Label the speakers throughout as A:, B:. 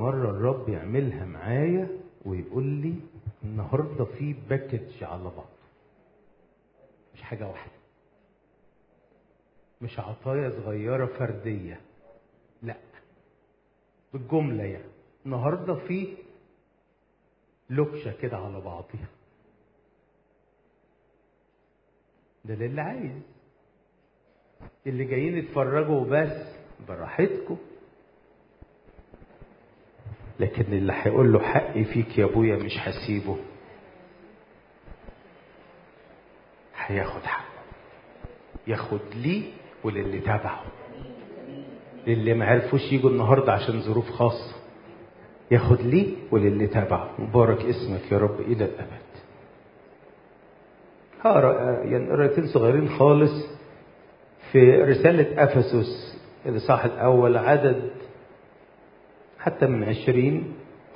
A: مرة الرب يعملها معايا ويقول لي النهاردة في باكج على بعض مش حاجة واحدة مش عطايا صغيرة فردية لا بالجملة يعني النهاردة في لكشة كده على بعضها ده للي عايز اللي جايين يتفرجوا بس براحتكم لكن اللي هيقول له حقي فيك يا ابويا مش هسيبه هياخد حقه ياخد ليه وللي تبعه للي ما عرفوش يجوا النهارده عشان ظروف خاصه ياخد ليه وللي تبعه مبارك اسمك يا رب الى الابد هقرا يعني قرايتين صغيرين خالص في رسالة أفسس الإصحاح الأول عدد حتى من عشرين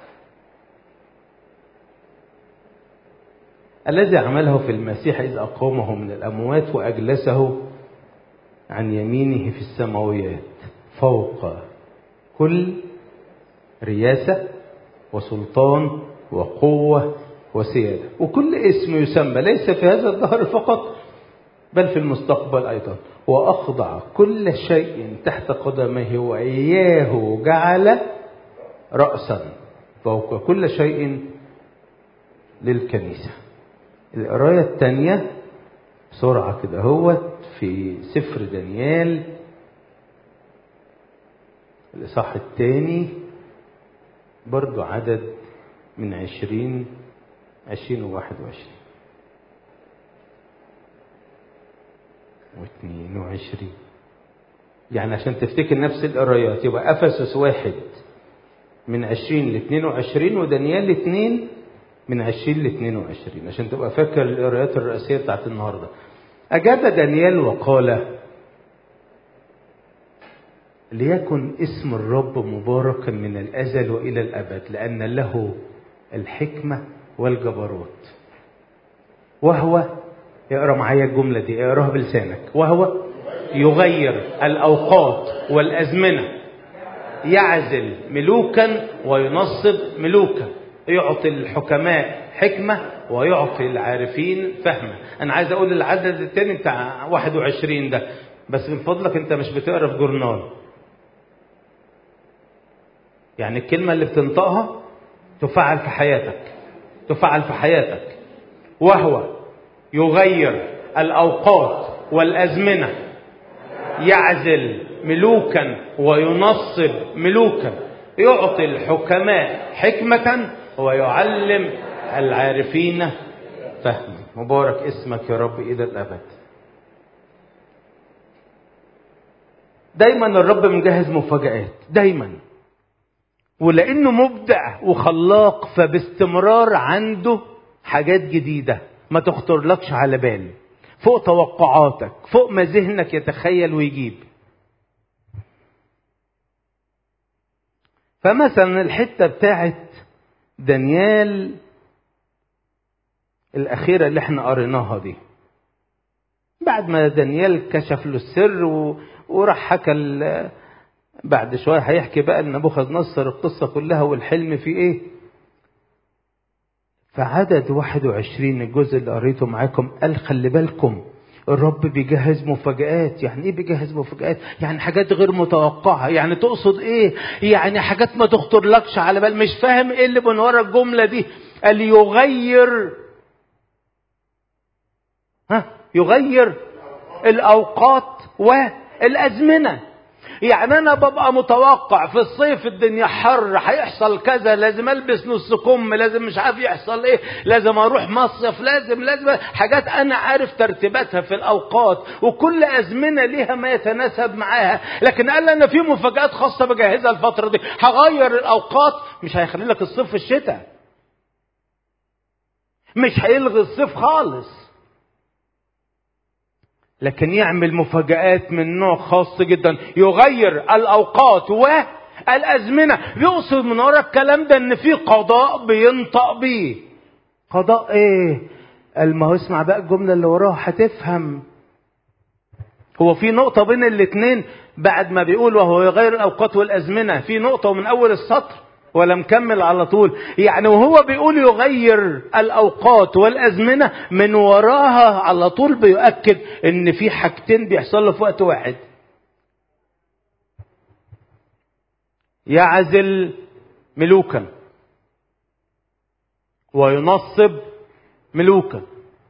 A: الذي عمله في المسيح إذ أقامه من الأموات وأجلسه عن يمينه في السماويات فوق كل رياسة وسلطان وقوة وسيادة وكل اسم يسمى ليس في هذا الدهر فقط بل في المستقبل أيضا وأخضع كل شيء تحت قدميه وإياه جعل رأسا فوق كل شيء للكنيسة القراية الثانية بسرعة كده هو في سفر دانيال الإصحاح الثاني برضو عدد من عشرين عشرين وواحد وعشرين واثنين وعشرين يعني عشان تفتكر نفس القرايات يبقى أفسس واحد من عشرين لاثنين وعشرين ودانيال اثنين من عشرين لاثنين وعشرين عشان تبقى فاكر القرايات الرئيسية بتاعت النهاردة أجاب دانيال وقال ليكن اسم الرب مباركا من الأزل وإلى الأبد لأن له الحكمة والجبروت وهو اقرا معايا الجملة دي اقراها بلسانك وهو يغير الأوقات والأزمنة يعزل ملوكا وينصب ملوكا يعطي الحكماء حكمة ويعطي العارفين فهما أنا عايز أقول العدد الثاني بتاع 21 ده بس من فضلك أنت مش بتقرا في جورنال يعني الكلمة اللي بتنطقها تفعل في حياتك تفعل في حياتك وهو يغير الأوقات والأزمنة يعزل ملوكا وينصب ملوكا يعطي الحكماء حكمة ويعلم العارفين فهما مبارك اسمك يا رب إلى الأبد دايما الرب مجهز مفاجآت دايما ولانه مبدع وخلاق فباستمرار عنده حاجات جديده ما تخطرلكش على بال فوق توقعاتك فوق ما ذهنك يتخيل ويجيب فمثلا الحته بتاعت دانيال الاخيره اللي احنا قريناها دي بعد ما دانيال كشف له السر و... وراح حكى ال... بعد شويه هيحكي بقى لنبوخذ نصر القصه كلها والحلم في ايه فعدد 21 الجزء اللي قريته معاكم قال خلي بالكم الرب بيجهز مفاجآت يعني ايه بيجهز مفاجآت يعني حاجات غير متوقعة يعني تقصد ايه يعني حاجات ما تخطرلكش على بال مش فاهم ايه اللي من ورا الجملة دي قال يغير ها يغير الاوقات والازمنه يعني انا ببقى متوقع في الصيف الدنيا حر هيحصل كذا لازم البس نص كم لازم مش عارف يحصل ايه لازم اروح مصيف لازم لازم حاجات انا عارف ترتيباتها في الاوقات وكل ازمنه ليها ما يتناسب معاها لكن قال انا في مفاجات خاصه بجهزها الفتره دي هغير الاوقات مش هيخلي لك الصيف في الشتاء مش هيلغي الصيف خالص لكن يعمل مفاجآت من نوع خاص جدا يغير الأوقات والأزمنة يقصد من ورا الكلام ده إن في قضاء بينطق بيه قضاء إيه؟ قال ما هو اسمع بقى الجملة اللي وراها هتفهم هو في نقطة بين الاتنين بعد ما بيقول وهو يغير الأوقات والأزمنة في نقطة ومن أول السطر ولا مكمل على طول يعني وهو بيقول يغير الاوقات والازمنه من وراها على طول بيؤكد ان في حاجتين بيحصلوا في وقت واحد يعزل ملوكا وينصب ملوكا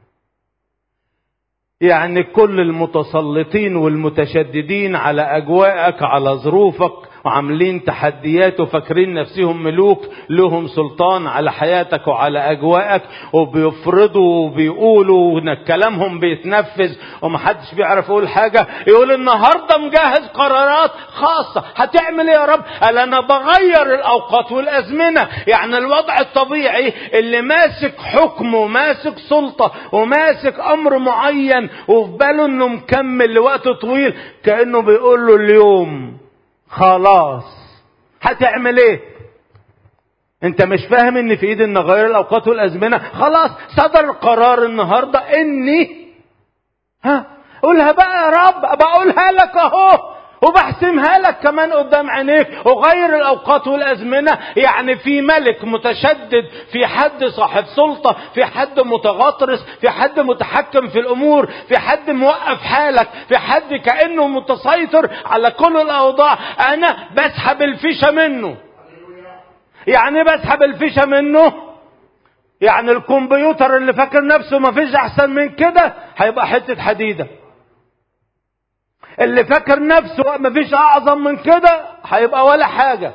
A: يعني كل المتسلطين والمتشددين على اجواءك على ظروفك وعاملين تحديات وفاكرين نفسهم ملوك لهم سلطان على حياتك وعلى اجواءك وبيفرضوا وبيقولوا ان كلامهم بيتنفذ ومحدش بيعرف يقول حاجه يقول النهارده مجهز قرارات خاصه هتعمل ايه يا رب؟ قال انا بغير الاوقات والازمنه يعني الوضع الطبيعي اللي ماسك حكم وماسك سلطه وماسك امر معين وفي باله انه مكمل لوقت طويل كانه بيقول له اليوم خلاص هتعمل ايه انت مش فاهم ان في ايد ان اغير الاوقات والازمنه خلاص صدر قرار النهارده اني ها قولها بقى يا رب بقولها لك اهو وبحسمها لك كمان قدام عينيك وغير الاوقات والازمنه يعني في ملك متشدد في حد صاحب سلطه في حد متغطرس في حد متحكم في الامور في حد موقف حالك في حد كانه متسيطر على كل الاوضاع انا بسحب الفيشه منه يعني بسحب الفيشه منه يعني الكمبيوتر اللي فاكر نفسه ما فيش احسن من كده هيبقى حته حديده اللي فاكر نفسه مفيش اعظم من كده هيبقى ولا حاجه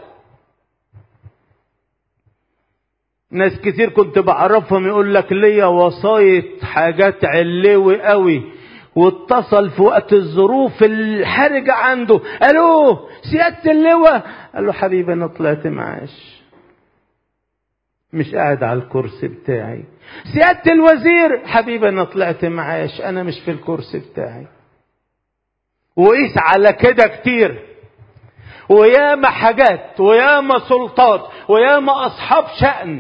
A: ناس كتير كنت بعرفهم يقول لك ليا وصاية حاجات علوي قوي واتصل في وقت الظروف الحرجة عنده الو سيادة اللواء قال له حبيبي انا طلعت معاش مش قاعد على الكرسي بتاعي سيادة الوزير حبيبي انا طلعت معاش انا مش في الكرسي بتاعي وقيس على كده كتير وياما حاجات وياما سلطات وياما اصحاب شأن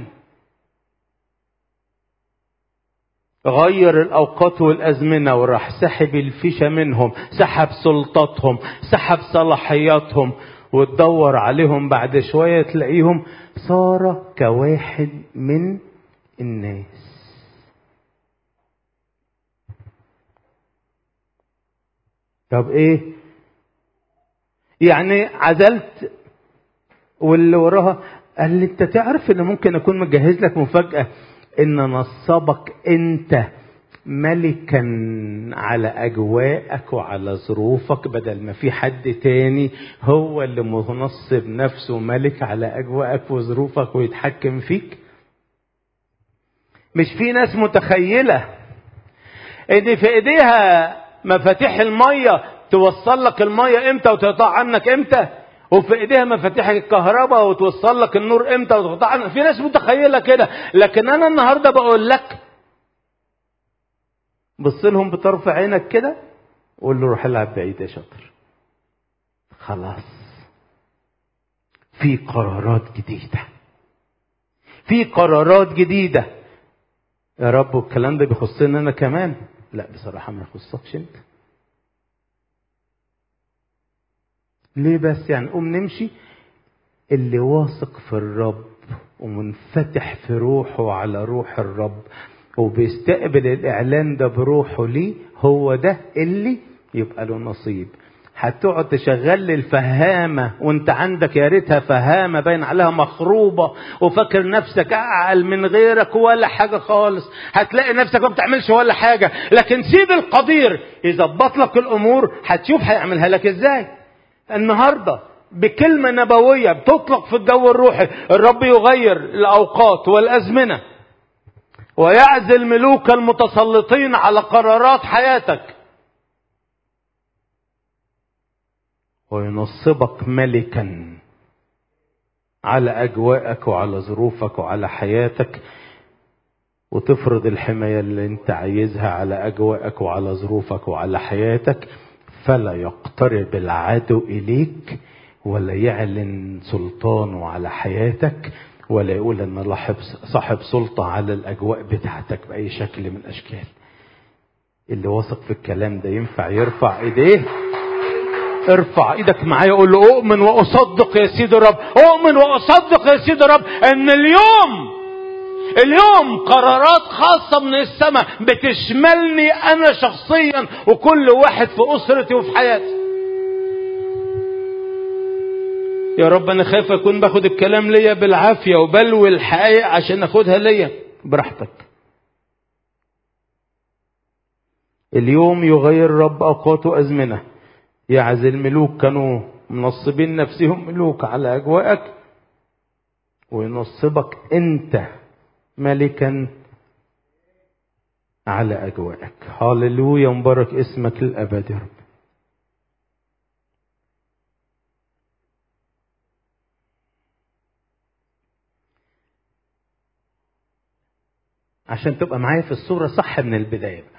A: غير الاوقات والازمنه وراح سحب الفيشه منهم سحب سلطاتهم سحب صلاحياتهم وتدور عليهم بعد شويه تلاقيهم صار كواحد من الناس طب ايه يعني عزلت واللي وراها قال لي انت تعرف ان ممكن اكون مجهز لك مفاجاه ان نصبك انت ملكا على اجواءك وعلى ظروفك بدل ما في حد تاني هو اللي منصب نفسه ملك على اجواءك وظروفك ويتحكم فيك مش في ناس متخيله ان في ايديها مفاتيح الميه توصل لك الميه امتى وتقطع عنك امتى وفي ايديها مفاتيح الكهرباء وتوصل لك النور امتى وتقطع عنك في ناس متخيله كده لكن انا النهارده بقول لك بص لهم بطرف عينك كده وقول له روح العب بعيد يا شاطر خلاص في قرارات جديده في قرارات جديده يا رب والكلام ده بيخصني انا كمان لا بصراحه ما يخصكش انت ليه بس يعني قوم نمشي اللي واثق في الرب ومنفتح في روحه على روح الرب وبيستقبل الاعلان ده بروحه ليه هو ده اللي يبقى له نصيب هتقعد تشغل لي الفهامه وانت عندك يا ريتها فهامه باين عليها مخروبه وفاكر نفسك اعقل من غيرك ولا حاجه خالص هتلاقي نفسك ما بتعملش ولا حاجه لكن سيب القدير يظبط لك الامور هتشوف هيعملها لك ازاي النهارده بكلمه نبويه بتطلق في الجو الروحي الرب يغير الاوقات والازمنه ويعزل ملوك المتسلطين على قرارات حياتك وينصبك ملكا على اجواءك وعلى ظروفك وعلى حياتك وتفرض الحمايه اللي انت عايزها على اجواءك وعلى ظروفك وعلى حياتك فلا يقترب العدو اليك ولا يعلن سلطانه على حياتك ولا يقول ان صاحب سلطه على الاجواء بتاعتك باي شكل من الاشكال اللي واثق في الكلام ده ينفع يرفع ايديه ارفع ايدك معايا قول له اؤمن واصدق يا سيدي الرب اؤمن واصدق يا سيدي الرب ان اليوم اليوم قرارات خاصة من السماء بتشملني أنا شخصيا وكل واحد في أسرتي وفي حياتي يا رب أنا خايف أكون باخد الكلام ليا بالعافية وبلوي الحقائق عشان أخدها ليا براحتك اليوم يغير رب أوقات وأزمنة يعز الملوك كانوا منصبين نفسهم ملوك على أجواءك وينصبك أنت ملكا على أجواءك هللويا مبارك اسمك للأبد يا رب عشان تبقى معايا في الصورة صح من البداية بقى.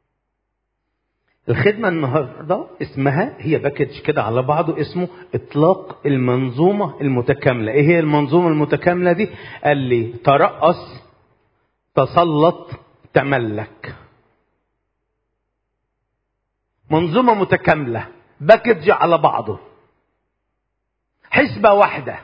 A: الخدمة النهاردة اسمها هي باكج كده على بعضه اسمه إطلاق المنظومة المتكاملة إيه هي المنظومة المتكاملة دي قال لي ترأس تسلط تملك منظومة متكاملة باكج على بعضه حسبة واحدة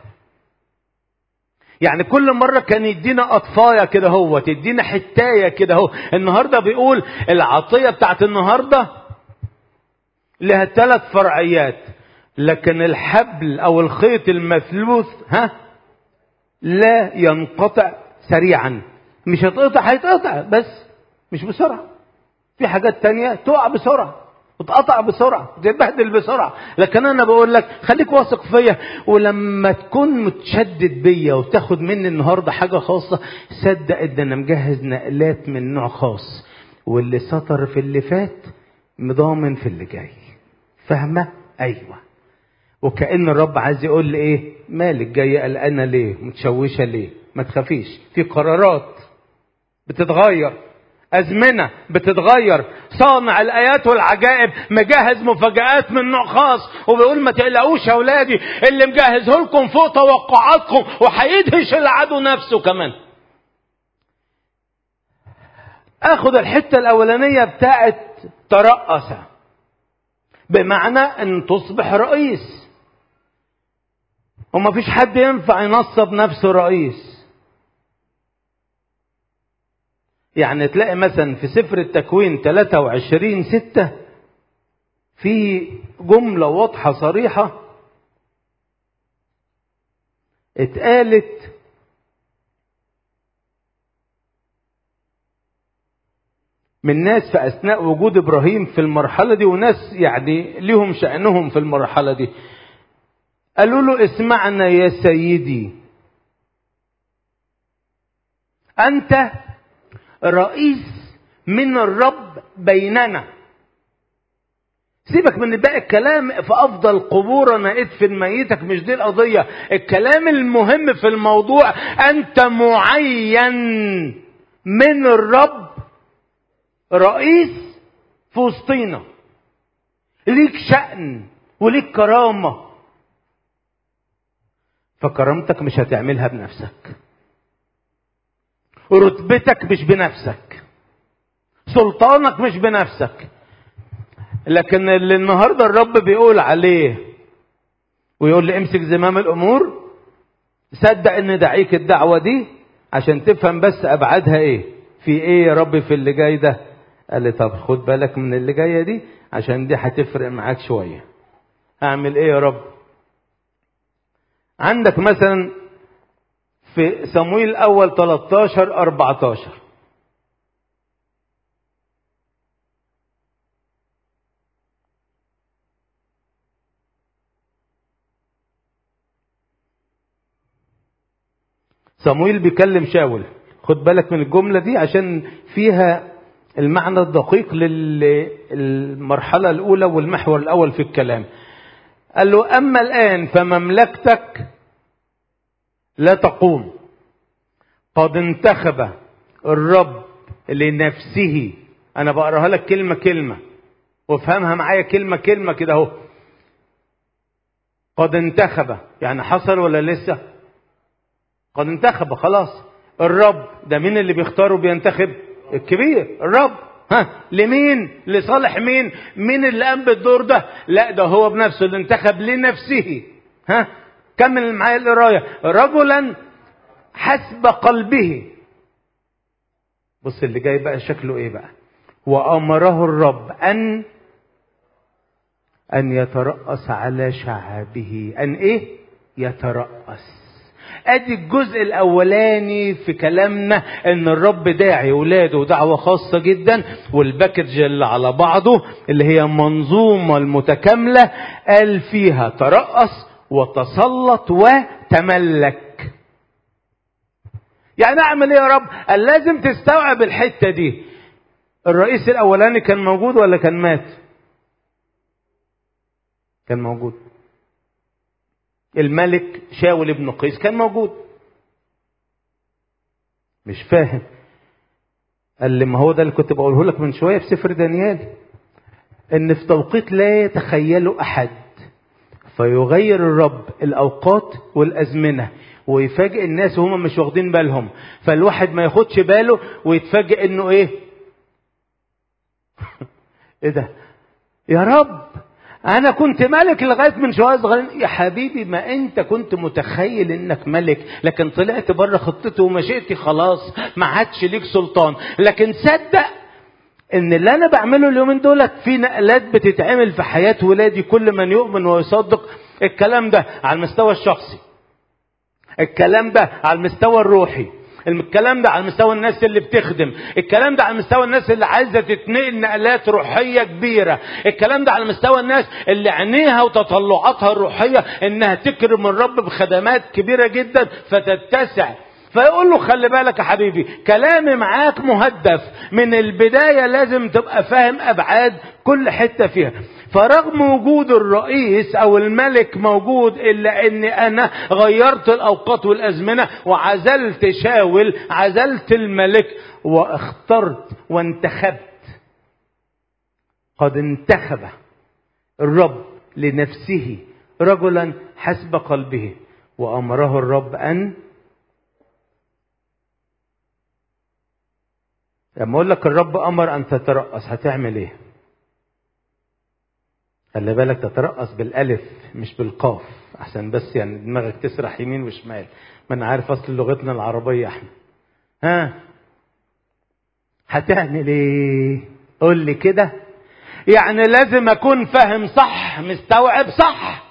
A: يعني كل مرة كان يدينا أطفاية كده هو تدينا حتاية كده هو النهاردة بيقول العطية بتاعت النهاردة لها ثلاث فرعيات لكن الحبل أو الخيط المثلوث ها لا ينقطع سريعا مش هتقطع هيتقطع بس مش بسرعة في حاجات تانية تقع بسرعة وتقطع بسرعة تتبهدل بسرعة لكن أنا بقول لك خليك واثق فيا ولما تكون متشدد بيا وتاخد مني النهاردة حاجة خاصة صدق إن أنا مجهز نقلات من نوع خاص واللي سطر في اللي فات مضامن في اللي جاي فاهمة؟ أيوة وكأن الرب عايز يقول لي إيه؟ مالك جاية قلقانة ليه؟ متشوشة ليه؟ ما تخافيش في قرارات بتتغير أزمنة بتتغير صانع الآيات والعجائب مجهز مفاجآت من نوع خاص وبيقول ما تقلقوش يا أولادي اللي مجهزه لكم فوق توقعاتكم وهيدهش العدو نفسه كمان اخد الحتة الأولانية بتاعت ترأس بمعنى ان تصبح رئيس وما فيش حد ينفع ينصب نفسه رئيس يعني تلاقي مثلا في سفر التكوين 23 ستة في جملة واضحة صريحة اتقالت من ناس في أثناء وجود إبراهيم في المرحلة دي وناس يعني ليهم شأنهم في المرحلة دي قالوا له اسمعنا يا سيدي أنت رئيس من الرب بيننا سيبك من باقي الكلام في افضل قبور انا ادفن ميتك مش دي القضيه الكلام المهم في الموضوع انت معين من الرب رئيس في وسطينا ليك شأن وليك كرامة فكرامتك مش هتعملها بنفسك رتبتك مش بنفسك سلطانك مش بنفسك لكن اللي النهارده الرب بيقول عليه ويقول لي امسك زمام الامور صدق ان دعيك الدعوه دي عشان تفهم بس ابعادها ايه في ايه يا رب في اللي جاي ده قال لي طب خد بالك من اللي جايه دي عشان دي هتفرق معاك شويه اعمل ايه يا رب عندك مثلا في صمويل الأول 13 14 صمويل بيكلم شاول خد بالك من الجملة دي عشان فيها المعنى الدقيق للمرحلة الأولى والمحور الأول في الكلام قال له أما الآن فمملكتك لا تقوم قد انتخب الرب لنفسه انا بقراها لك كلمه كلمه وافهمها معايا كلمه كلمه كده اهو قد انتخب يعني حصل ولا لسه قد انتخب خلاص الرب ده مين اللي بيختاره بينتخب الكبير الرب ها لمين لصالح مين مين اللي قام بالدور ده لا ده هو بنفسه اللي انتخب لنفسه ها كمل معايا القرايه رجلا حسب قلبه بص اللي جاي بقى شكله ايه بقى وامره الرب ان ان يترأس على شعبه ان ايه يترأس ادي الجزء الاولاني في كلامنا ان الرب داعي ولاده دعوه خاصه جدا والباكج اللي على بعضه اللي هي منظومه المتكامله قال فيها ترأس وتسلط وتملك يعني اعمل ايه يا رب قال لازم تستوعب الحته دي الرئيس الاولاني كان موجود ولا كان مات كان موجود الملك شاول ابن قيس كان موجود مش فاهم قال لي ما هو ده اللي كنت بقوله لك من شويه في سفر دانيال ان في توقيت لا يتخيله احد فيغير الرب الاوقات والازمنه ويفاجئ الناس وهم مش واخدين بالهم فالواحد ما ياخدش باله ويتفاجئ انه ايه ايه ده يا رب انا كنت ملك لغايه من شويه صغيرين يا حبيبي ما انت كنت متخيل انك ملك لكن طلعت بره خطته ومشيتي خلاص ما عادش ليك سلطان لكن صدق ان اللي انا بعمله اليومين دولت في نقلات بتتعمل في حياه ولادي كل من يؤمن ويصدق الكلام ده على المستوى الشخصي الكلام ده على المستوى الروحي الكلام ده على مستوى الناس اللي بتخدم الكلام ده على مستوى الناس اللي عايزه تتنقل نقلات روحيه كبيره الكلام ده على مستوى الناس اللي عينيها وتطلعاتها الروحيه انها تكرم الرب بخدمات كبيره جدا فتتسع فيقول له خلي بالك يا حبيبي كلامي معاك مهدف من البداية لازم تبقى فاهم أبعاد كل حتة فيها فرغم وجود الرئيس أو الملك موجود إلا أني أنا غيرت الأوقات والأزمنة وعزلت شاول عزلت الملك واخترت وانتخبت قد انتخب الرب لنفسه رجلا حسب قلبه وأمره الرب أن لما اقول لك الرب امر ان تترأس هتعمل ايه خلي بالك تترأس بالالف مش بالقاف عشان بس يعني دماغك تسرح يمين وشمال ما انا عارف اصل لغتنا العربيه احنا ها هتعمل ايه قول لي كده يعني لازم اكون فاهم صح مستوعب صح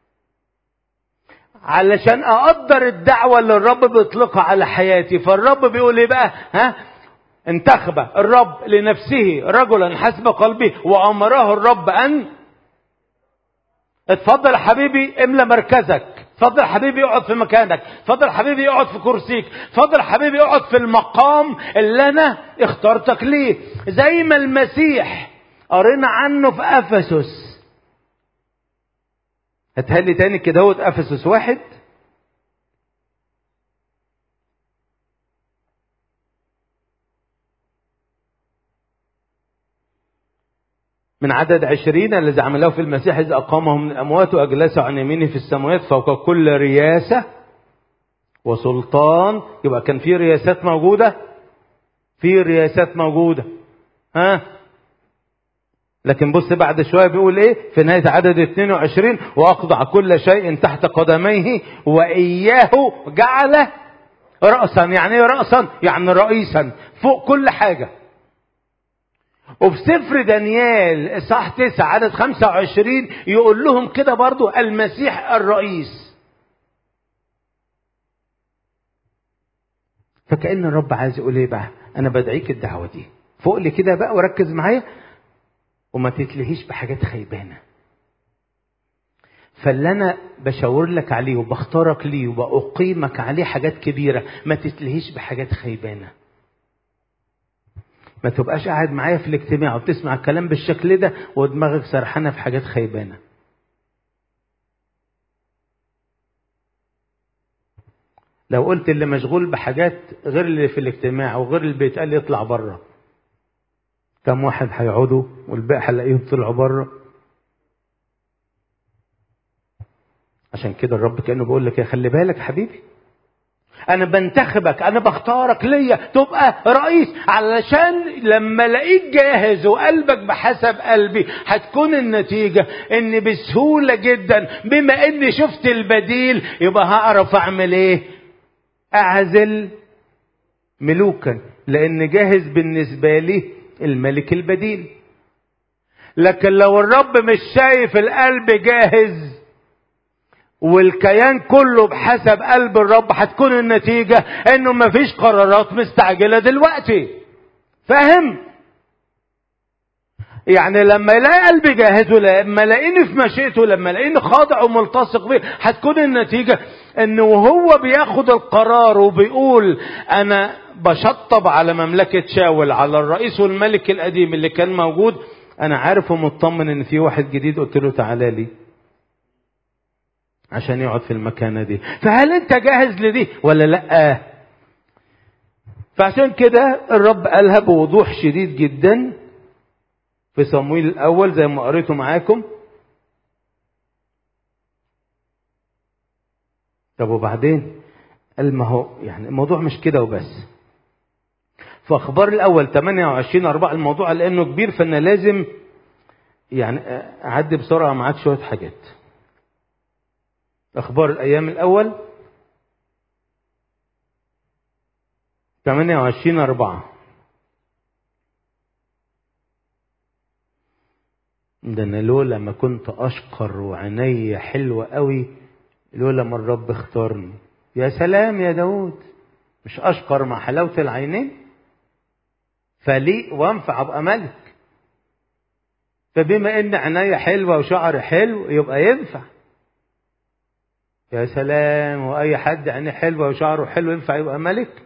A: علشان اقدر الدعوه اللي الرب بيطلقها على حياتي فالرب بيقول ايه بقى ها انتخب الرب لنفسه رجلا حسب قلبه وامره الرب ان اتفضل يا حبيبي املى مركزك اتفضل يا حبيبي اقعد في مكانك اتفضل يا حبيبي اقعد في كرسيك اتفضل يا حبيبي اقعد في المقام اللي انا اخترتك ليه زي ما المسيح قرينا عنه في افسس هتهلي تاني كده هو افسس واحد من عدد عشرين الذي عمله في المسيح إذ أقامه من الأموات وأجلسه عن يمينه في السماوات فوق كل رياسة وسلطان يبقى كان في رياسات موجودة في رياسات موجودة ها لكن بص بعد شوية بيقول ايه في نهاية عدد 22 وأخضع كل شيء تحت قدميه وإياه جعل رأسا يعني ايه رأسا يعني رئيسا فوق كل حاجة وفي سفر دانيال اصحاح 9 عدد 25 يقول لهم كده برضو المسيح الرئيس فكأن الرب عايز يقول ايه بقى انا بدعيك الدعوة دي فوق لي كده بقى وركز معايا وما تتلهيش بحاجات خيبانة فاللي انا بشاور لك عليه وبختارك ليه وبأقيمك عليه حاجات كبيرة ما تتلهيش بحاجات خيبانة ما تبقاش قاعد معايا في الاجتماع وبتسمع الكلام بالشكل ده ودماغك سرحانه في حاجات خيبانه لو قلت اللي مشغول بحاجات غير اللي في الاجتماع وغير اللي بيتقال يطلع بره كم واحد هيقعدوا والباقي هلاقيهم طلعوا بره عشان كده الرب كانه بيقول لك يا خلي بالك حبيبي انا بنتخبك انا بختارك ليا تبقى رئيس علشان لما الاقيك جاهز وقلبك بحسب قلبي هتكون النتيجه ان بسهوله جدا بما اني شفت البديل يبقى هعرف اعمل ايه اعزل ملوكا لان جاهز بالنسبه لي الملك البديل لكن لو الرب مش شايف القلب جاهز والكيان كله بحسب قلب الرب هتكون النتيجة انه مفيش قرارات مستعجلة دلوقتي فاهم يعني لما يلاقي قلبي جاهز ولما يلاقيني في مشيئته لما يلاقيني خاضع وملتصق بيه هتكون النتيجة انه وهو بياخد القرار وبيقول انا بشطب على مملكة شاول على الرئيس والملك القديم اللي كان موجود انا عارف ومطمن ان في واحد جديد قلت له تعالى لي عشان يقعد في المكانه دي فهل انت جاهز لدي ولا لا فعشان كده الرب قالها بوضوح شديد جدا في صمويل الاول زي ما قريته معاكم طب وبعدين قال ما هو يعني الموضوع مش كده وبس في اخبار الاول 28 4 الموضوع لانه كبير فانا لازم يعني اعدي بسرعه معاك شويه حاجات أخبار الأيام الأول 28 أربعة ده أنا لولا ما كنت أشقر وعيني حلوة قوي لولا ما الرب اختارني يا سلام يا داود مش أشقر مع حلاوة العينين فليق وانفع أبقى ملك فبما إن عيني حلوة وشعري حلو يبقى ينفع يا سلام واي حد عينيه حلوه وشعره حلو ينفع يبقى ملك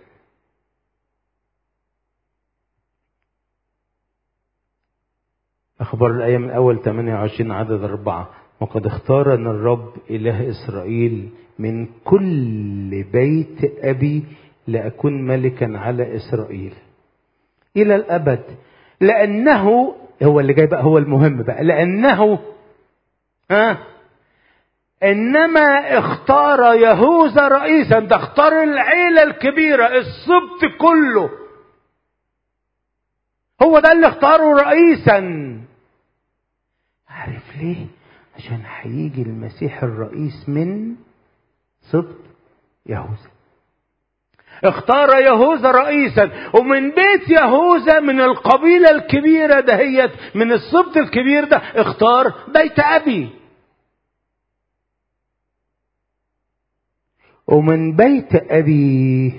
A: اخبار الايام الاول 28 عدد أربعة وقد اختارنا الرب اله اسرائيل من كل بيت ابي لاكون ملكا على اسرائيل الى الابد لانه هو اللي جاي بقى هو المهم بقى لانه ها انما اختار يهوذا رئيسا ده اختار العيلة الكبيرة السبط كله هو ده اللي اختاره رئيسا عارف ليه عشان هيجي المسيح الرئيس من سبط يهوذا اختار يهوذا رئيسا ومن بيت يهوذا من القبيلة الكبيرة دهيت من السبط الكبير ده اختار بيت أبي ومن بيت أبي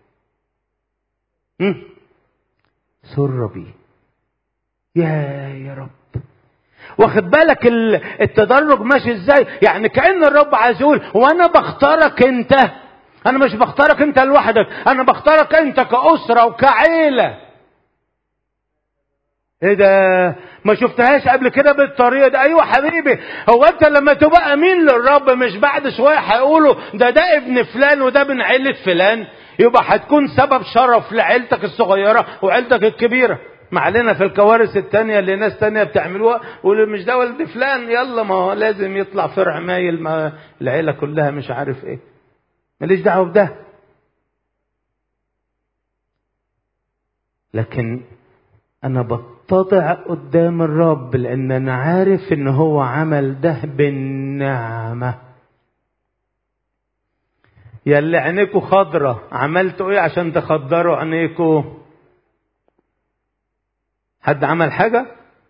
A: سر بي يا يا رب واخد بالك التدرج ماشي ازاي يعني كأن الرب عايز يقول وانا بختارك انت انا مش بختارك انت لوحدك انا بختارك انت كأسرة وكعيلة ايه ده ما شفتهاش قبل كده بالطريقه دي ايوه حبيبي هو انت لما تبقى امين للرب مش بعد شويه هيقولوا ده ده ابن فلان وده من عيله فلان يبقى هتكون سبب شرف لعيلتك الصغيره وعيلتك الكبيره ما علينا في الكوارث التانية اللي ناس تانية بتعملوها واللي مش ده ولد فلان يلا ما هو لازم يطلع فرع مايل ما العيلة كلها مش عارف ايه ماليش دعوة بده لكن انا بتضع قدام الرب لان انا عارف ان هو عمل ده بالنعمه يا اللي عينيكوا خضرة عملتوا ايه عشان تخضروا عينيكوا حد عمل حاجة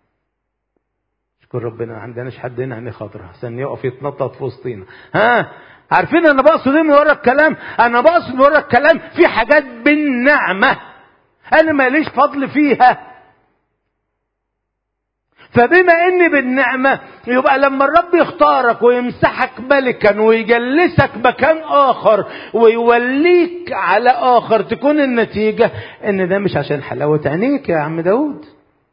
A: اشكر ربنا ما عندناش حد هنا عينيه خضرة عشان يقف يتنطط في وسطينا ها عارفين انا بقصد ايه من ورا الكلام انا بقصد من ورا الكلام في حاجات بالنعمة انا ماليش فضل فيها فبما ان بالنعمة يبقى لما الرب يختارك ويمسحك ملكا ويجلسك مكان اخر ويوليك على اخر تكون النتيجة ان ده مش عشان حلاوة عينيك يا عم داود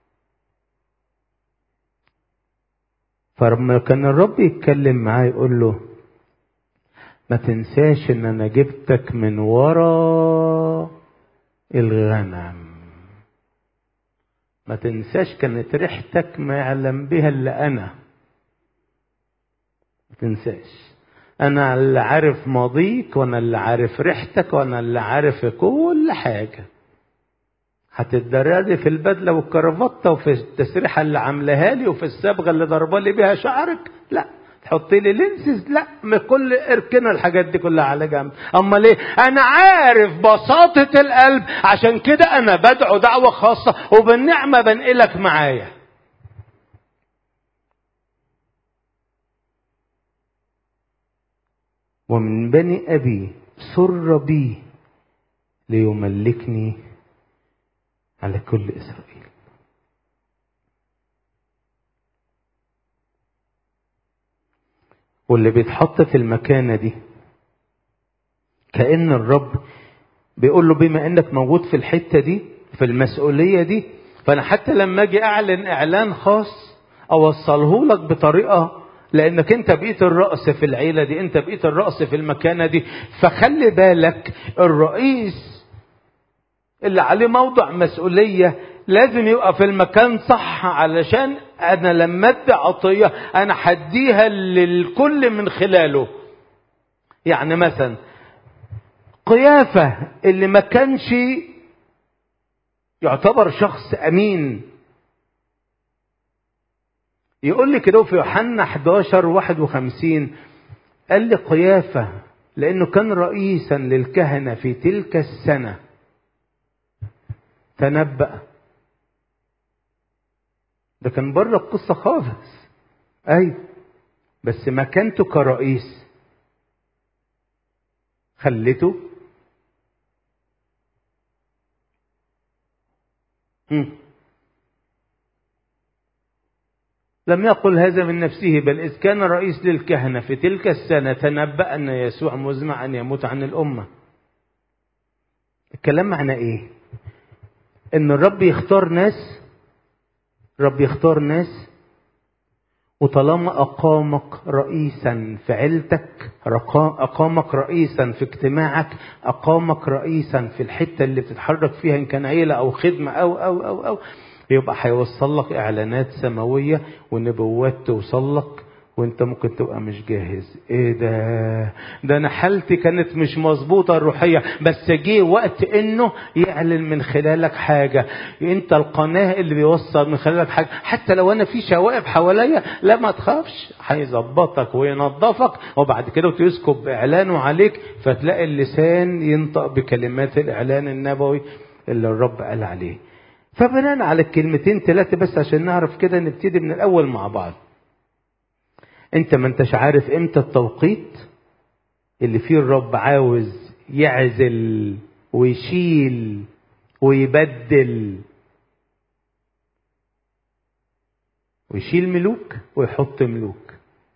A: فلما كان الرب يتكلم معاه يقول له ما تنساش ان انا جبتك من ورا الغنم ما تنساش كانت ريحتك ما يعلم بها الا انا ما تنساش انا اللي عارف ماضيك وانا اللي عارف ريحتك وانا اللي عارف كل حاجه هتتدرجي في البدله والكرافته وفي التسريحه اللي عاملاها لي وفي الصبغه اللي ضربه لي بيها شعرك لا تحطي لي لينسز لا من كل اركنا الحاجات دي كلها على جنب اما ليه انا عارف بساطه القلب عشان كده انا بدعو دعوه خاصه وبالنعمه بنقلك معايا ومن بني ابي سر بي ليملكني على كل اسرائيل واللي بيتحط في المكانه دي كأن الرب بيقول له بما انك موجود في الحته دي في المسؤوليه دي فانا حتى لما اجي اعلن اعلان خاص اوصله لك بطريقه لانك انت بقيت الراس في العيله دي انت بقيت الراس في المكانه دي فخلي بالك الرئيس اللي عليه موضع مسؤوليه لازم يبقى في المكان صح علشان انا لما ادي عطيه انا هديها للكل من خلاله يعني مثلا قيافه اللي ما كانش يعتبر شخص امين يقول لي كده في يوحنا 11 51 قال لي قيافه لانه كان رئيسا للكهنه في تلك السنه تنبأ ده كان بره القصة خالص أيوة بس مكانته كرئيس خلته مم. لم يقل هذا من نفسه بل إذ كان رئيس للكهنة في تلك السنة تنبأ أن يسوع مزمع أن يموت عن الأمة الكلام معناه إيه ان الرب يختار ناس الرب يختار ناس وطالما اقامك رئيسا في عيلتك اقامك رئيسا في اجتماعك اقامك رئيسا في الحته اللي بتتحرك فيها ان كان عيله او خدمه او او او او يبقى هيوصل لك اعلانات سماويه ونبوات توصل لك وانت ممكن تبقى مش جاهز ايه ده ده انا حالتي كانت مش مظبوطه الروحيه بس جه وقت انه يعلن من خلالك حاجه انت القناه اللي بيوصل من خلالك حاجه حتى لو انا في شوائب حواليا لا ما تخافش هيظبطك وينظفك وبعد كده تسكب اعلانه عليك فتلاقي اللسان ينطق بكلمات الاعلان النبوي اللي الرب قال عليه فبناء على الكلمتين ثلاثه بس عشان نعرف كده نبتدي من الاول مع بعض انت ما انتش عارف امتى التوقيت اللي فيه الرب عاوز يعزل ويشيل ويبدل ويشيل ملوك ويحط ملوك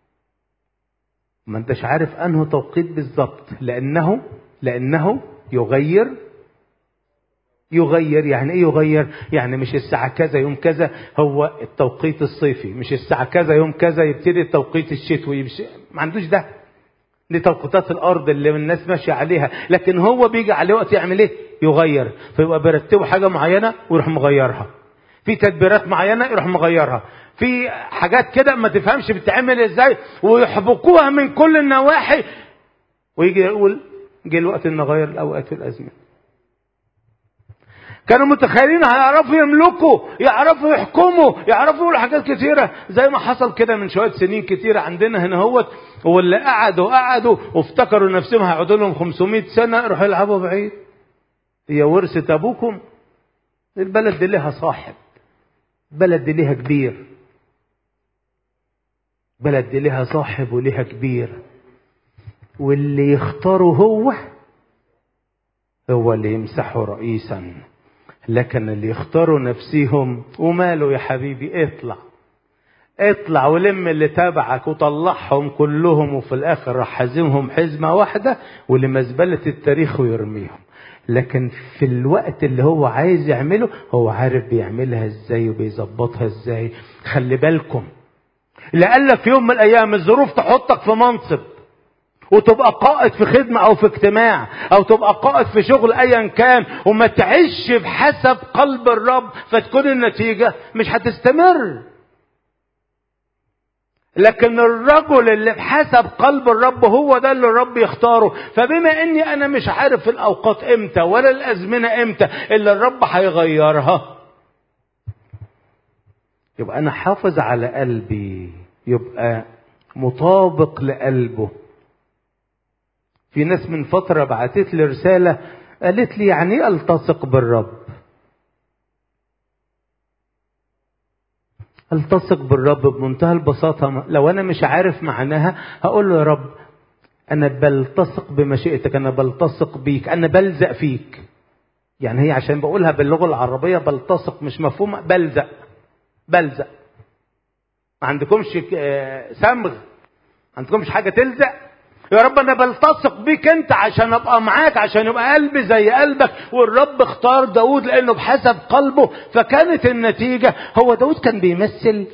A: ما انتش عارف انه توقيت بالظبط لانه لانه يغير يغير يعني ايه يغير يعني مش الساعة كذا يوم كذا هو التوقيت الصيفي مش الساعة كذا يوم كذا يبتدي التوقيت الشتوي مش ما عندوش ده دي توقيتات الارض اللي الناس ماشية عليها لكن هو بيجي عليه وقت يعمل ايه يغير فيبقى بيرتبوا حاجة معينة ويروح مغيرها في تدبيرات معينة يروح مغيرها في حاجات كده ما تفهمش بتتعمل ازاي ويحبكوها من كل النواحي ويجي يقول جه الوقت ان نغير الاوقات والازمنه كانوا متخيلين هيعرفوا يملكوا يعرفوا يحكموا يعرفوا يقولوا حاجات كتيرة زي ما حصل كده من شوية سنين كتيرة عندنا هنا هوت واللي قعدوا قعدوا وافتكروا نفسهم هيقعدوا لهم 500 سنة يروحوا يلعبوا بعيد هي ورثة أبوكم البلد دي ليها صاحب بلد دي ليها كبير بلد دي ليها صاحب وليها كبير واللي يختاره هو هو اللي يمسحه رئيسا لكن اللي يختاروا نفسيهم وماله يا حبيبي اطلع اطلع ولم اللي تابعك وطلعهم كلهم وفي الاخر راح حازمهم حزمه واحده ولمزبله التاريخ ويرميهم لكن في الوقت اللي هو عايز يعمله هو عارف بيعملها ازاي وبيظبطها ازاي خلي بالكم لألا في يوم من الايام الظروف تحطك في منصب وتبقى قائد في خدمة أو في اجتماع أو تبقى قائد في شغل أيا كان وما تعيش بحسب قلب الرب فتكون النتيجة مش هتستمر لكن الرجل اللي بحسب قلب الرب هو ده اللي الرب يختاره فبما اني انا مش عارف الاوقات امتى ولا الازمنه امتى اللي الرب هيغيرها يبقى انا حافظ على قلبي يبقى مطابق لقلبه في ناس من فترة بعتت لي رسالة قالت لي يعني ايه التصق بالرب التصق بالرب بمنتهى البساطة لو أنا مش عارف معناها هقول له يا رب أنا بلتصق بمشيئتك أنا بلتصق بيك أنا بلزق فيك يعني هي عشان بقولها باللغة العربية بلتصق مش مفهومة بلزق بلزق ما عندكمش سمغ ما عندكمش حاجة تلزق يا رب انا بلتصق بيك انت عشان ابقى معاك عشان يبقى قلبي زي قلبك والرب اختار داود لانه بحسب قلبه فكانت النتيجة هو داود كان بيمثل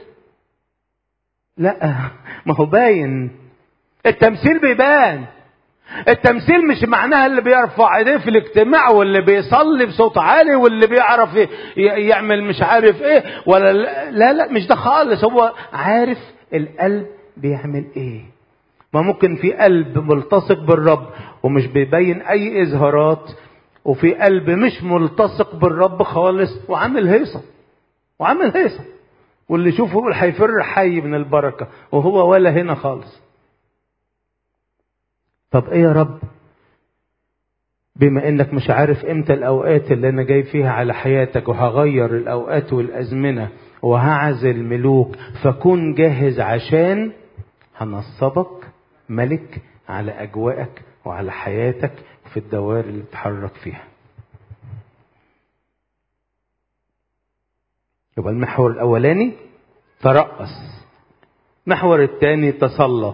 A: لا ما هو باين التمثيل بيبان التمثيل مش معناها اللي بيرفع ايديه في الاجتماع واللي بيصلي بصوت عالي واللي بيعرف يعمل مش عارف ايه ولا لا لا مش ده خالص هو عارف القلب بيعمل ايه ما ممكن في قلب ملتصق بالرب ومش بيبين اي اظهارات وفي قلب مش ملتصق بالرب خالص وعامل هيصه وعامل هيصه واللي يشوفه يقول هيفر حي من البركه وهو ولا هنا خالص طب ايه يا رب بما انك مش عارف امتى الاوقات اللي انا جاي فيها على حياتك وهغير الاوقات والازمنه وهعزل ملوك فكون جاهز عشان هنصبك ملك على اجواءك وعلى حياتك في الدوائر اللي بتتحرك فيها يبقى المحور الاولاني ترأس المحور الثاني تسلط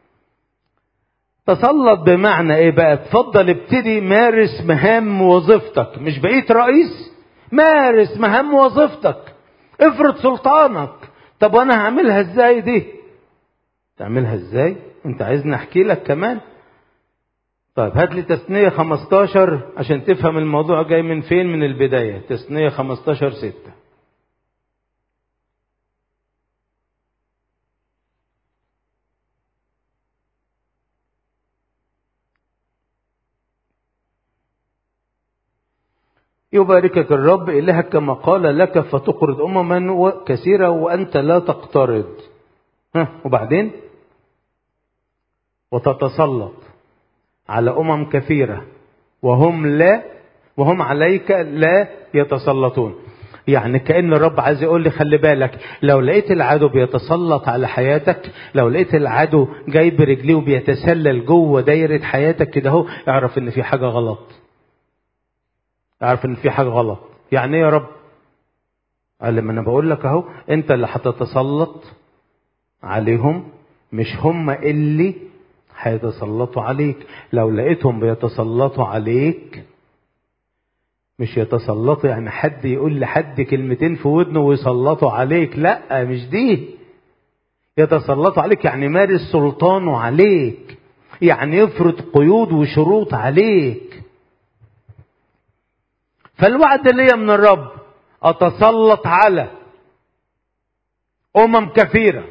A: تسلط بمعنى ايه بقى اتفضل ابتدي مارس مهام وظيفتك مش بقيت رئيس مارس مهام وظيفتك افرض سلطانك طب وانا هعملها ازاي دي تعملها ازاي انت عايزني احكي لك كمان طيب هات لي تثنية 15 عشان تفهم الموضوع جاي من فين من البداية تثنية 15 6 يباركك الرب إلهك كما قال لك فتقرض أمما كثيرة وأنت لا تقترض ها وبعدين وتتسلط على أمم كثيرة وهم لا وهم عليك لا يتسلطون يعني كأن الرب عايز يقول لي خلي بالك لو لقيت العدو بيتسلط على حياتك لو لقيت العدو جاي برجليه وبيتسلل جوه دايرة حياتك كده اهو اعرف ان في حاجة غلط اعرف ان في حاجة غلط يعني ايه يا رب قال لما انا بقول لك اهو انت اللي هتتسلط عليهم مش هم اللي هيتسلطوا عليك لو لقيتهم بيتسلطوا عليك مش يتسلطوا يعني حد يقول لحد كلمتين في ودنه ويسلطوا عليك لا مش دي يتسلطوا عليك يعني مارس سلطانه عليك يعني يفرض قيود وشروط عليك فالوعد ليا من الرب اتسلط على امم كثيره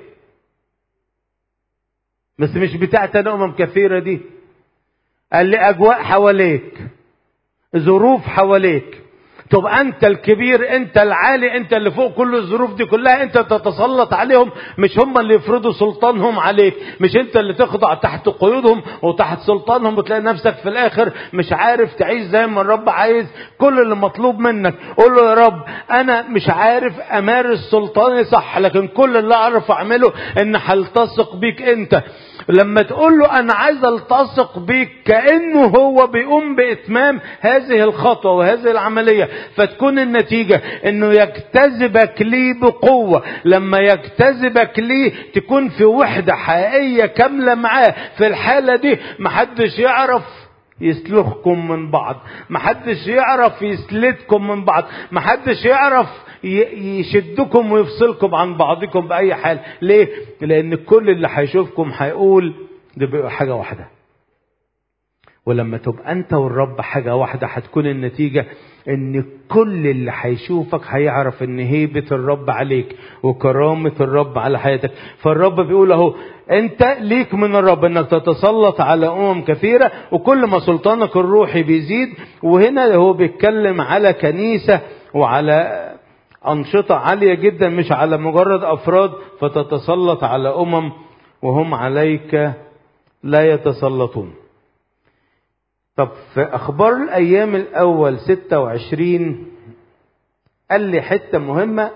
A: بس مش بتاعت انا امم كثيره دي قال لي اجواء حواليك ظروف حواليك طب انت الكبير انت العالي انت اللي فوق كل الظروف دي كلها انت تتسلط عليهم مش هم اللي يفرضوا سلطانهم عليك مش انت اللي تخضع تحت قيودهم وتحت سلطانهم وتلاقي نفسك في الاخر مش عارف تعيش زي ما الرب عايز كل اللي مطلوب منك قول له يا رب انا مش عارف امارس سلطاني صح لكن كل اللي اعرف اعمله ان هلتصق بيك انت لما تقول له انا عايز التصق بيك كانه هو بيقوم باتمام هذه الخطوه وهذه العمليه فتكون النتيجه انه يجتذبك ليه بقوه لما يجتذبك ليه تكون في وحده حقيقيه كامله معاه في الحاله دي محدش يعرف يسلخكم من بعض محدش يعرف يسلتكم من بعض محدش يعرف يشدكم ويفصلكم عن بعضكم بأي حال ليه لأن كل اللي هيشوفكم هيقول ده بيبقى حاجة واحدة ولما تبقى انت والرب حاجة واحدة هتكون النتيجة ان كل اللي هيشوفك هيعرف ان هيبة الرب عليك وكرامة الرب على حياتك فالرب بيقول اهو انت ليك من الرب انك تتسلط على امم كثيرة وكل ما سلطانك الروحي بيزيد وهنا هو بيتكلم على كنيسة وعلى أنشطة عالية جدا مش على مجرد أفراد فتتسلط على أمم وهم عليك لا يتسلطون طب في أخبار الأيام الأول 26 قال لي حتة مهمة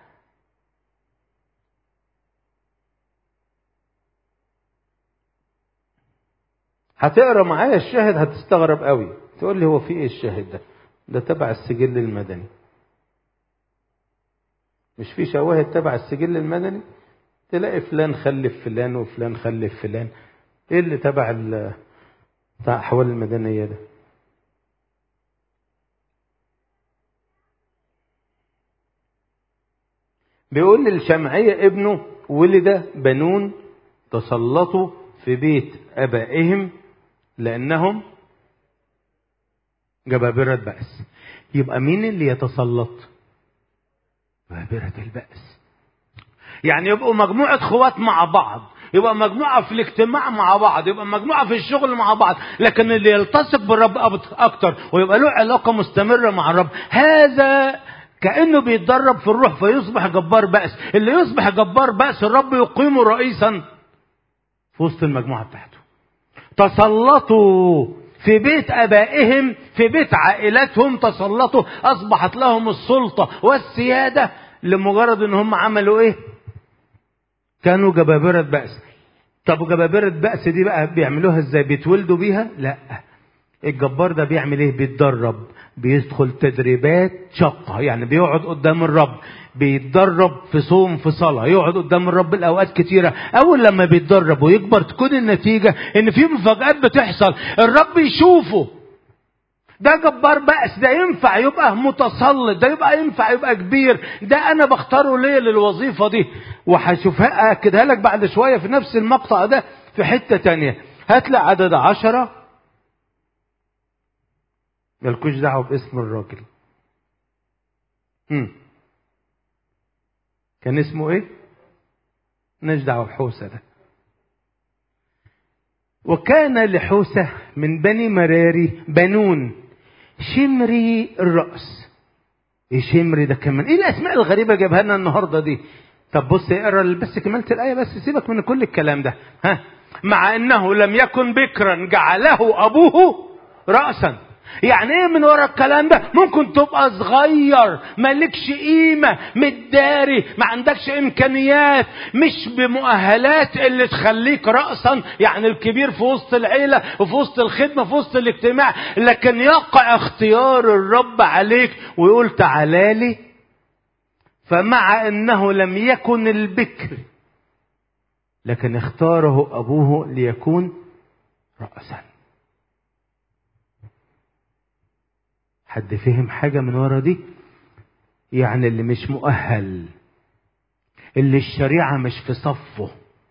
A: هتقرا معايا الشاهد هتستغرب قوي تقول لي هو في ايه الشاهد ده ده تبع السجل المدني مش في شواهد تبع السجل المدني تلاقي فلان خلف فلان وفلان خلف فلان ايه اللي تبع بتاع احوال المدنيه ده بيقول للشمعية ابنه ولد بنون تسلطوا في بيت ابائهم لانهم جبابرة بأس يبقى مين اللي يتسلط جبابرة البأس يعني يبقوا مجموعة خوات مع بعض يبقى مجموعة في الاجتماع مع بعض يبقى مجموعة في الشغل مع بعض لكن اللي يلتصق بالرب أكتر ويبقى له علاقة مستمرة مع الرب هذا كأنه بيتدرب في الروح فيصبح جبار بأس اللي يصبح جبار بأس الرب يقيمه رئيسا في وسط المجموعة بتاعته تسلطوا في بيت ابائهم في بيت عائلتهم تسلطوا اصبحت لهم السلطه والسياده لمجرد ان هم عملوا ايه كانوا جبابره باس طب جبابره باس دي بقى بيعملوها ازاي بيتولدوا بيها لا الجبار ده بيعمل ايه بيتدرب بيدخل تدريبات شقة يعني بيقعد قدام الرب بيتدرب في صوم في صلاة يقعد قدام الرب الأوقات كتيرة أول لما بيتدرب ويكبر تكون النتيجة إن في مفاجآت بتحصل الرب يشوفه ده جبار بأس ده ينفع يبقى متسلط ده يبقى ينفع يبقى كبير ده أنا بختاره ليه للوظيفة دي وهشوفها أكدها لك بعد شوية في نفس المقطع ده في حتة تانية هتلاقي عدد عشرة مالكوش دعوة باسم الراجل هم. كان اسمه ايه مالناش دعوة بحوسة ده وكان لحوسة من بني مراري بنون شمري الرأس ايه شمري ده كمان ايه الاسماء الغريبة جابها لنا النهاردة دي طب بص اقرا بس كملت الآية بس سيبك من كل الكلام ده ها مع انه لم يكن بكرا جعله ابوه رأسا يعني ايه من ورا الكلام ده ممكن تبقى صغير مالكش قيمة متداري ما عندكش امكانيات مش بمؤهلات اللي تخليك رأسا يعني الكبير في وسط العيلة وفي وسط الخدمة في وسط الاجتماع لكن يقع اختيار الرب عليك ويقول تعالى لي فمع انه لم يكن البكر لكن اختاره ابوه ليكون رأسا حد فهم حاجة من ورا دي يعني اللي مش مؤهل اللي الشريعة مش في صفه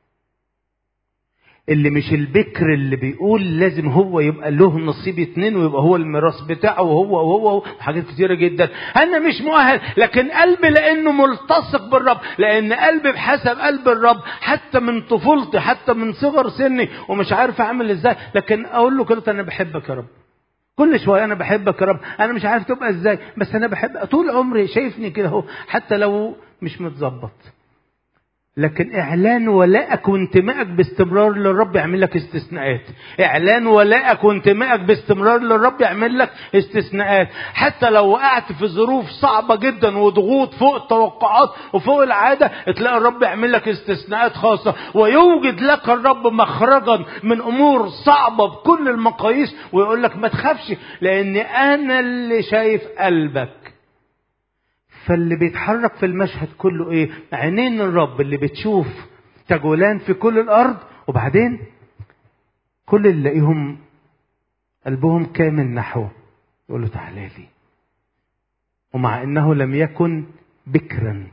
A: اللي مش البكر اللي بيقول لازم هو يبقى له نصيب اتنين ويبقى هو الميراث بتاعه وهو وهو وحاجات كتيرة جدا انا مش مؤهل لكن قلبي لانه ملتصق بالرب لان قلبي بحسب قلب الرب حتى من طفولتي حتى من صغر سني ومش عارف اعمل ازاي لكن اقول له كده انا بحبك يا رب كل شويه انا بحبك يا رب انا مش عارف تبقى ازاي بس انا بحب طول عمري شايفني كده اهو حتى لو مش متظبط لكن اعلان ولائك وانتمائك باستمرار للرب يعمل لك استثناءات اعلان ولائك وانتمائك باستمرار للرب يعمل لك استثناءات حتى لو وقعت في ظروف صعبة جدا وضغوط فوق التوقعات وفوق العادة تلاقي الرب يعمل لك استثناءات خاصة ويوجد لك الرب مخرجا من امور صعبة بكل المقاييس ويقول لك ما تخافش لان انا اللي شايف قلبك فاللي بيتحرك في المشهد كله ايه عينين الرب اللي بتشوف تجولان في كل الارض وبعدين كل اللي لاقيهم قلبهم كامل نحوه يقول له تعالى لي ومع انه لم يكن بكرا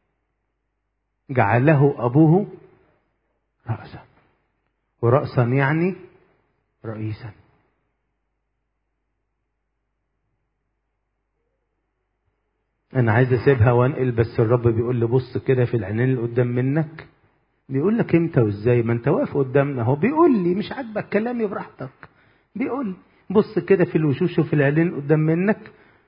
A: جعله ابوه راسا وراسا يعني رئيسا انا عايز اسيبها وانقل بس الرب بيقول لي بص كده في العينين اللي قدام منك بيقول لك امتى وازاي ما انت واقف قدامنا هو بيقول لي مش عاجبك كلامي براحتك بيقول لي بص كده في الوشوش وفي العينين قدام منك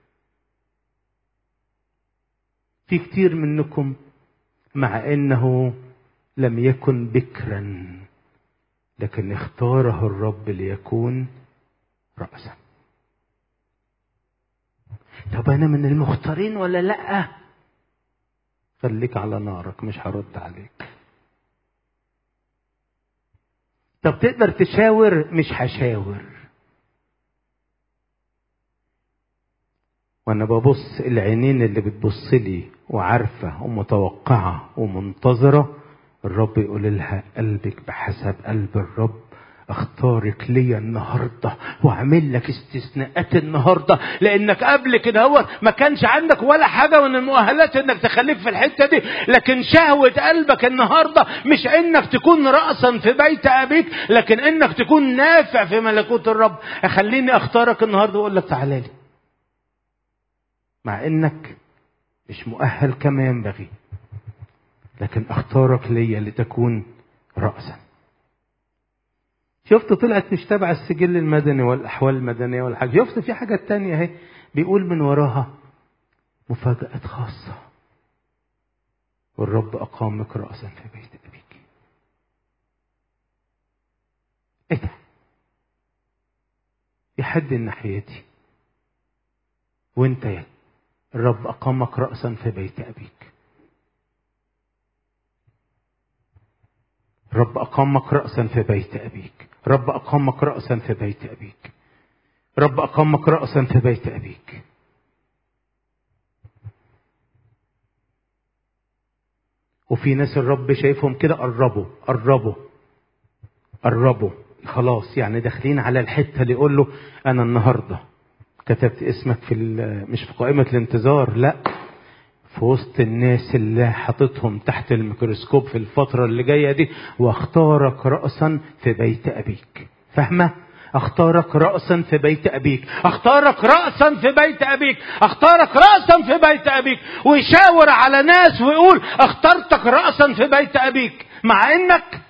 A: في كتير منكم مع انه لم يكن بكرا لكن اختاره الرب ليكون رأسا طب انا من المختارين ولا لا خليك على نارك مش هرد عليك طب تقدر تشاور مش هشاور وانا ببص العينين اللي بتبص لي وعارفه ومتوقعه ومنتظره الرب يقول لها قلبك بحسب قلب الرب اختارك ليا النهارده واعمل لك استثناءات النهارده لانك قبل كده هو ما كانش عندك ولا حاجه من المؤهلات انك تخليك في الحته دي لكن شهوه قلبك النهارده مش انك تكون راسا في بيت ابيك لكن انك تكون نافع في ملكوت الرب خليني اختارك النهارده واقول لك تعالى لي مع انك مش مؤهل كما ينبغي لكن اختارك ليا لتكون رأسا شفت طلعت مش تبع السجل المدني والاحوال المدنيه ولا حاجه شفت في حاجه تانية اهي بيقول من وراها مفاجاه خاصه والرب اقامك راسا في بيت ابيك ايه ده في حد ناحيتي وانت يا الرب اقامك راسا في بيت ابيك رب أقامك رأسا في بيت أبيك رب أقامك رأسا في بيت أبيك رب أقامك رأسا في بيت أبيك وفي ناس الرب شايفهم كده قربوا قربوا قربوا خلاص يعني داخلين على الحتة اللي يقول له أنا النهاردة كتبت اسمك في مش في قائمة الانتظار لا في وسط الناس اللي حاططهم تحت الميكروسكوب في الفترة اللي جاية دي واختارك رأسا في بيت أبيك فاهمة؟ اختارك رأسا في بيت أبيك اختارك رأسا في بيت أبيك اختارك رأسا في بيت أبيك ويشاور على ناس ويقول اخترتك رأسا في بيت أبيك مع انك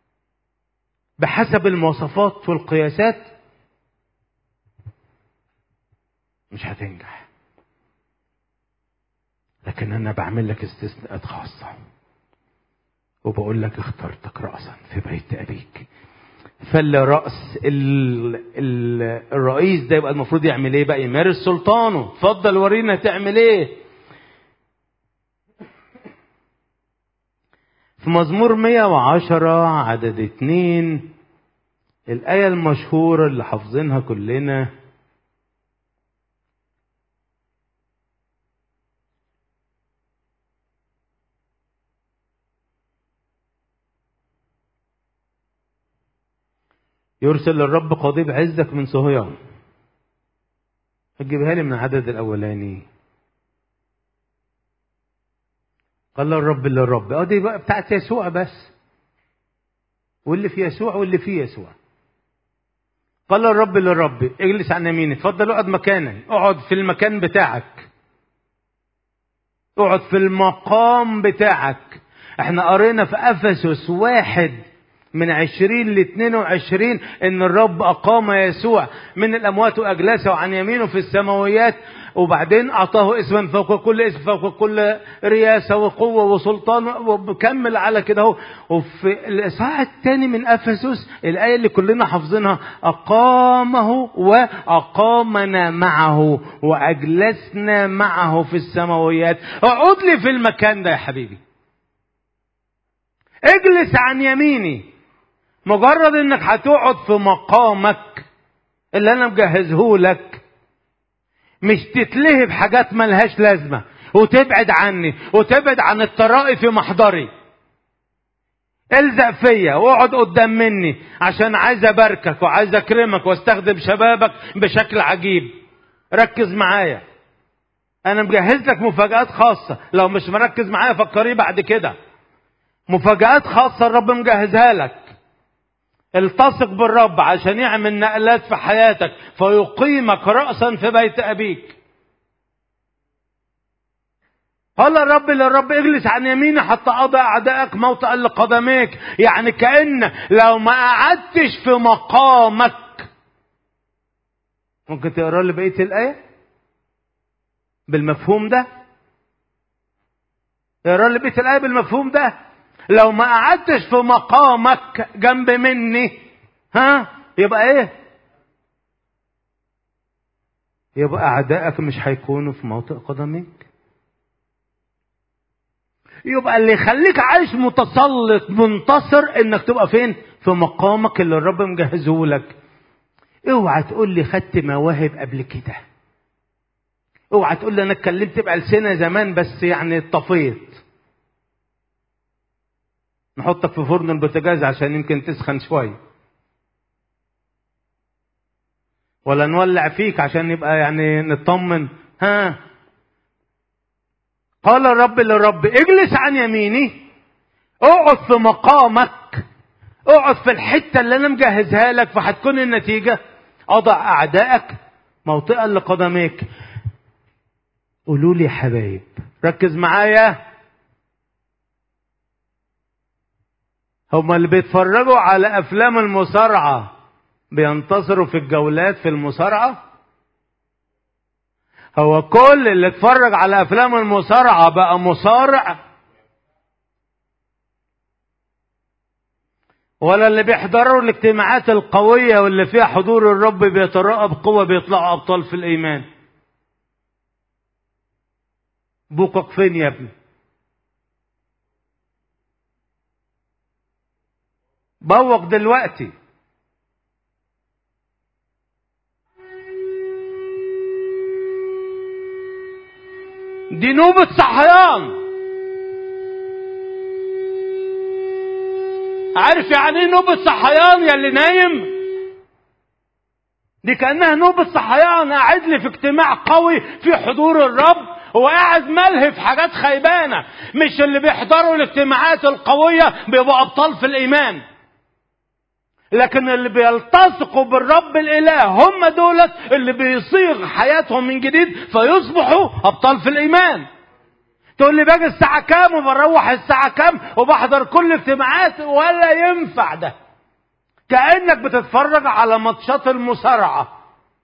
A: بحسب المواصفات والقياسات مش هتنجح لكن انا بعمل لك استثناءات خاصه وبقول لك اخترتك راسا في بيت ابيك فاللي راس ال... ال... الرئيس ده يبقى المفروض يعمل ايه بقى يمارس سلطانه اتفضل ورينا تعمل ايه في مزمور 110 عدد اتنين الآية المشهورة اللي حافظينها كلنا يرسل الرب قضيب عزك من صهيون هتجيبها لي من العدد الاولاني قال الرب للرب اه دي بقى بتاعت يسوع بس واللي في يسوع واللي في يسوع قال الرب للرب اجلس عن يميني اتفضل اقعد مكانك اقعد في المكان بتاعك اقعد في المقام بتاعك احنا قرينا في افسس واحد من عشرين لاثنين وعشرين ان الرب اقام يسوع من الاموات واجلسه عن يمينه في السماويات وبعدين اعطاه اسما فوق كل اسم فوق كل رياسه وقوه وسلطان وبكمل على كده اهو وفي الاصحاح الثاني من افسس الايه اللي كلنا حافظينها اقامه واقامنا معه واجلسنا معه في السماويات اقعد لي في المكان ده يا حبيبي اجلس عن يميني مجرد انك هتقعد في مقامك اللي انا مجهزه لك مش تتلهي بحاجات ملهاش لازمة وتبعد عني وتبعد عن الطرائق في محضري الزق فيا واقعد قدام مني عشان عايز اباركك وعايز اكرمك واستخدم شبابك بشكل عجيب ركز معايا انا مجهز لك مفاجآت خاصة لو مش مركز معايا فكريه بعد كده مفاجآت خاصة الرب مجهزها لك التصق بالرب عشان يعمل نقلات في حياتك فيقيمك رأسا في بيت أبيك قال الرب للرب اجلس عن يميني حتى اضع اعدائك موطئا لقدميك يعني كان لو ما قعدتش في مقامك ممكن تقرا لي بقيه الايه بالمفهوم ده اقرا لي بقيه الايه بالمفهوم ده لو ما قعدتش في مقامك جنب مني ها يبقى ايه يبقى اعدائك مش هيكونوا في موطئ قدميك يبقى اللي يخليك عايش متسلط منتصر انك تبقى فين في مقامك اللي الرب مجهزه لك اوعى تقول لي خدت مواهب قبل كده اوعى تقول لي انا اتكلمت بألسنة زمان بس يعني طفيت نحطك في فرن البوتاجاز عشان يمكن تسخن شويه ولا نولع فيك عشان يبقى يعني نطمن ها قال الرب للرب اجلس عن يميني اقعد في مقامك اقعد في الحته اللي انا مجهزها لك فهتكون النتيجه اضع اعدائك موطئا لقدميك قولوا لي يا حبايب ركز معايا هما اللي بيتفرجوا على افلام المصارعه بينتصروا في الجولات في المصارعه هو كل اللي اتفرج على افلام المصارعه بقى مصارع ولا اللي بيحضروا الاجتماعات القوية واللي فيها حضور الرب بيتراءى بقوة بيطلعوا أبطال في الإيمان بوقك فين يا ابني بوق دلوقتي دي نوبة صحيان عارف يعني ايه نوبة صحيان يا اللي نايم دي كأنها نوبة صحيان قاعد لي في اجتماع قوي في حضور الرب هو قاعد ملهي في حاجات خيبانة مش اللي بيحضروا الاجتماعات القوية بيبقوا أبطال في الإيمان لكن اللي بيلتصقوا بالرب الاله هم دولت اللي بيصيغ حياتهم من جديد فيصبحوا ابطال في الايمان تقول لي باجي الساعة كام وبروح الساعة كام وبحضر كل اجتماعات ولا ينفع ده كأنك بتتفرج على ماتشات المصارعة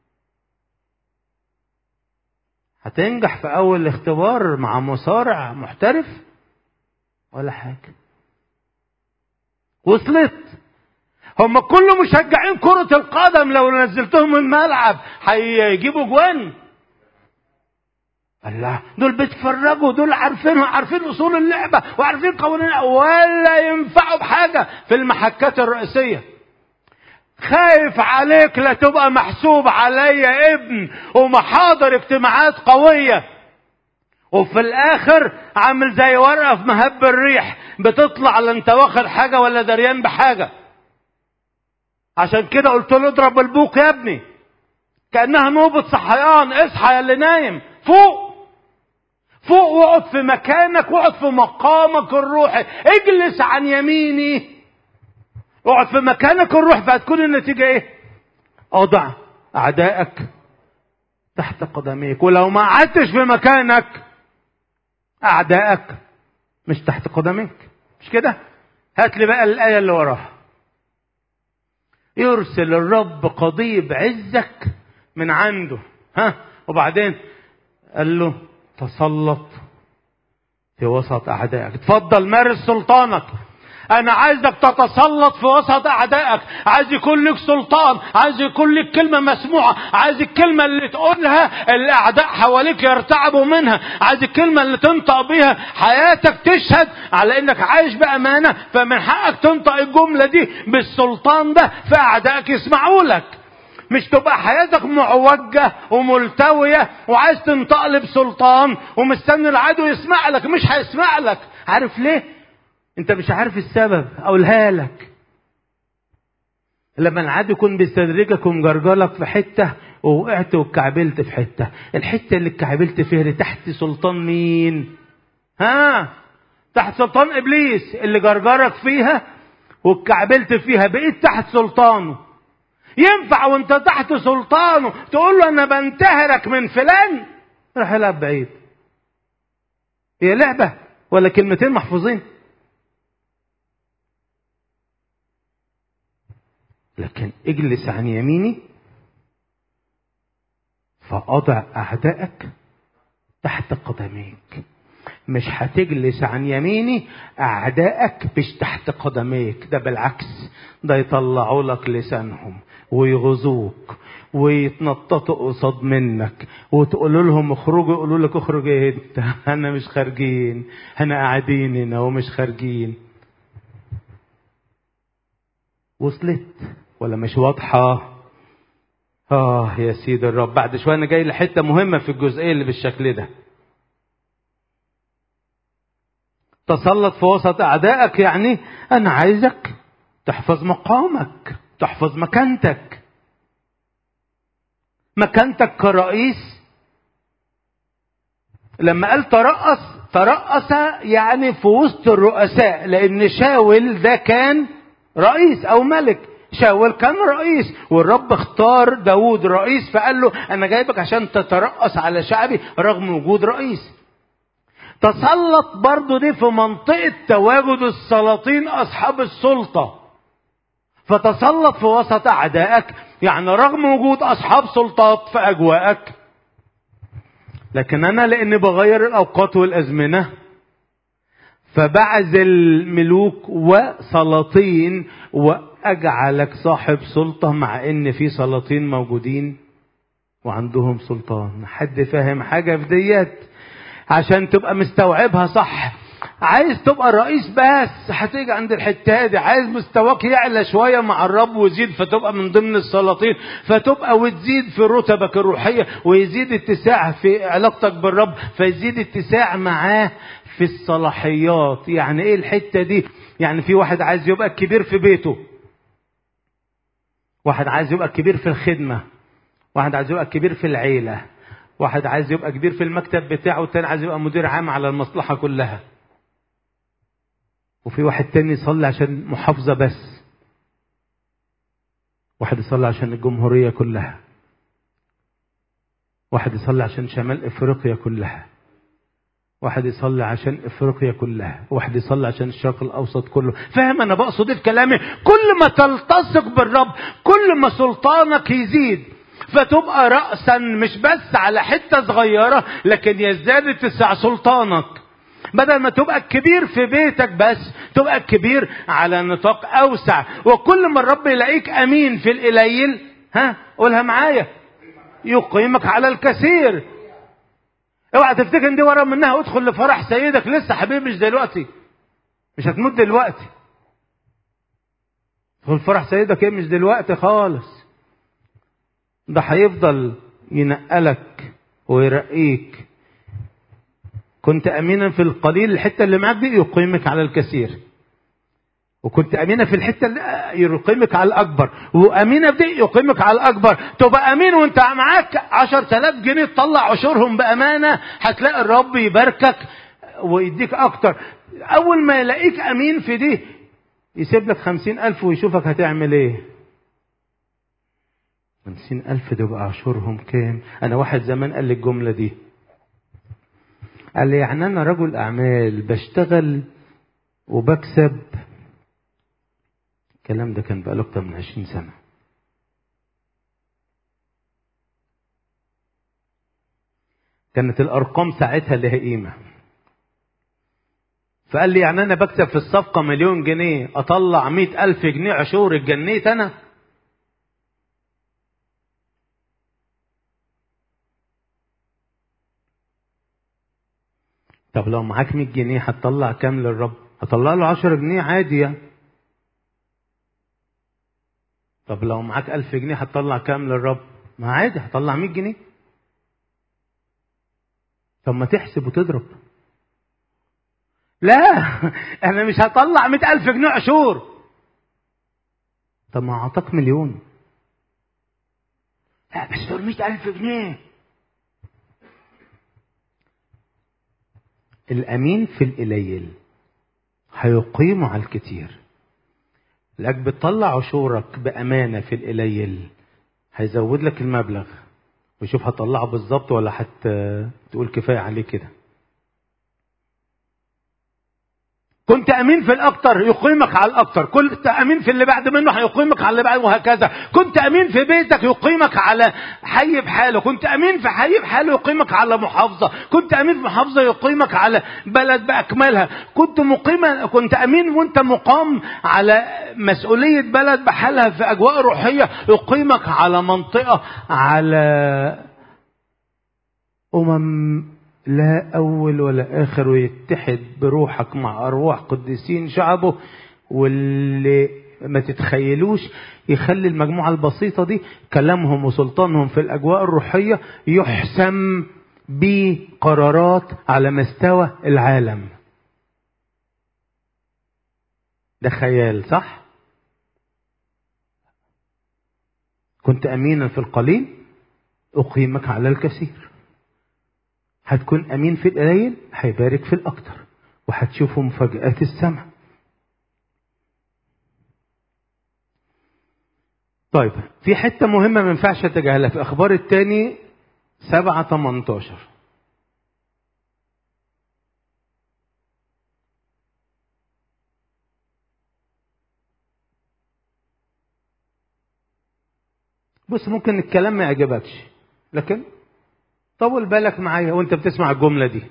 A: هتنجح في أول اختبار مع مصارع محترف ولا حاجة وصلت هم كل مشجعين كرة القدم لو نزلتهم الملعب هيجيبوا جوان الله دول بيتفرجوا دول عارفين عارفين اصول اللعبه وعارفين قوانين ولا ينفعوا بحاجه في المحكات الرئيسيه خايف عليك لا تبقى محسوب عليا ابن ومحاضر اجتماعات قويه وفي الاخر عامل زي ورقه في مهب الريح بتطلع لا انت واخد حاجه ولا دريان بحاجه عشان كده قلت له اضرب البوق يا ابني كانها نوبه صحيان اصحى يا اللي نايم فوق فوق واقعد في مكانك واقعد في مقامك الروحي اجلس عن يميني اقعد في مكانك الروحي فهتكون النتيجه ايه اضع اعدائك تحت قدميك ولو ما قعدتش في مكانك اعدائك مش تحت قدميك مش كده هات لي بقى الايه اللي وراها يرسل الرب قضيب عزك من عنده ها وبعدين قال له تسلط في وسط اعدائك اتفضل مارس سلطانك انا عايزك تتسلط في وسط اعدائك عايز يكون لك سلطان عايز يكون لك كلمه مسموعه عايز الكلمه اللي تقولها الاعداء حواليك يرتعبوا منها عايز الكلمه اللي تنطق بيها حياتك تشهد على انك عايش بامانه فمن حقك تنطق الجمله دي بالسلطان ده فاعدائك يسمعوا لك مش تبقى حياتك معوجة وملتوية وعايز تنطق بسلطان ومستني العدو يسمع لك مش هيسمع لك عارف ليه انت مش عارف السبب اقولها لك لما العدو يكون بيستدرجك ومجرجلك في حته ووقعت واتكعبلت في حته الحته اللي اتكعبلت فيها دي تحت سلطان مين ها تحت سلطان ابليس اللي جرجرك فيها واتكعبلت فيها بقيت تحت سلطانه ينفع وانت تحت سلطانه تقول له انا بنتهرك من فلان راح يلعب بعيد هي لعبة ولا كلمتين محفوظين لكن اجلس عن يميني فأضع أعدائك تحت قدميك مش هتجلس عن يميني أعدائك مش تحت قدميك ده بالعكس ده يطلعوا لك لسانهم ويغزوك ويتنططوا قصاد منك وتقول لهم اخرجوا يقولوا لك اخرج ايه انت انا مش خارجين انا قاعدين هنا ومش خارجين وصلت ولا مش واضحه اه يا سيد الرب بعد شويه انا جاي لحته مهمه في الجزئيه اللي بالشكل ده تسلط في وسط اعدائك يعني انا عايزك تحفظ مقامك تحفظ مكانتك مكانتك كرئيس لما قال ترأس ترأس يعني في وسط الرؤساء لأن شاول ده كان رئيس أو ملك شاول كان رئيس والرب اختار داود رئيس فقال له أنا جايبك عشان تترأس على شعبي رغم وجود رئيس تسلط برضو دي في منطقة تواجد السلاطين أصحاب السلطة فتسلط في وسط أعدائك يعني رغم وجود أصحاب سلطات في أجواءك لكن أنا لأني بغير الأوقات والأزمنة فبعزل ملوك وسلاطين وأجعلك صاحب سلطة مع إن في سلاطين موجودين وعندهم سلطان حد فاهم حاجة في ديت عشان تبقى مستوعبها صح عايز تبقى رئيس بس هتيجي عند الحته دي عايز مستواك يعلى شويه مع الرب ويزيد فتبقى من ضمن السلاطين فتبقى وتزيد في رتبك الروحيه ويزيد اتساع في علاقتك بالرب فيزيد اتساع معاه في الصلاحيات يعني ايه الحته دي يعني في واحد عايز يبقى كبير في بيته واحد عايز يبقى كبير في الخدمه واحد عايز يبقى كبير في العيله واحد عايز يبقى كبير في المكتب بتاعه والتاني عايز يبقى مدير عام على المصلحه كلها وفي واحد تاني يصلي عشان محافظة بس واحد يصلي عشان الجمهورية كلها واحد يصلي عشان شمال افريقيا كلها واحد يصلي عشان افريقيا كلها واحد يصلي عشان الشرق الاوسط كله فاهم انا بقصد ايه في كلامي كل ما تلتصق بالرب كل ما سلطانك يزيد فتبقى رأسا مش بس على حتة صغيرة لكن يزداد اتساع سلطانك بدل ما تبقى الكبير في بيتك بس تبقى الكبير على نطاق اوسع وكل ما الرب يلاقيك امين في القليل ها قولها معايا يقيمك على الكثير اوعى تفتكر ان دي ورا منها ادخل لفرح سيدك لسه حبيبي مش دلوقتي مش هتموت دلوقتي ادخل فرح سيدك ايه مش دلوقتي خالص ده هيفضل ينقلك ويرقيك كنت امينا في القليل الحته اللي معاك دي يقيمك على الكثير وكنت امينه في الحته اللي يقيمك على الاكبر وامينه في دي يقيمك على الاكبر تبقى امين وانت معاك 10000 جنيه تطلع عشورهم بامانه هتلاقي الرب يباركك ويديك اكتر اول ما يلاقيك امين في دي يسيب لك خمسين ألف ويشوفك هتعمل ايه خمسين ألف دول عشورهم كام أنا واحد زمان قال لي الجملة دي قال لي يعني أنا رجل أعمال بشتغل وبكسب الكلام ده كان بقاله أكتر من عشرين سنة كانت الأرقام ساعتها لها قيمة فقال لي يعني أنا بكسب في الصفقة مليون جنيه أطلع مئة ألف جنيه عشور اتجنيت أنا طب لو معاك 100 جنيه هتطلع كام للرب؟ هطلع له 10 جنيه عادي يعني. طب لو معاك 1000 جنيه هتطلع كام للرب؟ ما عادي هطلع 100 جنيه. طب ما تحسب وتضرب. لا انا مش هطلع 100000 جنيه عشور. طب ما اعطاك مليون. لا بس دول 100000 جنيه. الأمين في القليل هيقيم على الكتير لك بتطلع عشورك بأمانة في القليل هيزود لك المبلغ ويشوف هتطلعه بالظبط ولا حت تقول كفاية عليه كده كنت امين في الاكتر يقيمك على الاكتر كنت امين في اللي بعد منه هيقيمك على اللي بعد وهكذا كنت امين في بيتك يقيمك على حي بحاله كنت امين في حي بحاله يقيمك على محافظه كنت امين في محافظه يقيمك على بلد باكملها كنت مقيما كنت امين وانت مقام على مسؤوليه بلد بحالها في اجواء روحيه يقيمك على منطقه على امم لا أول ولا آخر ويتحد بروحك مع أرواح قديسين شعبه واللي ما تتخيلوش يخلي المجموعة البسيطة دي كلامهم وسلطانهم في الأجواء الروحية يحسم بقرارات على مستوى العالم ده خيال صح كنت أمينا في القليل أقيمك على الكثير هتكون امين في القليل هيبارك في الاكتر وهتشوفوا مفاجآت السماء طيب في حتة مهمة ما ينفعش اتجاهلها في اخبار التاني سبعة 18 بص ممكن الكلام ما يعجبكش لكن طول بالك معايا وانت بتسمع الجملة دي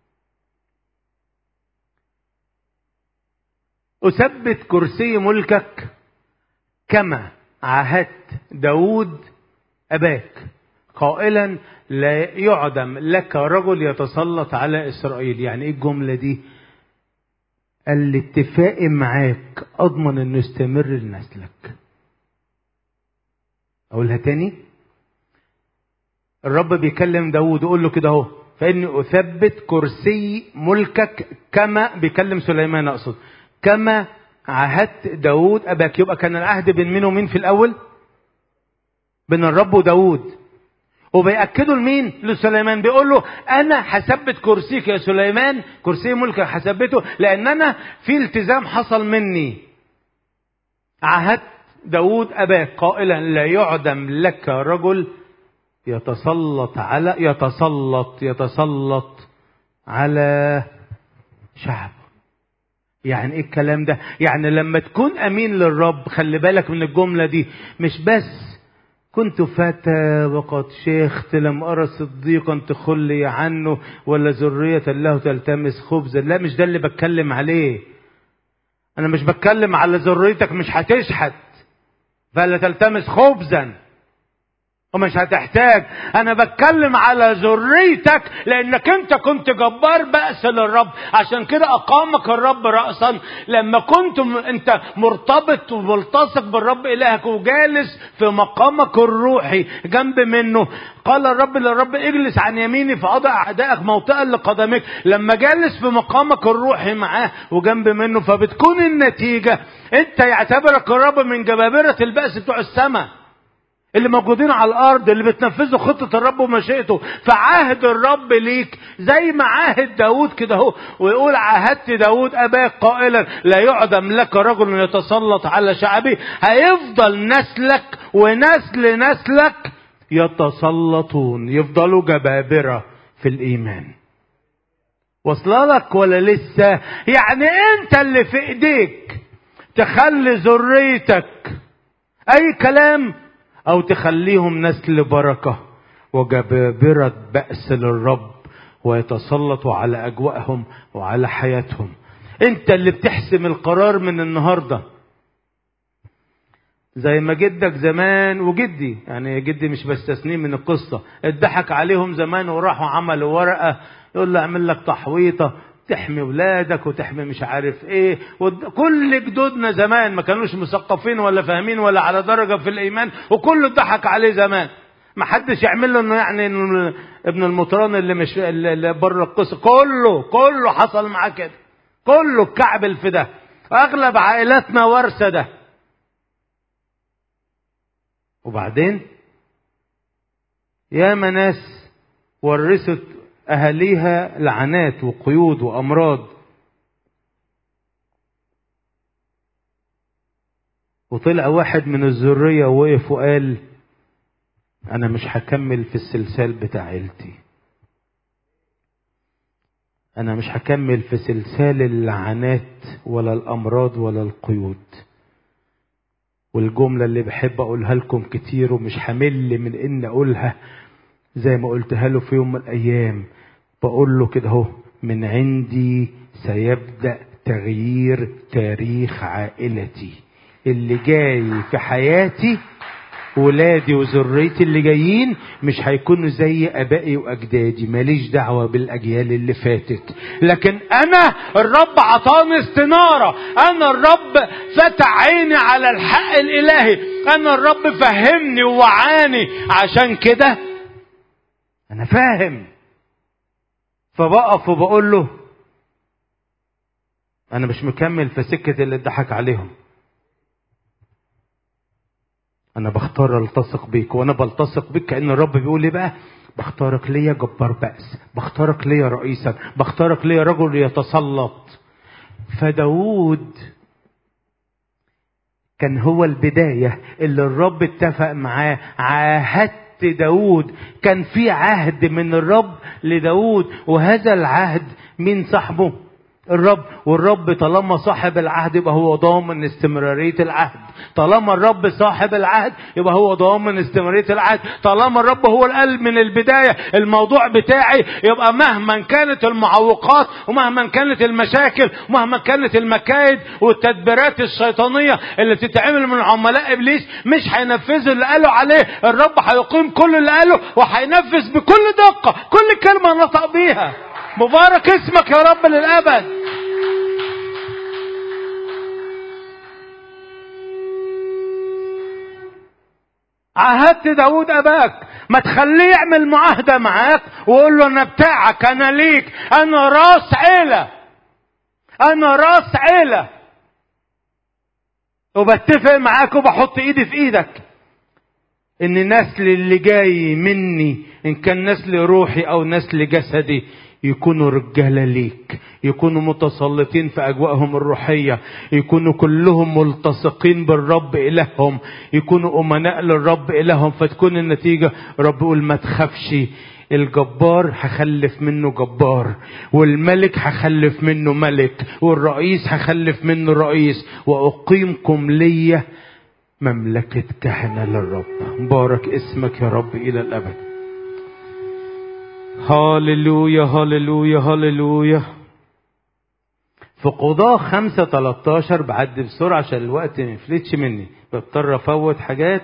A: أثبت كرسي ملكك كما عهدت داود أباك قائلا لا يعدم لك رجل يتسلط على إسرائيل يعني إيه الجملة دي الاتفاق معاك أضمن أنه يستمر لنسلك أقولها تاني الرب بيكلم داود يقول له كده اهو فاني اثبت كرسي ملكك كما بيكلم سليمان اقصد كما عهدت داود اباك يبقى كان العهد بين مين ومين في الاول بين الرب وداود وبيأكدوا لمين لسليمان بيقول له انا هثبت كرسيك يا سليمان كرسي ملكك هثبته لان انا في التزام حصل مني عهدت داود اباك قائلا لا يعدم لك رجل يتسلط على يتسلط يتسلط على شعب يعني ايه الكلام ده يعني لما تكون امين للرب خلي بالك من الجمله دي مش بس كنت فتى وقد شيخت لم أرى صديقا تخلي عنه ولا ذرية له تلتمس خبزا لا مش ده اللي بتكلم عليه أنا مش بتكلم على ذريتك مش هتشحت فلا تلتمس خبزا ومش هتحتاج انا بتكلم على ذريتك لانك انت كنت جبار بأس للرب عشان كده اقامك الرب رأسا لما كنت انت مرتبط وملتصق بالرب الهك وجالس في مقامك الروحي جنب منه قال الرب للرب اجلس عن يميني فاضع اعدائك موطئا لقدمك لما جالس في مقامك الروحي معاه وجنب منه فبتكون النتيجة انت يعتبرك الرب من جبابرة البأس بتوع السماء اللي موجودين على الارض اللي بتنفذوا خطة الرب ومشيئته فعهد الرب ليك زي ما عاهد داود كده اهو ويقول عاهدت داود اباك قائلا لا يعدم لك رجل يتسلط على شعبي هيفضل نسلك ونسل نسلك يتسلطون يفضلوا جبابرة في الايمان واصله لك ولا لسه يعني انت اللي في ايديك تخلي ذريتك اي كلام او تخليهم نسل بركة وجبابرة بأس للرب ويتسلطوا على اجواءهم وعلى حياتهم انت اللي بتحسم القرار من النهارده زي ما جدك زمان وجدي يعني جدي مش بستثنيه من القصه اتضحك عليهم زمان وراحوا عملوا ورقه يقول له اعمل لك تحويطه تحمي ولادك وتحمي مش عارف ايه كل جدودنا زمان ما كانوش مثقفين ولا فاهمين ولا على درجه في الايمان وكله اتضحك عليه زمان ما حدش يعمل له انه يعني إنه ابن المطران اللي مش اللي بره القصه كله كله حصل معاه كده كله اتكعبل في ده اغلب عائلاتنا ورثه ده وبعدين يا ناس ورثت أهاليها لعنات وقيود وأمراض وطلع واحد من الذرية وقف وقال أنا مش هكمل في السلسال بتاع عيلتي انا مش هكمل في سلسال اللعنات ولا الامراض ولا القيود والجمله اللي بحب اقولها لكم كتير ومش همل من ان اقولها زي ما قلتها له في يوم من الايام بقول له كده اهو من عندي سيبدا تغيير تاريخ عائلتي اللي جاي في حياتي ولادي وذريتي اللي جايين مش هيكونوا زي ابائي واجدادي ماليش دعوه بالاجيال اللي فاتت لكن انا الرب عطاني استناره انا الرب فتح عيني على الحق الالهي انا الرب فهمني ووعاني عشان كده انا فاهم فبقف وبقول له انا مش مكمل في سكه اللي اتضحك عليهم انا بختار التصق بيك وانا بلتصق بيك كان الرب بيقول لي بقى بختارك ليا جبار بأس بختارك ليا رئيسا بختارك ليا رجل يتسلط فداود كان هو البداية اللي الرب اتفق معاه عاهدت داود كان في عهد من الرب لداود وهذا العهد مين صاحبه الرب والرب طالما صاحب العهد يبقى هو ضامن استمرارية العهد طالما الرب صاحب العهد يبقى هو ضامن استمرارية العهد طالما الرب هو القلب من البداية الموضوع بتاعي يبقى مهما كانت المعوقات ومهما كانت المشاكل ومهما كانت المكايد والتدبيرات الشيطانية اللي بتتعمل من عملاء إبليس مش هينفذوا اللي قالوا عليه الرب هيقيم كل اللي قاله وهينفذ بكل دقة كل كلمة نطق بيها مبارك اسمك يا رب للأبد عهدت داود أباك ما تخليه يعمل معاهدة معاك وقول له أنا بتاعك أنا ليك أنا راس عيلة أنا راس عيلة وبتفق معاك وبحط إيدي في إيدك إن النسل اللي جاي مني إن كان نسل روحي أو نسل جسدي يكونوا رجالة ليك يكونوا متسلطين في أجواءهم الروحية يكونوا كلهم ملتصقين بالرب إلههم يكونوا أمناء للرب إلههم فتكون النتيجة رب يقول ما تخافش الجبار هخلف منه جبار والملك هخلف منه ملك والرئيس هخلف منه رئيس وأقيمكم لي مملكة كهنة للرب بارك اسمك يا رب إلى الأبد هاللويا هاللويا هاللويا في قضاء خمسة تلاتاشر بعد بسرعة عشان الوقت ما يفلتش مني بضطر افوت حاجات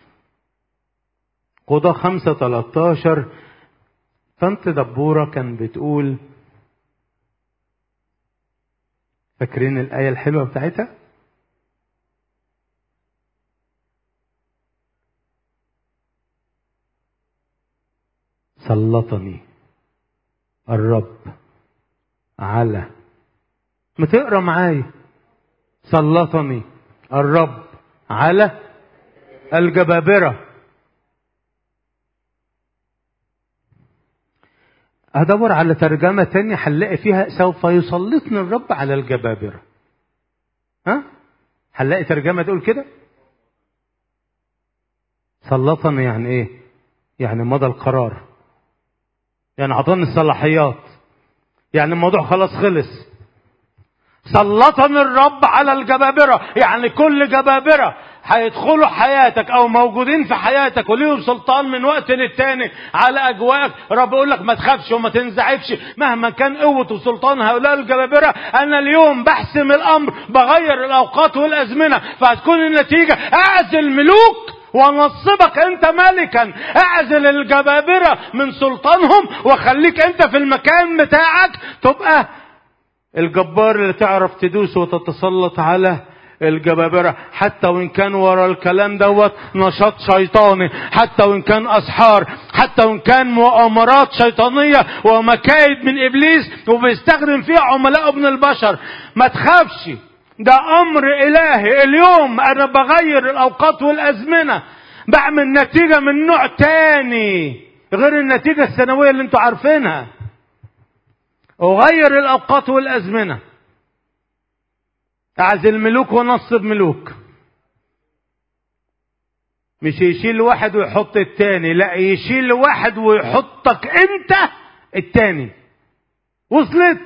A: قضاء خمسة تلاتاشر طنط دبورة كان بتقول فاكرين الآية الحلوة بتاعتها؟ سلطني الرب على ما تقرا معايا سلطني الرب على الجبابرة أدور على ترجمة تانية هنلاقي فيها سوف يسلطني الرب على الجبابرة ها هنلاقي ترجمة تقول كده سلطني يعني ايه يعني مضى القرار يعني اعطاني الصلاحيات يعني الموضوع خلاص خلص سلطني الرب على الجبابرة يعني كل جبابرة هيدخلوا حياتك او موجودين في حياتك وليهم سلطان من وقت للتاني على اجواءك رب يقول لك ما تخافش وما تنزعجش مهما كان قوة وسلطان هؤلاء الجبابرة انا اليوم بحسم الامر بغير الاوقات والازمنة فهتكون النتيجة اعزل ملوك ونصبك انت ملكا اعزل الجبابرة من سلطانهم وخليك انت في المكان بتاعك تبقى الجبار اللي تعرف تدوس وتتسلط على الجبابرة حتى وإن كان ورا الكلام دوت نشاط شيطاني حتى وإن كان أسحار حتى وإن كان مؤامرات شيطانية ومكايد من إبليس وبيستخدم فيها عملاء ابن البشر ما تخافش ده أمر إلهي اليوم أنا بغير الأوقات والأزمنة بعمل نتيجة من نوع تاني غير النتيجة السنوية اللي انتوا عارفينها أغير الأوقات والأزمنة أعزل ملوك ونصب ملوك مش يشيل واحد ويحط التاني لا يشيل واحد ويحطك انت التاني وصلت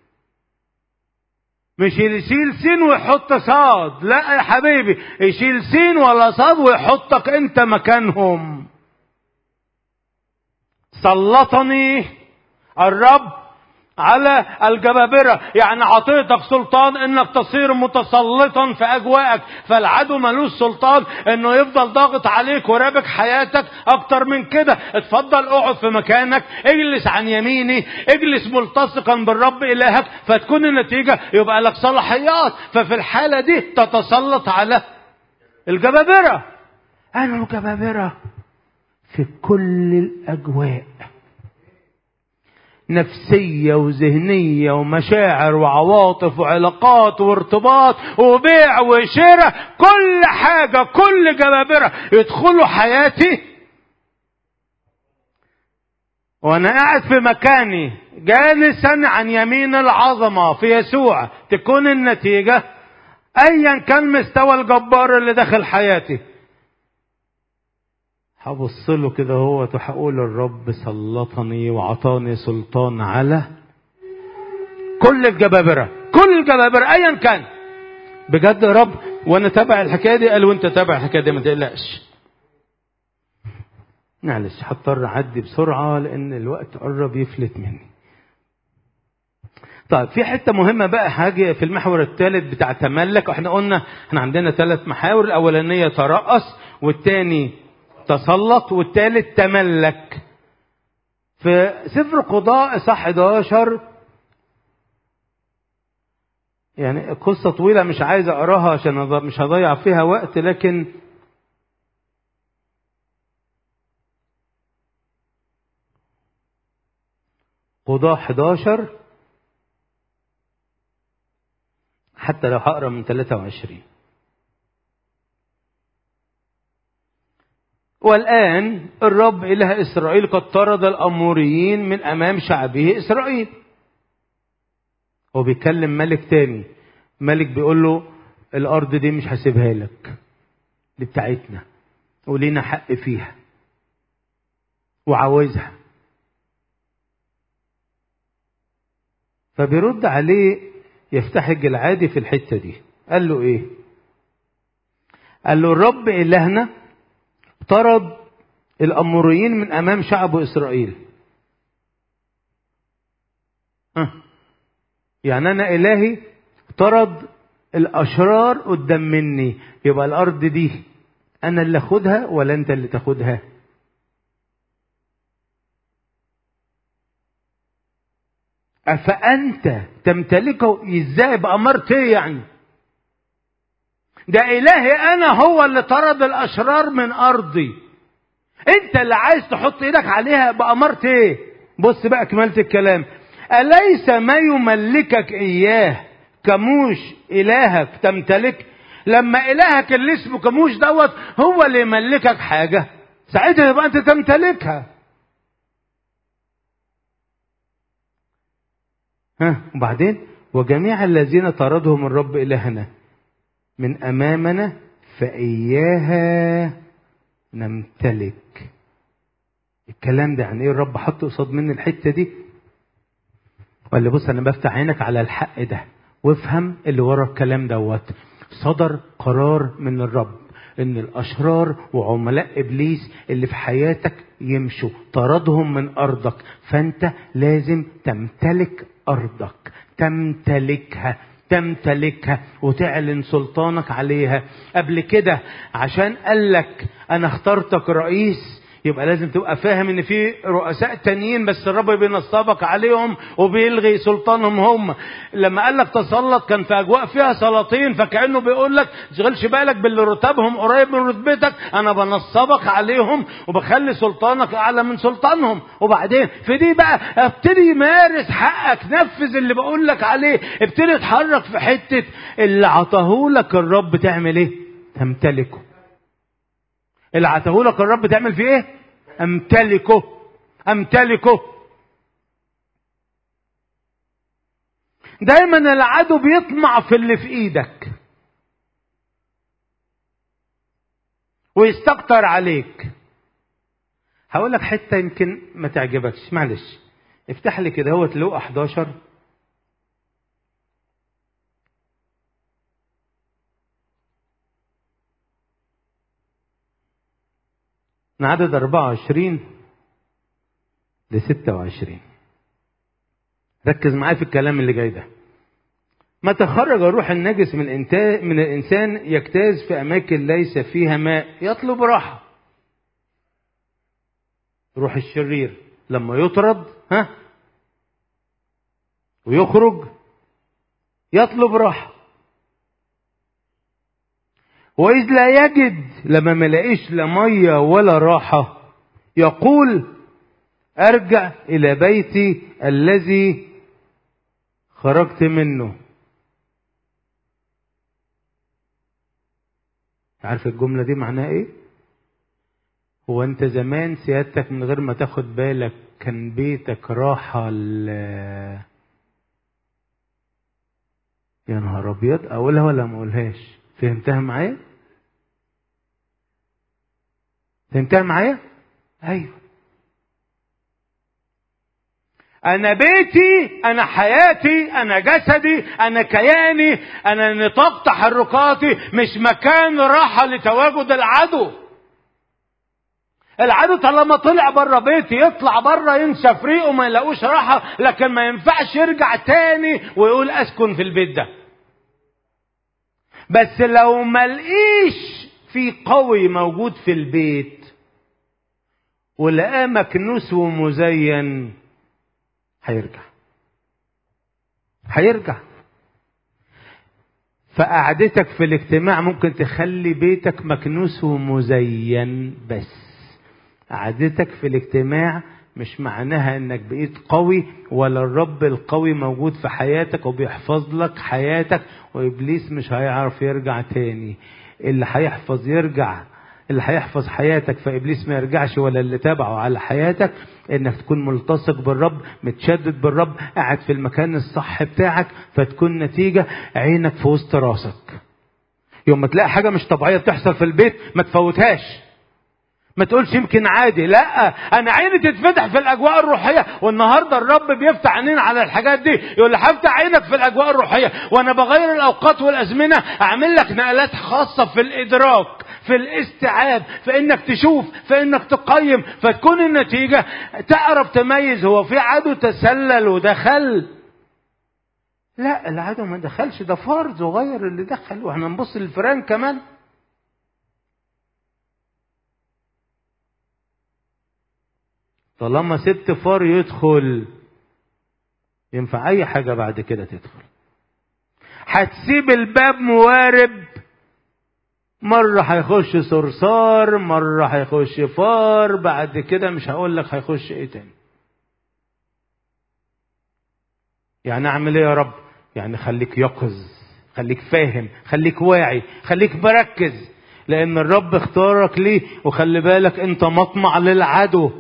A: مش يشيل سين ويحط صاد لا يا حبيبي يشيل سين ولا صاد ويحطك انت مكانهم سلطني الرب على الجبابرة يعني عطيتك سلطان انك تصير متسلطا في اجواءك فالعدو ملوش سلطان انه يفضل ضاغط عليك ورابك حياتك اكتر من كده اتفضل اقعد في مكانك اجلس عن يميني اجلس ملتصقا بالرب الهك فتكون النتيجة يبقى لك صلاحيات ففي الحالة دي تتسلط على الجبابرة انا الجبابرة في كل الاجواء نفسية وذهنية ومشاعر وعواطف وعلاقات وارتباط وبيع وشراء كل حاجة كل جبابرة يدخلوا حياتي وانا قاعد في مكاني جالسا عن يمين العظمة في يسوع تكون النتيجة ايا كان مستوى الجبار اللي داخل حياتي هبص له كده هو وهقول الرب سلطني وعطاني سلطان على كل الجبابرة كل الجبابرة ايا كان بجد يا رب وانا تابع الحكايه دي قال وانت تابع الحكايه دي ما تقلقش معلش هضطر اعدي بسرعه لان الوقت قرب يفلت مني طيب في حته مهمه بقى حاجه في المحور الثالث بتاع تملك احنا قلنا احنا عندنا ثلاث محاور الاولانيه ترأس والثاني تسلط والثالث تملك في سفر قضاء صح 11 يعني قصة طويلة مش عايز أقراها عشان مش هضيع فيها وقت لكن قضاء 11 حتى لو هقرا من 23 والآن الرب إله إسرائيل قد طرد الأموريين من أمام شعبه إسرائيل هو بيكلم ملك تاني ملك بيقول له الأرض دي مش هسيبها لك دي بتاعتنا ولينا حق فيها وعاوزها فبيرد عليه يفتح الجلعادي في الحتة دي قال له ايه قال له الرب إلهنا طرد الأموريين من أمام شعب إسرائيل أه. يعني أنا إلهي طرد الأشرار قدام مني يبقى الأرض دي أنا اللي أخدها ولا أنت اللي تاخدها أفأنت تمتلكه إزاي بأمرت إيه يعني ده إلهي أنا هو اللي طرد الأشرار من أرضي أنت اللي عايز تحط إيدك عليها بأمرت إيه بص بقى كملت الكلام أليس ما يملكك إياه كموش إلهك تمتلك لما إلهك اللي اسمه كموش دوت هو اللي يملكك حاجة ساعتها يبقى أنت تمتلكها ها وبعدين وجميع الذين طردهم الرب إلهنا من أمامنا فإياها نمتلك الكلام ده يعني ايه الرب حط قصاد مني الحته دي ولا بص انا بفتح عينك على الحق ده وافهم اللي ورا الكلام دوت صدر قرار من الرب ان الاشرار وعملاء ابليس اللي في حياتك يمشوا طردهم من ارضك فانت لازم تمتلك ارضك تمتلكها تمتلكها وتعلن سلطانك عليها قبل كده عشان قالك انا اخترتك رئيس يبقى لازم تبقى فاهم ان في رؤساء تانيين بس الرب بينصبك عليهم وبيلغي سلطانهم هم لما قال لك تسلط كان في اجواء فيها سلاطين فكانه بيقول لك تشغلش بالك باللي رتبهم قريب من رتبتك انا بنصبك عليهم وبخلي سلطانك اعلى من سلطانهم وبعدين في دي بقى ابتدي مارس حقك نفذ اللي بقول لك عليه ابتدي اتحرك في حته اللي عطاهولك الرب تعمل ايه تمتلكه اللي عطاهولك الرب تعمل فيه ايه امتلكه امتلكه دايما العدو بيطمع في اللي في ايدك ويستكتر عليك هقول لك حته يمكن ما تعجبكش معلش افتح لي كده هو لوقا 11 من عدد 24 ل 26 ركز معايا في الكلام اللي جاي ده متى خرج الروح النجس من من الانسان يجتاز في اماكن ليس فيها ماء يطلب راحه روح الشرير لما يطرد ها ويخرج يطلب راحه واذ لا يجد لما ملاقيش لا ميه ولا راحه يقول ارجع الى بيتي الذي خرجت منه عارف الجملة دي معناها ايه هو انت زمان سيادتك من غير ما تاخد بالك كان بيتك راحة ل يا نهار ابيض اقولها ولا ما اقولهاش فهمتها معايا فهمتها معايا ايوه انا بيتي انا حياتي انا جسدي انا كياني انا نطاق تحركاتي مش مكان راحه لتواجد العدو العدو طالما طلع بره بيتي يطلع بره ينسى فريقه ما يلاقوش راحه لكن ما ينفعش يرجع تاني ويقول اسكن في البيت ده بس لو ما لقيش في قوي موجود في البيت ولقاه مكنوس ومزين هيرجع هيرجع فقعدتك في الاجتماع ممكن تخلي بيتك مكنوس ومزين بس قعدتك في الاجتماع مش معناها انك بقيت قوي ولا الرب القوي موجود في حياتك وبيحفظ لك حياتك وابليس مش هيعرف يرجع تاني اللي هيحفظ يرجع اللي هيحفظ حياتك فابليس ما يرجعش ولا اللي تابعه على حياتك انك تكون ملتصق بالرب متشدد بالرب قاعد في المكان الصح بتاعك فتكون نتيجة عينك في وسط راسك يوم ما تلاقي حاجة مش طبيعية بتحصل في البيت ما تفوتهاش ما تقولش يمكن عادي لا انا عيني تتفتح في الاجواء الروحيه والنهارده الرب بيفتح عينينا على الحاجات دي يقول لي هفتح عينك في الاجواء الروحيه وانا بغير الاوقات والازمنه اعمل لك نقلات خاصه في الادراك في الاستيعاب في انك تشوف في انك تقيم فتكون النتيجه تعرف تميز هو في عدو تسلل ودخل لا العدو ما دخلش ده فار صغير اللي دخل واحنا نبص للفيران كمان طالما سبت فار يدخل ينفع اي حاجة بعد كده تدخل هتسيب الباب موارب مرة هيخش صرصار مرة هيخش فار بعد كده مش هقول لك هيخش ايه تاني يعني اعمل ايه يا رب يعني خليك يقظ خليك فاهم خليك واعي خليك مركز لان الرب اختارك ليه وخلي بالك انت مطمع للعدو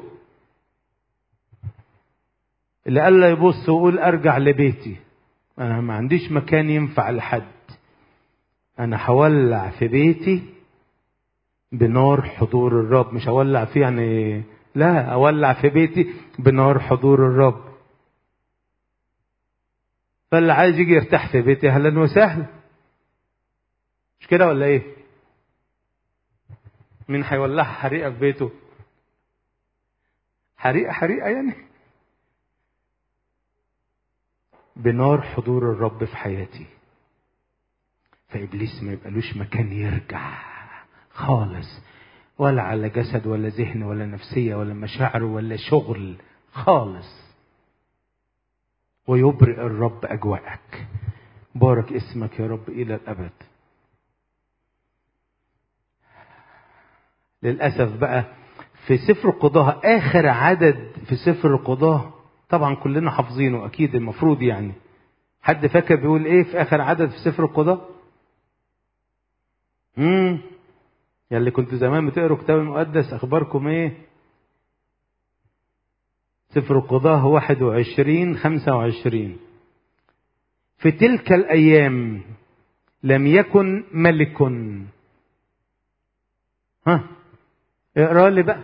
A: اللي قال له يبص ويقول ارجع لبيتي انا ما عنديش مكان ينفع لحد انا هولع في بيتي بنار حضور الرب مش هولع فيه يعني لا اولع في بيتي بنار حضور الرب فاللي عايز يجي يرتاح في بيتي اهلا وسهلا مش كده ولا ايه مين هيولعها حريقه في بيته حريقه حريقه يعني بنار حضور الرب في حياتي فابليس ما يبقالوش مكان يرجع خالص ولا على جسد ولا ذهن ولا نفسيه ولا مشاعر ولا شغل خالص ويبرئ الرب اجواءك بارك اسمك يا رب الى الابد للاسف بقى في سفر القضاه اخر عدد في سفر القضاه طبعا كلنا حافظينه اكيد المفروض يعني حد فاكر بيقول ايه في اخر عدد في سفر القضاء امم يا اللي كنتوا زمان بتقروا كتاب المقدس اخباركم ايه سفر القضاء 21 25 في تلك الايام لم يكن ملك ها اقرا لي بقى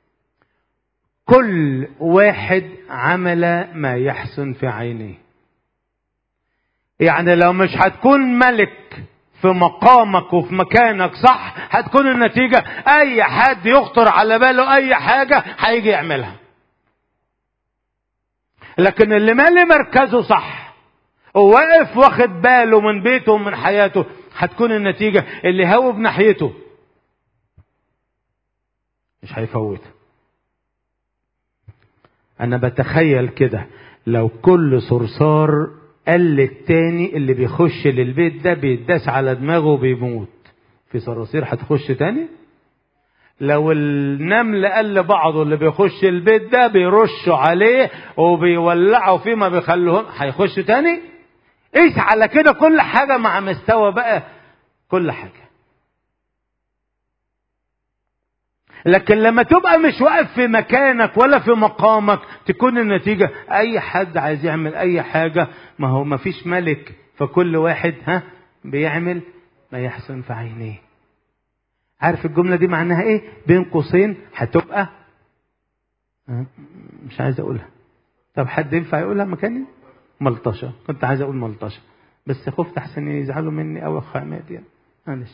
A: كل واحد عمل ما يحسن في عينيه يعني لو مش هتكون ملك في مقامك وفي مكانك صح هتكون النتيجة اي حد يخطر على باله اي حاجة هيجي يعملها لكن اللي مالي مركزه صح وواقف واخد باله من بيته ومن حياته هتكون النتيجة اللي هوب ناحيته مش هيفوتها انا بتخيل كده لو كل صرصار قال للتاني اللي بيخش للبيت ده بيداس على دماغه وبيموت في صراصير هتخش تاني لو النمل قال لبعضه اللي بيخش البيت ده بيرشوا عليه وبيولعوا فيه ما بيخلوهم هيخش تاني قيس على كده كل حاجة مع مستوى بقى كل حاجة لكن لما تبقى مش واقف في مكانك ولا في مقامك تكون النتيجة أي حد عايز يعمل أي حاجة ما هو ما فيش ملك فكل واحد ها بيعمل ما يحسن في عينيه عارف الجملة دي معناها ايه بين قوسين هتبقى مش عايز اقولها طب حد ينفع يقولها مكاني ملطشة كنت عايز اقول ملطشة بس خفت احسن يزعلوا مني او اخ عماد يعني معلش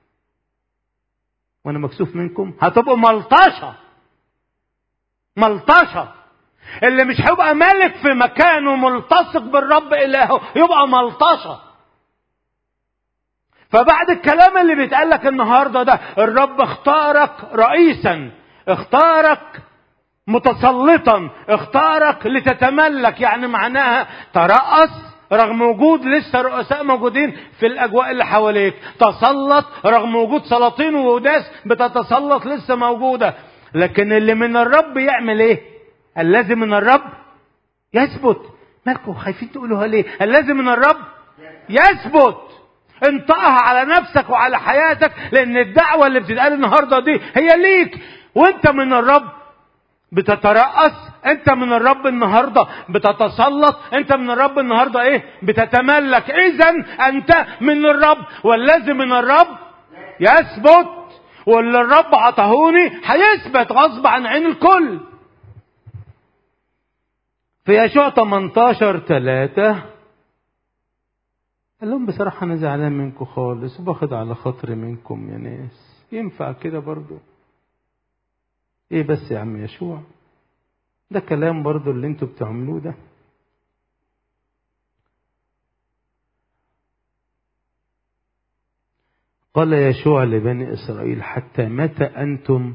A: وانا مكسوف منكم هتبقوا ملطشة ملطشة اللي مش هيبقى ملك في مكانه ملتصق بالرب الهه يبقى ملطشه فبعد الكلام اللي بيتقال لك النهارده ده الرب اختارك رئيسا اختارك متسلطا اختارك لتتملك يعني معناها ترأس رغم وجود لسه رؤساء موجودين في الاجواء اللي حواليك تسلط رغم وجود سلاطين ووداس بتتسلط لسه موجوده لكن اللي من الرب يعمل ايه الذي من الرب يثبت مالكم خايفين تقولوها ليه الذي من الرب يثبت انطقها على نفسك وعلى حياتك لان الدعوه اللي بتتقال النهارده دي هي ليك وانت من الرب بتترأس انت من الرب النهارده بتتسلط انت من الرب النهارده ايه بتتملك اذا انت من الرب والذي من الرب يثبت واللي الرب عطاهوني هيثبت غصب عن عين الكل في يشوع 18 3 قال لهم بصراحة أنا زعلان منكم خالص وباخد على خاطري منكم يا ناس ينفع كده برضو إيه بس يا عم يشوع ده كلام برضو اللي انتوا بتعملوه ده قال يشوع لبني إسرائيل حتى متى أنتم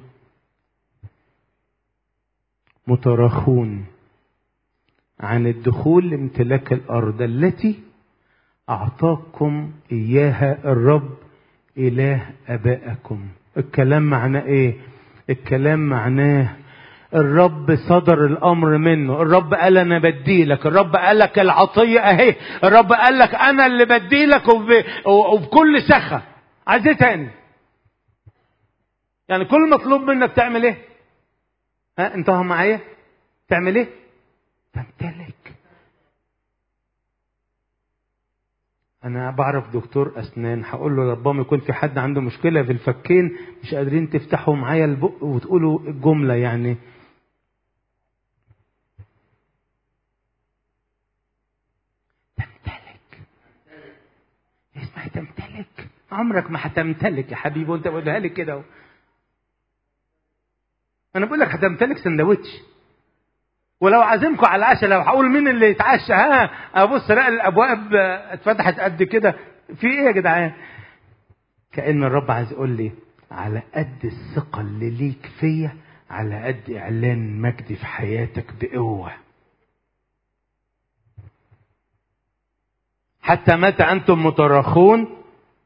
A: متراخون عن الدخول لامتلاك الأرض التي أعطاكم إياها الرب إله أبائكم الكلام معناه إيه الكلام معناه الرب صدر الامر منه الرب قال انا بديلك الرب قال لك العطيه اهي الرب قال لك انا اللي بديلك وب... وبكل سخه عايز ايه تاني يعني كل مطلوب منك تعمل ايه ها انتهى معايا تعمل ايه تمتلك انا بعرف دكتور اسنان هقول له ربما يكون في حد عنده مشكله في الفكين مش قادرين تفتحوا معايا البق وتقولوا الجمله يعني تمتلك اسمها تمتلك عمرك ما هتمتلك يا حبيبي وانت بقولها لي كده انا بقول لك هتمتلك سندوتش ولو عازمكم على العشاء لو هقول مين اللي يتعشى ها ابص الاقي الابواب اتفتحت قد كده في ايه يا جدعان كان الرب عايز يقول لي على قد الثقه اللي ليك فيا على قد اعلان مجدي في حياتك بقوه حتى متى انتم متراخون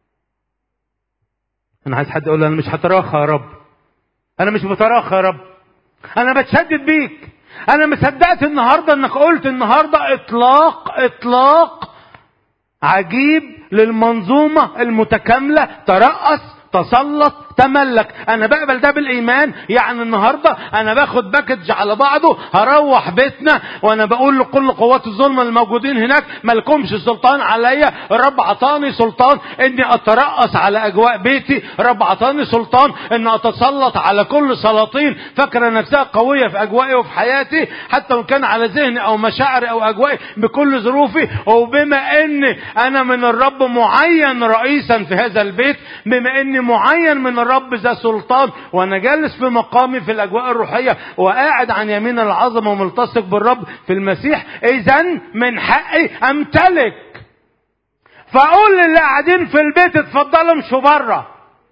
A: انا عايز حد يقول انا مش هتراخى يا رب انا مش بتراخى يا رب انا بتشدد بيك انا ما صدقت النهارده انك قلت النهارده اطلاق اطلاق عجيب للمنظومه المتكامله ترأس تسلط تملك انا بقبل ده بالايمان يعني النهارده انا باخد باكج على بعضه هروح بيتنا وانا بقول لكل قوات الظلم الموجودين هناك مالكمش سلطان عليا الرب عطاني سلطان اني اترأس على اجواء بيتي الرب عطاني سلطان اني اتسلط على كل سلاطين فاكره نفسها قويه في اجوائي وفي حياتي حتى وان كان على ذهني او مشاعري او اجوائي بكل ظروفي وبما ان انا من الرب معين رئيسا في هذا البيت بما اني معين من الرب ذا سلطان وانا جالس في مقامي في الاجواء الروحيه وقاعد عن يمين العظمه وملتصق بالرب في المسيح اذا من حقي امتلك فاقول للي قاعدين في البيت اتفضلوا امشوا بره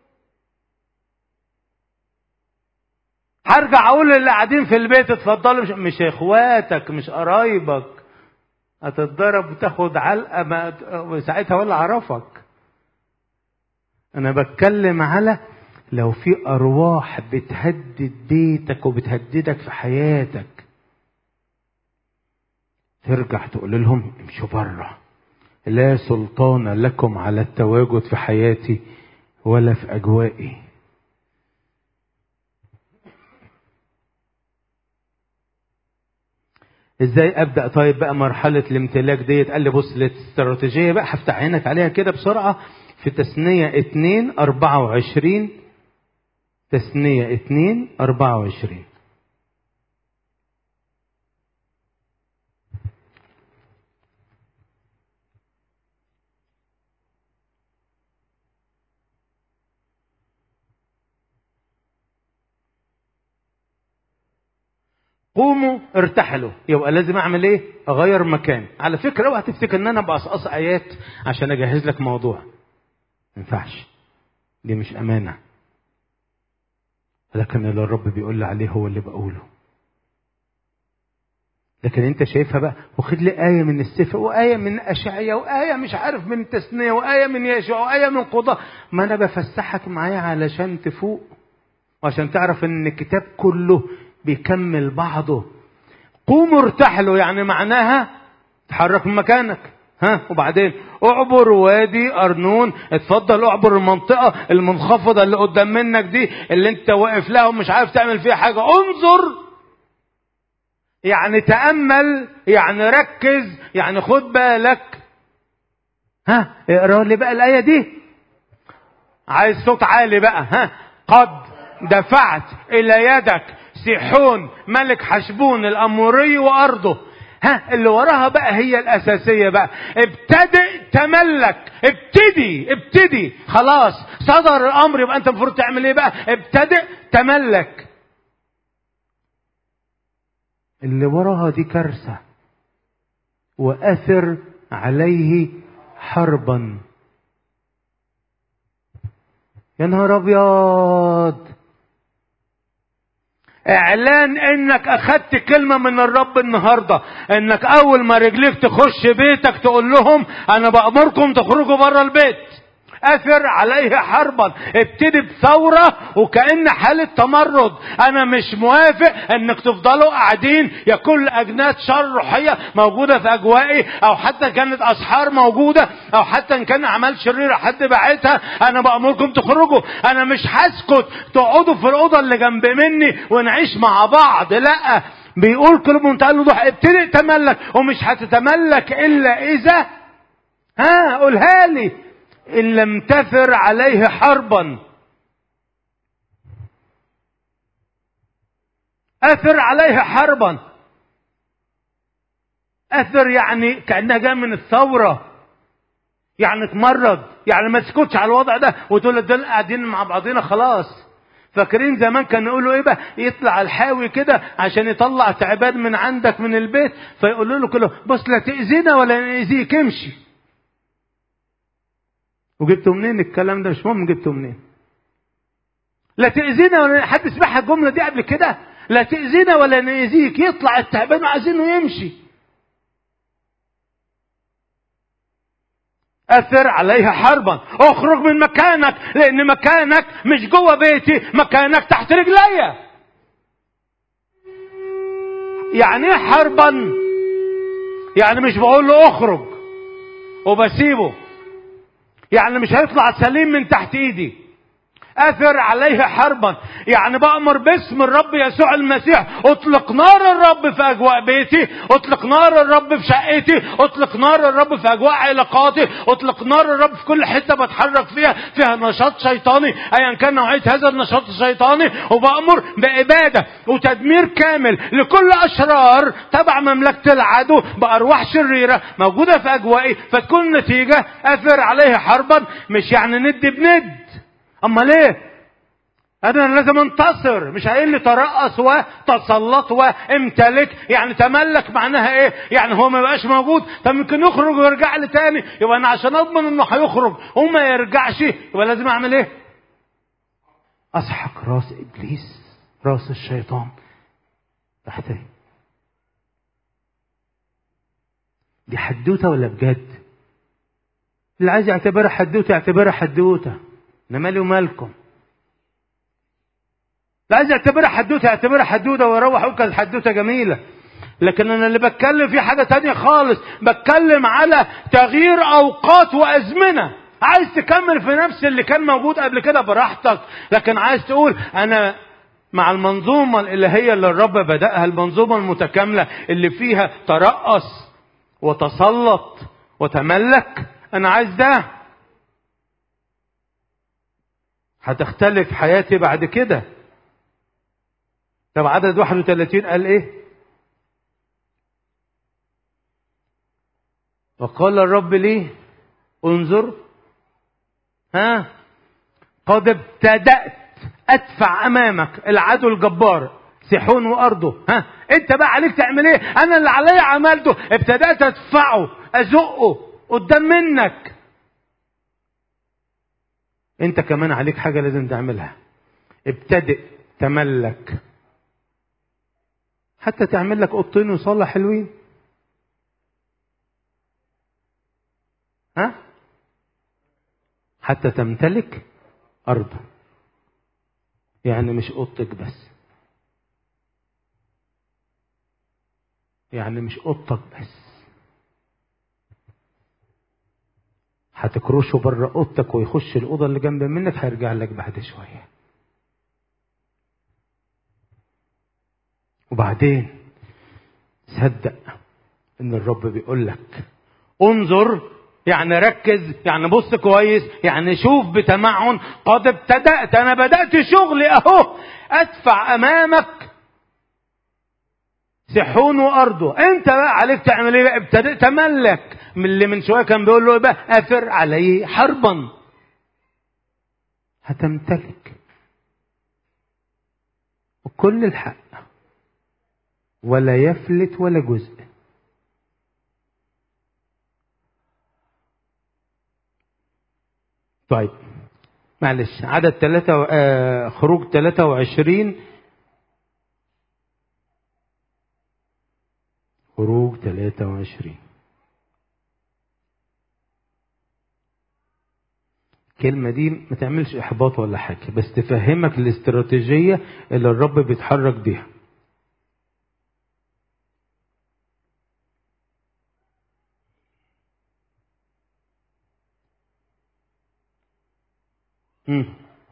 A: هرجع اقول للي قاعدين في البيت اتفضلوا مش, مش اخواتك مش قرايبك هتتضرب وتاخد علقه ما ساعتها ولا اعرفك انا بتكلم على لو في ارواح بتهدد بيتك وبتهددك في حياتك ترجع تقول لهم امشوا بره لا سلطان لكم على التواجد في حياتي ولا في اجوائي ازاي ابدا طيب بقى مرحله الامتلاك ديت قال لي بص الاستراتيجيه بقى هفتح عينك عليها كده بسرعه في تثنيه 2 24 تثنيه 2 24 قوموا ارتحلوا يبقى لازم اعمل ايه اغير مكان على فكره اوعى تفتكر ان انا بقصقص ايات عشان اجهز لك موضوع ما ينفعش دي مش امانه لكن اللي الرب بيقول لي عليه هو اللي بقوله لكن انت شايفها بقى واخد لي آية من السفر وآية من أشعية وآية مش عارف من تثنية وآية من يشوع وآية من قضاء ما أنا بفسحك معايا علشان تفوق وعشان تعرف إن الكتاب كله بيكمل بعضه قوموا ارتحلوا يعني معناها تحرك من مكانك ها وبعدين اعبر وادي ارنون اتفضل اعبر المنطقة المنخفضة اللي قدام منك دي اللي انت واقف لها ومش عارف تعمل فيها حاجة انظر يعني تأمل يعني ركز يعني خد بالك ها اقرا لي بقى الآية دي عايز صوت عالي بقى ها قد دفعت إلى يدك سيحون ملك حشبون الأموري وأرضه ها اللي وراها بقى هي الأساسية بقى ابتدئ تملك ابتدي ابتدي خلاص صدر الأمر يبقى أنت المفروض تعمل إيه بقى ابتدئ تملك اللي وراها دي كارثة وأثر عليه حربا يا نهار أبيض اعلان انك اخدت كلمة من الرب النهاردة انك اول ما رجليك تخش بيتك تقول لهم انا بأمركم تخرجوا بره البيت اثر عليه حربا ابتدي بثورة وكأن حالة تمرد انا مش موافق انك تفضلوا قاعدين يا كل اجناد شر روحية موجودة في اجوائي او حتى كانت اسحار موجودة او حتى ان كان اعمال شريرة حد بعتها انا بأمركم تخرجوا انا مش هسكت تقعدوا في الاوضة اللي جنب مني ونعيش مع بعض لا بيقول كل منتهى الوضوح ابتدي تملك ومش هتتملك الا اذا ها قولها لي إن لم تثر عليه حربا أثر عليه حربا أثر يعني كأنها جاية من الثورة يعني تمرض يعني ما تسكتش على الوضع ده وتقول دول قاعدين مع بعضينا خلاص فاكرين زمان كانوا يقولوا ايه بقى يطلع الحاوي كده عشان يطلع تعبان من عندك من البيت فيقولوا له كله بص لا تأذينا ولا نأذيك امشي وجبته منين الكلام ده مش مهم جبته منين لا تأذينا ولا حد سمعها الجملة دي قبل كده لا تأذينا ولا نأذيك يطلع التعبان وعايزينه يمشي أثر عليها حربا اخرج من مكانك لأن مكانك مش جوه بيتي مكانك تحت رجليا يعني ايه حربا يعني مش بقول له اخرج وبسيبه يعني مش هيطلع سليم من تحت ايدي اثر عليه حربا يعني بأمر باسم الرب يسوع المسيح اطلق نار الرب في اجواء بيتي اطلق نار الرب في شقتي اطلق نار الرب في اجواء علاقاتي اطلق نار الرب في كل حته بتحرك فيها فيها نشاط شيطاني ايا كان نوعيه هذا النشاط الشيطاني وبامر باباده وتدمير كامل لكل اشرار تبع مملكه العدو بارواح شريره موجوده في اجوائي فتكون النتيجه اثر عليه حربا مش يعني ند بند اما ليه انا لازم انتصر مش قايل لي ترأس وتسلط وامتلك يعني تملك معناها ايه يعني هو ما يبقاش موجود طب يمكن يخرج ويرجع لي تاني يبقى انا عشان اضمن انه هيخرج وما يرجعش يبقى لازم اعمل ايه اسحق راس ابليس راس الشيطان تحتي دي حدوته ولا بجد اللي عايز يعتبرها حدوته يعتبرها حدوته انا مالي ومالكم لا عايز يعتبرها حدوته يعتبرها حدوته ويروح يقول كانت حدوته جميله لكن انا اللي بتكلم في حاجه تانية خالص بتكلم على تغيير اوقات وازمنه عايز تكمل في نفس اللي كان موجود قبل كده براحتك لكن عايز تقول انا مع المنظومة الإلهية اللي الرب بدأها المنظومة المتكاملة اللي فيها ترأس وتسلط وتملك أنا عايز ده هتختلف حياتي بعد كده طب عدد 31 قال ايه وقال الرب لي انظر ها قد ابتدأت ادفع امامك العدو الجبار سيحون وارضه ها انت بقى عليك تعمل ايه انا اللي عليا عملته ابتدأت ادفعه ازقه قدام منك انت كمان عليك حاجة لازم تعملها ابتدئ تملك حتى تعمل لك اوضتين وصالة حلوين ها حتى تمتلك أرضه يعني مش أوضتك بس يعني مش أوضتك بس هتكرشه بره اوضتك ويخش الاوضه اللي جنب منك هيرجع لك بعد شويه وبعدين صدق ان الرب بيقول لك انظر يعني ركز يعني بص كويس يعني شوف بتمعن قد ابتدأت انا بدأت شغلي اهو ادفع امامك سحون وارضه انت بقى عليك تعمل ايه بقى ابتدأت تملك من اللي من شويه كان بيقول له ايه بقى افر عليه حربا هتمتلك وكل الحق ولا يفلت ولا جزء طيب معلش عدد ثلاثة و... آه خروج 23 خروج 23 الكلمة دي ما تعملش إحباط ولا حاجة بس تفهمك الاستراتيجية اللي الرب بيتحرك بيها امم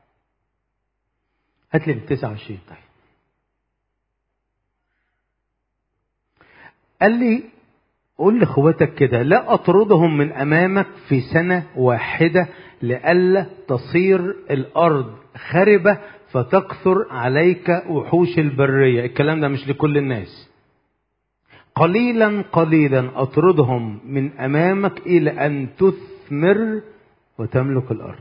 A: هات لي ال 29 طيب قال لي قول لاخواتك كده لا اطردهم من امامك في سنه واحده لئلا تصير الارض خربه فتكثر عليك وحوش البريه الكلام ده مش لكل الناس قليلا قليلا اطردهم من امامك الى ان تثمر وتملك الارض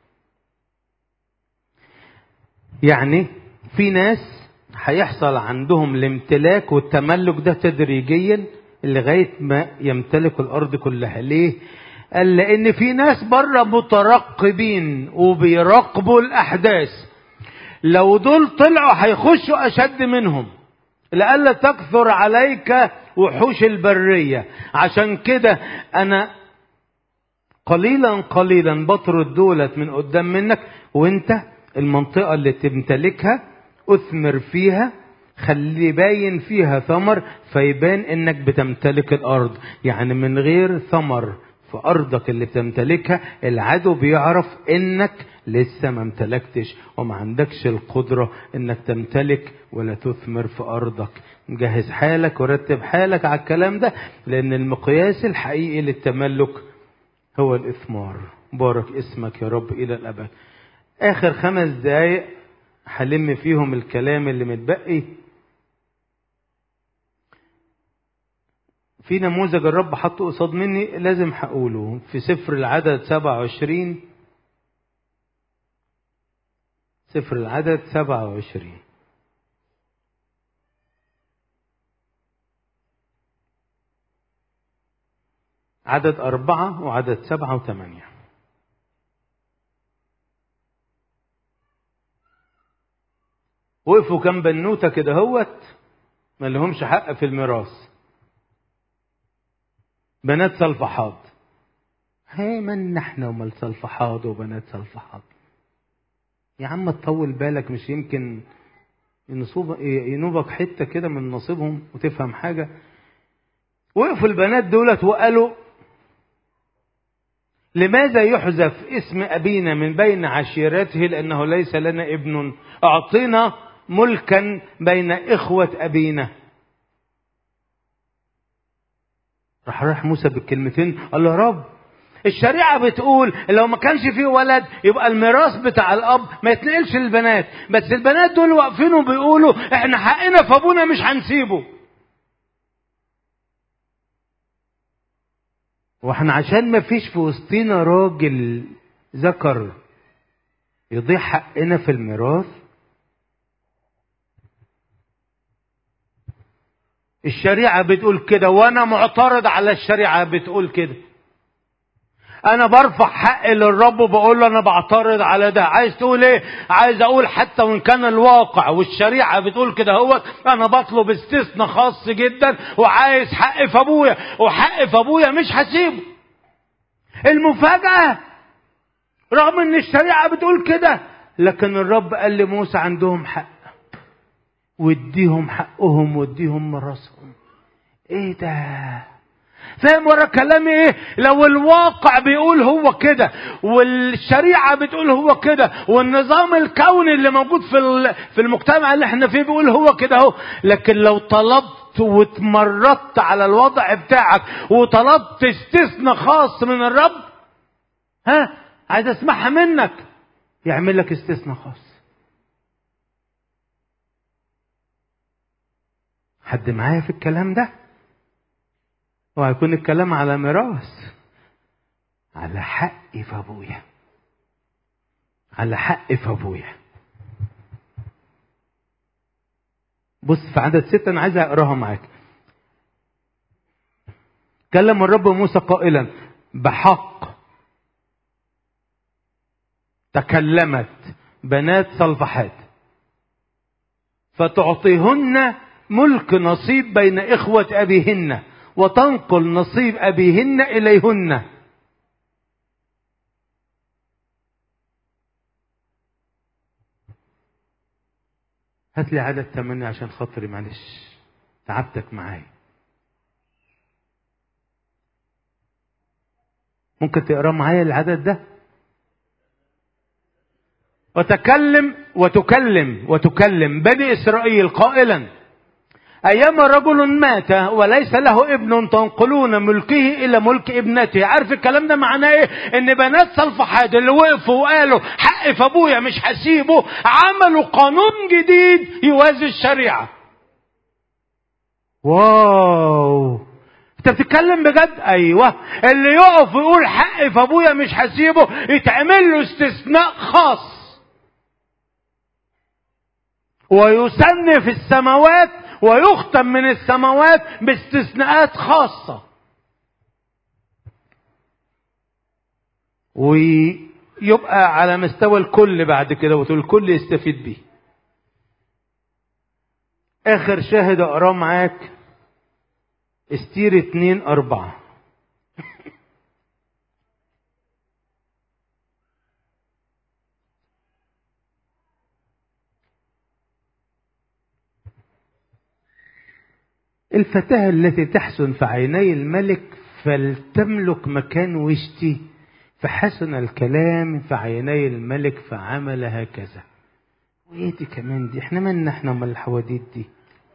A: يعني في ناس هيحصل عندهم الامتلاك والتملك ده تدريجيا لغايه ما يمتلكوا الارض كلها ليه قال لان في ناس بره مترقبين وبيراقبوا الاحداث لو دول طلعوا هيخشوا اشد منهم لئلا تكثر عليك وحوش البريه عشان كده انا قليلا قليلا بطرد دولت من قدام منك وانت المنطقة اللي تمتلكها اثمر فيها خلي باين فيها ثمر فيبان انك بتمتلك الارض يعني من غير ثمر في ارضك اللي بتمتلكها العدو بيعرف انك لسه ما امتلكتش وما عندكش القدرة انك تمتلك ولا تثمر في ارضك جهز حالك ورتب حالك على الكلام ده لان المقياس الحقيقي للتملك هو الاثمار بارك اسمك يا رب الى الابد اخر خمس دقايق هلم فيهم الكلام اللي متبقي في نموذج الرب حطه قصاد مني لازم هقوله في سفر العدد 27 سفر العدد 27 عدد أربعة وعدد سبعة وثمانية وقفوا كام بنوتة كده هوت ما لهمش حق في الميراث بنات صلفحاد هي من احنا ومال صلفحاد وبنات صلفحاد يا عم تطول بالك مش يمكن ينصوب ينوبك حته كده من نصيبهم وتفهم حاجه وقفوا البنات دولت وقالوا لماذا يحذف اسم ابينا من بين عشيرته لانه ليس لنا ابن اعطنا ملكا بين اخوه ابينا راح راح موسى بالكلمتين قال له يا رب الشريعة بتقول لو ما كانش فيه ولد يبقى الميراث بتاع الأب ما يتنقلش للبنات بس البنات دول واقفين وبيقولوا احنا حقنا في أبونا مش هنسيبه واحنا عشان ما فيش في وسطينا راجل ذكر يضيع حقنا في الميراث الشريعة بتقول كده وانا معترض على الشريعة بتقول كده انا برفع حقي للرب وبقول له انا بعترض على ده عايز تقول ايه عايز اقول حتى وان كان الواقع والشريعه بتقول كده هو انا بطلب استثناء خاص جدا وعايز حق في ابويا وحق في ابويا مش هسيبه المفاجاه رغم ان الشريعه بتقول كده لكن الرب قال لموسى عندهم حق واديهم حقهم واديهم مراسهم ايه ده فاهم ورا كلامي ايه لو الواقع بيقول هو كده والشريعه بتقول هو كده والنظام الكوني اللي موجود في في المجتمع اللي احنا فيه بيقول هو كده اهو لكن لو طلبت واتمردت على الوضع بتاعك وطلبت استثناء خاص من الرب ها عايز اسمعها منك يعمل لك استثناء خاص حد معايا في الكلام ده وهيكون الكلام على ميراث على حقي في ابويا على حقي في ابويا بص في عدد ستة أنا عايز أقراها معاك كلم الرب موسى قائلا بحق تكلمت بنات صلفحات فتعطيهن ملك نصيب بين إخوة أبيهن وتنقل نصيب أبيهن إليهن هات لي عدد ثمانية عشان خاطري معلش تعبتك معايا ممكن تقرا معايا العدد ده وتكلم وتكلم وتكلم بني إسرائيل قائلا أيما رجل مات وليس له ابن تنقلون ملكه إلى ملك ابنته عارف الكلام ده معناه إيه إن بنات صلفحاد اللي وقفوا وقالوا حق في أبويا مش هسيبه عملوا قانون جديد يوازي الشريعة واو انت بتتكلم بجد ايوه اللي يقف ويقول حق في ابويا مش هسيبه يتعمل له استثناء خاص ويسن في السماوات ويختم من السماوات باستثناءات خاصة ويبقى على مستوى الكل بعد كده وتقول الكل يستفيد بيه آخر شاهد أقراه معاك استير اتنين أربعة الفتاة التي تحسن في عيني الملك فلتملك مكان وشتي فحسن الكلام في عيني الملك فعمل هكذا وايه دي كمان دي احنا مالنا احنا امال الحواديت دي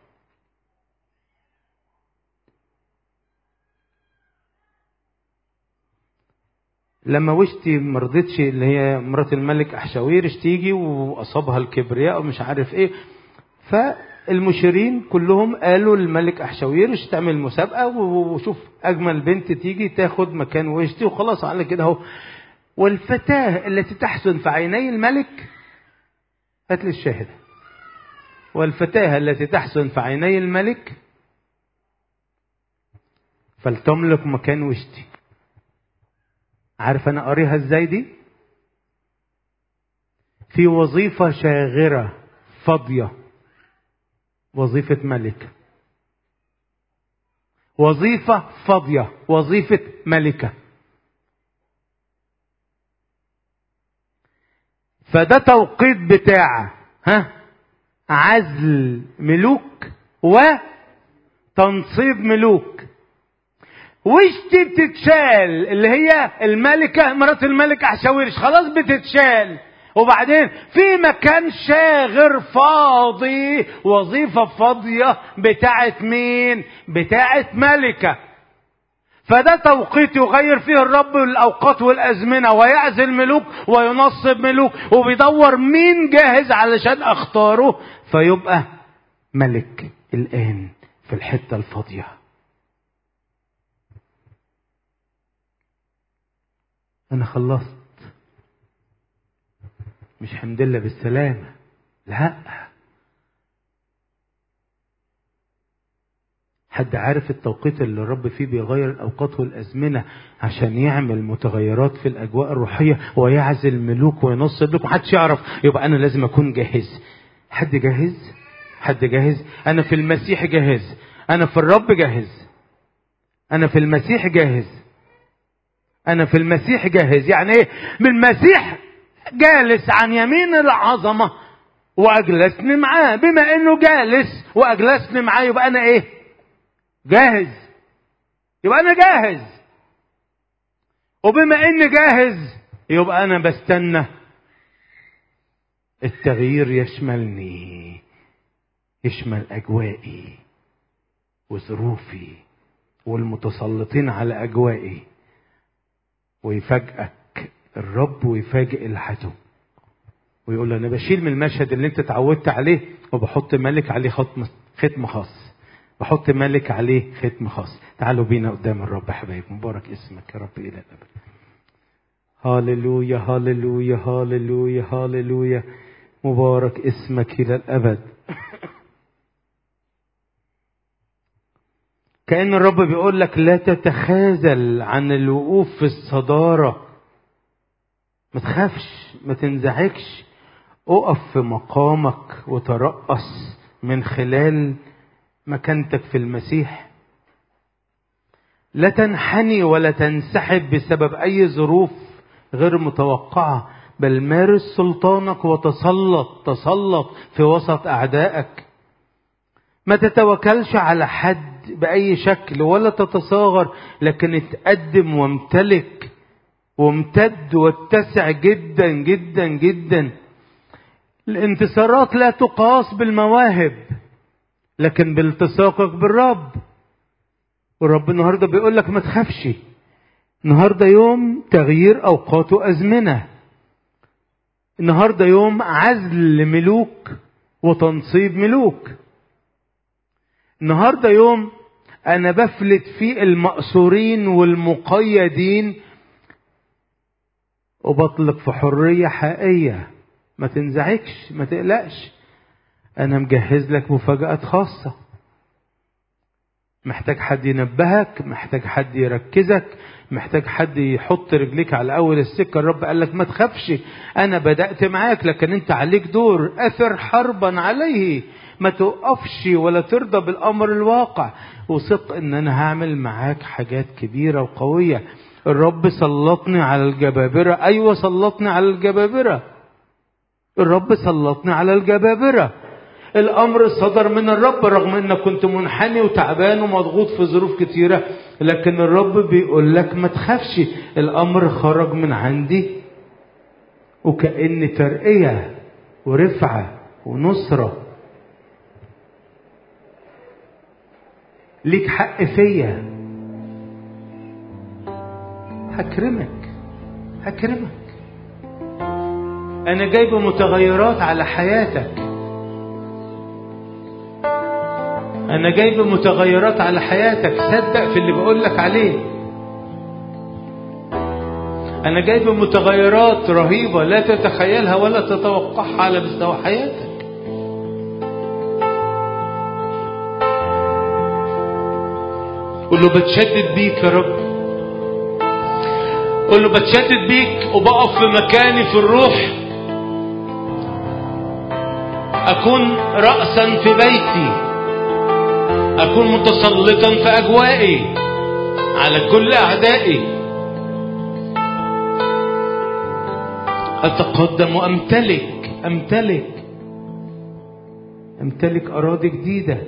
A: لما وشتي مرضتش اللي هي مرات الملك احشاويرش تيجي واصابها الكبرياء ومش عارف ايه فالمشيرين كلهم قالوا للملك احشاويرش تعمل مسابقه وشوف اجمل بنت تيجي تاخد مكان وشتي وخلاص على كده اهو والفتاه التي تحسن في عيني الملك هات لي الشاهد والفتاه التي تحسن في عيني الملك فلتملك مكان وشتي عارف انا قاريها ازاي دي في وظيفه شاغره فاضيه وظيفه ملكه وظيفه فاضيه وظيفه ملكه فده توقيت بتاع ها عزل ملوك وتنصيب ملوك وشتي بتتشال اللي هي الملكة مرات الملك أحشاويرش خلاص بتتشال وبعدين في مكان شاغر فاضي وظيفة فاضية بتاعت مين بتاعت ملكة فده توقيت يغير فيه الرب الأوقات والأزمنة ويعزل ملوك وينصب ملوك وبيدور مين جاهز علشان أختاره فيبقى ملك الآن في الحتة الفاضية انا خلصت مش حمد لله بالسلامة لا حد عارف التوقيت اللي الرب فيه بيغير الاوقات والازمنه عشان يعمل متغيرات في الاجواء الروحيه ويعزل ملوك وينصب لكم محدش يعرف يبقى انا لازم اكون جاهز حد جاهز حد جاهز انا في المسيح جاهز انا في الرب جاهز انا في المسيح جاهز انا في المسيح جاهز يعني ايه من المسيح جالس عن يمين العظمه واجلسني معاه بما انه جالس واجلسني معاه يبقى انا ايه جاهز يبقى انا جاهز وبما اني جاهز يبقى انا بستنى التغيير يشملني يشمل اجوائي وظروفي والمتسلطين على اجوائي ويفاجئك الرب ويفاجئ العدو ويقول له انا بشيل من المشهد اللي انت اتعودت عليه وبحط ملك عليه ختم ختم خاص بحط ملك عليه ختم خاص تعالوا بينا قدام الرب يا حبايب مبارك اسمك يا رب الى الابد هاللويا هاللويا هاللويا هاللويا مبارك اسمك الى الابد كأن الرب بيقول لك لا تتخاذل عن الوقوف في الصدارة ما تخافش ما تنزعجش اقف في مقامك وترأس من خلال مكانتك في المسيح لا تنحني ولا تنسحب بسبب اي ظروف غير متوقعه بل مارس سلطانك وتسلط تسلط في وسط اعدائك ما تتوكلش على حد باي شكل ولا تتصاغر لكن اتقدم وامتلك وامتد واتسع جدا جدا جدا الانتصارات لا تقاس بالمواهب لكن بالتصاقك بالرب والرب النهارده بيقول لك ما تخافش النهارده يوم تغيير اوقات وازمنه النهارده يوم عزل ملوك وتنصيب ملوك النهارده يوم انا بفلت فيه المأسورين والمقيدين وبطلق في حرية حقيقية ما تنزعجش ما تقلقش انا مجهز لك مفاجآت خاصة محتاج حد ينبهك محتاج حد يركزك محتاج حد يحط رجليك على اول السكه الرب قال لك ما تخافش انا بدات معاك لكن انت عليك دور اثر حربا عليه ما توقفش ولا ترضى بالامر الواقع وثق ان انا هعمل معاك حاجات كبيره وقويه الرب سلطني على الجبابره ايوه سلطني على الجبابره الرب سلطني على الجبابره الامر صدر من الرب رغم ان كنت منحني وتعبان ومضغوط في ظروف كتيره لكن الرب بيقول لك ما تخافش الامر خرج من عندي وكأن ترقية ورفعة ونصرة ليك حق فيا هكرمك هكرمك انا جايب متغيرات على حياتك انا جايب متغيرات على حياتك صدق في اللي بقول لك عليه انا جايب متغيرات رهيبه لا تتخيلها ولا تتوقعها على مستوى حياتك قول له بتشدد بيك يا رب قول له بتشدد بيك وبقف في مكاني في الروح أكون رأسا في بيتي أكون متسلطا في أجوائي على كل أعدائي أتقدم وأمتلك أمتلك أمتلك أراضي جديدة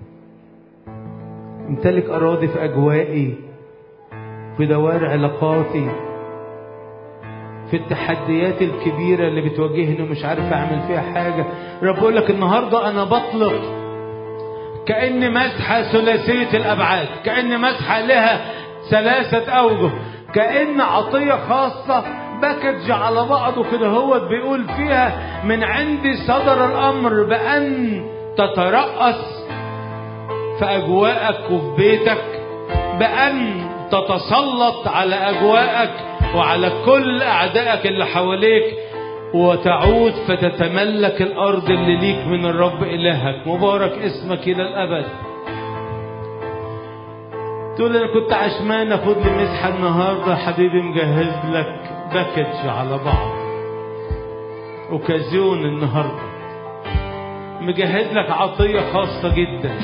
A: امتلك أراضي في أجوائي في دوائر علاقاتي في التحديات الكبيرة اللي بتواجهني ومش عارف أعمل فيها حاجة رب بقول لك النهاردة أنا بطلق كأن مسحة ثلاثية الأبعاد كأن مسحة لها ثلاثة أوجه كأن عطية خاصة باكج على بعضه كده هو بيقول فيها من عندي صدر الأمر بأن تترأس في أجواءك وفي بيتك بأن تتسلط على أجواءك وعلى كل أعدائك اللي حواليك وتعود فتتملك الأرض اللي ليك من الرب إلهك مبارك اسمك إلى الأبد تقول أنا كنت عشمان أخد لي مسحة النهاردة حبيبي مجهز لك باكج على بعض أوكازيون النهاردة مجهز لك عطية خاصة جدا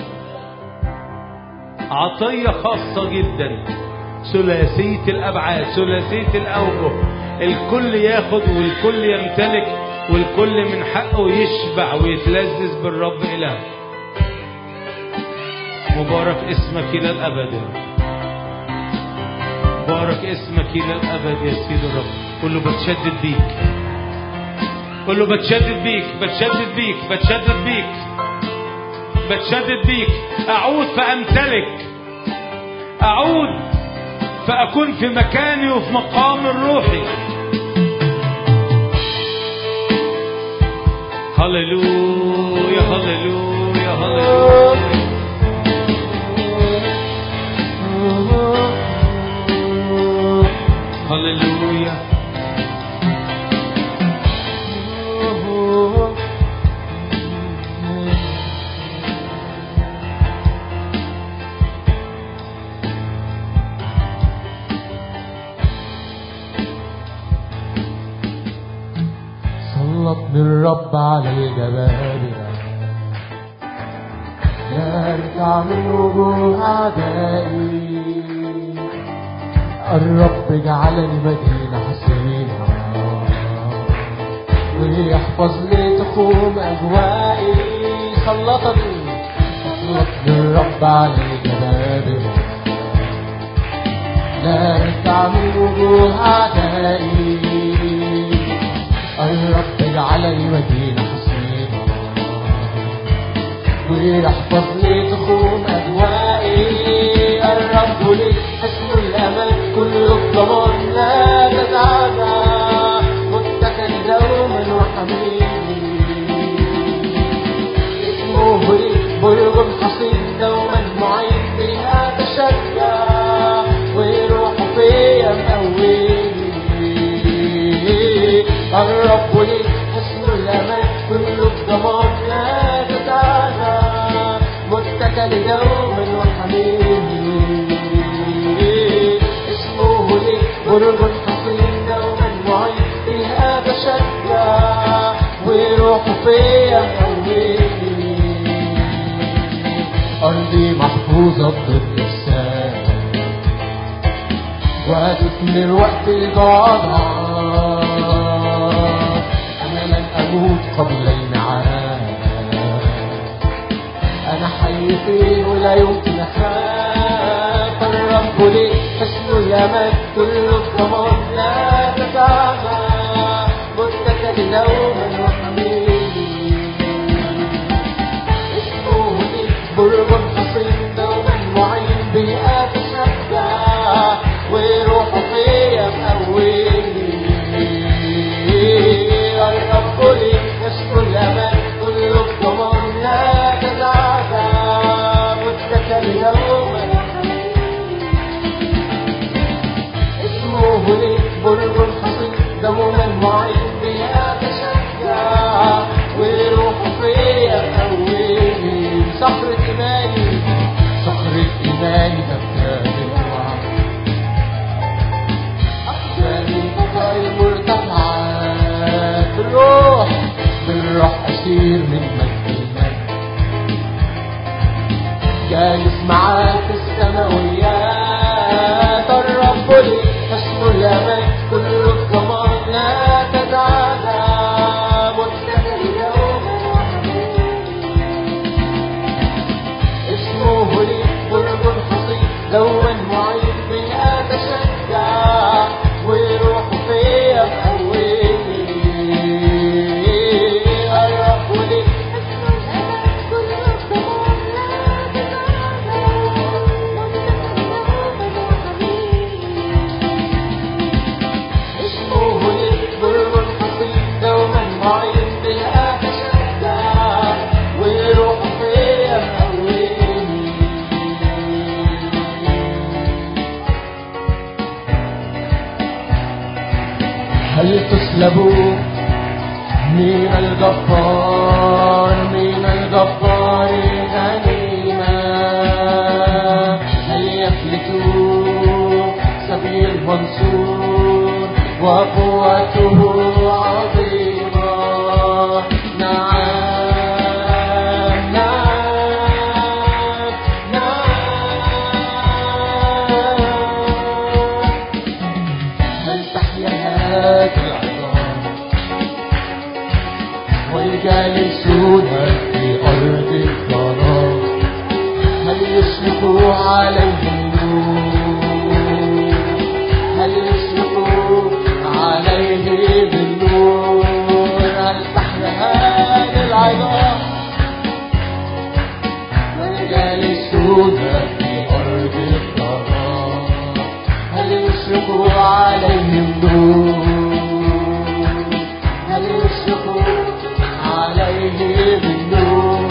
A: عطية خاصة جدا ثلاثية الأبعاد ثلاثية الأوجه الكل ياخد والكل يمتلك والكل من حقه يشبع ويتلذذ بالرب إله مبارك اسمك إلى الأبد يا رب مبارك اسمك إلى الأبد يا سيد الرب قول له بتشدد بيك قول له بتشدد بيك بتشدد بيك بتشدد بيك بتشدد بيك أعود فأمتلك أعود فأكون في مكاني وفي مقام الروحي هللويا هللويا هللويا هللويا
B: سلطني الرب على الجبابرة لا ارجع من وجوه أعدائي الرب جعلني مدينة حصينة ويحفظ لي تخوم أجوائي سلطني سلطني الرب على الجبابرة لا ارجع من وجوه أعدائي الرب جعلني مدينة حصينة ويحفظ لي تخوم أجوائي الرب لي حسن الأمان كل الضمان لا تتعدى متكل دوما وحميد اسمه لي برج حصين دوما معين فيها تشجع ويروح فيا مقويني الرب لي حسن الأمان كل الضمان لا تتعدى متكل دوما وحميد اسمه لي برج حصين دوما معين فيها بشجع ويروح فيا مقويني أرضي محفوظة ضد السام وتثمر وقت الجوعان أنا لن أموت قبل الميعاد أنا حي فيه ولا يمكن أخاف الرب لي حسن اليمن كل الضمان لا تتعبى متكل دوما وحميد اسمه لي برج حصين دوما معين بي اتشجع وروحه فيا مقويني الرب لي حسن اليمن كل الضمان لا تتعبى متكل دوما اسمه لي برج حصين دوما معين بيا تشجع وروحه فيا قويني صخرة إيماني صخرة إيماني تبتدي الوعد أقدامي طائر مرتفعات بالروح بالروح أسير من مجد المجد جالس معاك في السماويات الرب لي حسن اليمن كل الضمان لا تتعدى متكل يوما اسمه لي برج حصين دوما معين من اتشجع وروحه فيا مقويني الرب لي اسمه لي برج حصين دوما معين بلا تشجع وروحه فيا مقويني هل تسلبوا من الجبار من الجبار غنيمة هل يفلتوا سبيل منصور وقوته عظيمة نعم نعم نعم هل تحيا هذه العظام والجالسون في أرض الظلام هل يشرق عليهم النور هل يشرق عليه بالنور هل تحيا هذه العظام والجالسون في أرض الظلام هل يشرق عليهم نور هل يشرق عليه بالنور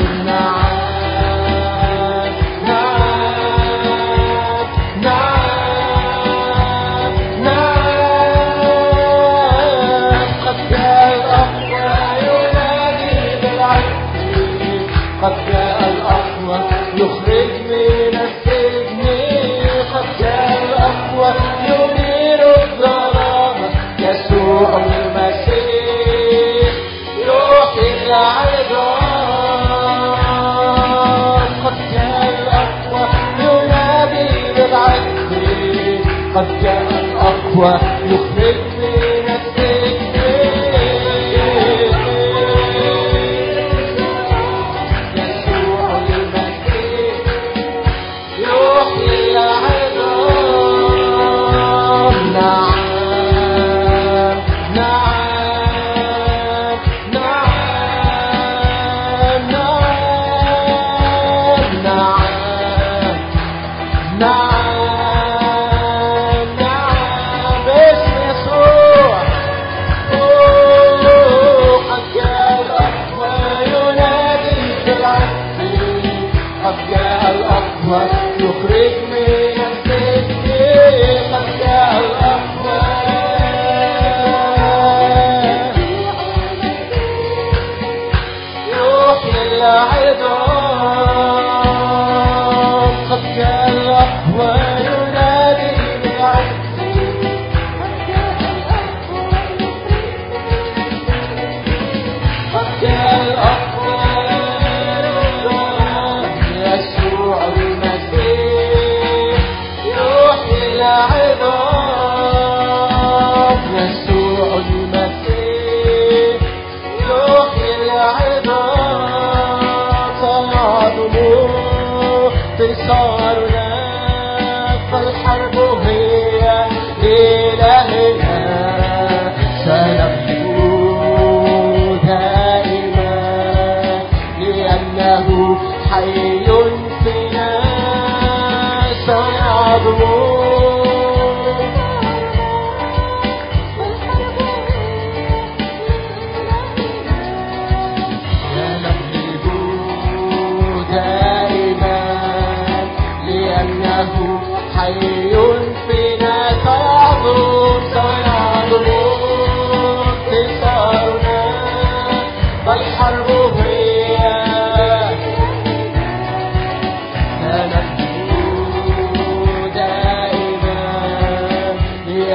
B: نعم نعم نعم نعم قد جاء الأقوى ينادي بالعدل قد جاء الأقوى يخرج من السجن قد جاء الأقوى ينير الظلام يسوع المسيح يحيي العظام قد جاء الأقوى ينادي بالعدل قد جاء الأقوى يخرج من السجن يسوع المسيح يحيي العظام نعم نعم نعم نعم نعم نعم نعم باسم يسوع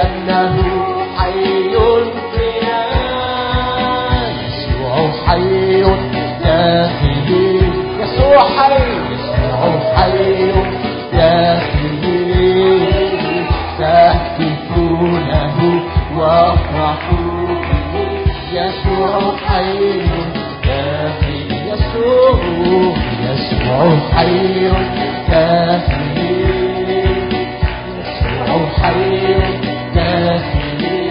B: لأنه حي فينا يسوع حي داخلي يسوع حي يسوع حي داخلي تهتفوا له وافرحوا به يسوع حي داخلي يسوع يسوع حي داخلي يسوع حي داخلي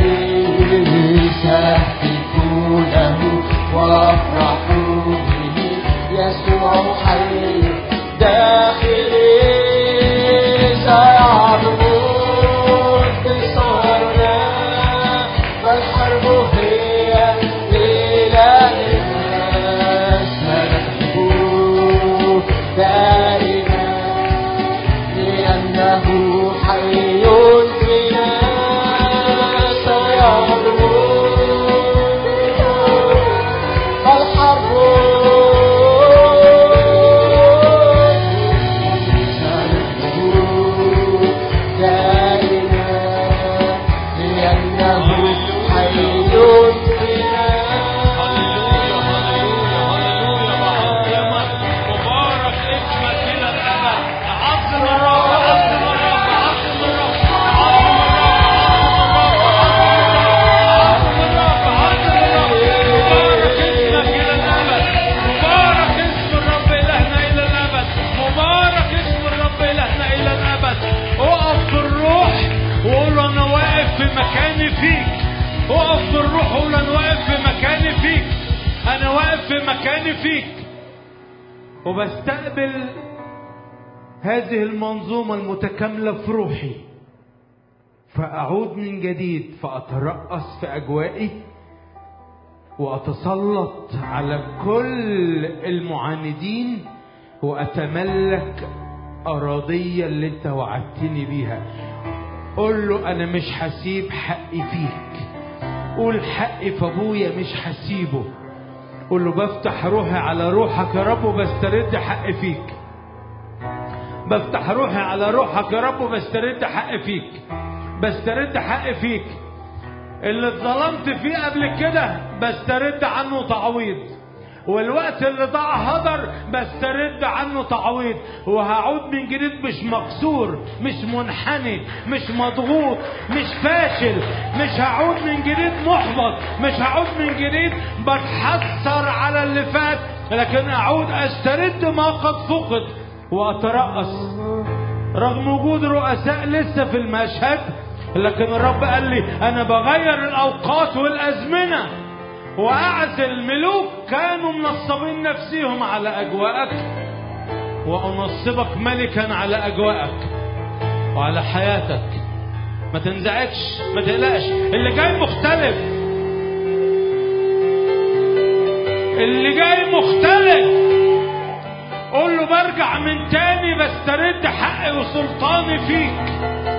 B: تهتفوا له وافرحوا به يسوع حي داخلي سيعبد انتصارنا فالحرب هي لإلهنا سنحب دائما لأنه حي فينا سيعبد الحرب سنحب دائما لأنه حي فينا
C: مبارك اسمك الى الابد عظم الرب عظم الرب عظم الرب عظم الرب عظم الرب مبارك اسمك الى الابد مبارك اسم الرب الهنا الى الابد مبارك اسم الرب الهنا الى الابد اقف في الروح وقول له انا واقف في مكاني فيك اقف في الروح وقول انا واقف في مكاني فيك انا واقف في مكاني فيك وبستقبل هذه المنظومة المتكاملة في روحي فأعود من جديد فأترأس في أجوائي وأتسلط على كل المعاندين وأتملك أراضية اللي أنت وعدتني بيها قول له أنا مش هسيب حقي فيك قول حقي في أبويا مش هسيبه قول له بفتح روحي على روحك يا رب وبسترد حقي فيك بفتح روحي على روحك يا رب وبسترد حقي فيك بسترد حقي فيك اللي اتظلمت فيه قبل كده بسترد عنه تعويض والوقت اللي ضاع هدر بسترد عنه تعويض وهعود من جديد مش مكسور مش منحني مش مضغوط مش فاشل مش هعود من جديد محبط مش هعود من جديد بتحسر على اللي فات لكن اعود استرد ما قد فقد واترأس رغم وجود رؤساء لسه في المشهد لكن الرب قال لي انا بغير الاوقات والازمنه واعزل ملوك كانوا منصبين نفسهم على اجواءك وانصبك ملكا على اجواءك وعلى حياتك ما تنزعجش ما تقلقش اللي جاي مختلف اللي جاي مختلف قول له برجع من تاني بسترد حقي وسلطاني فيك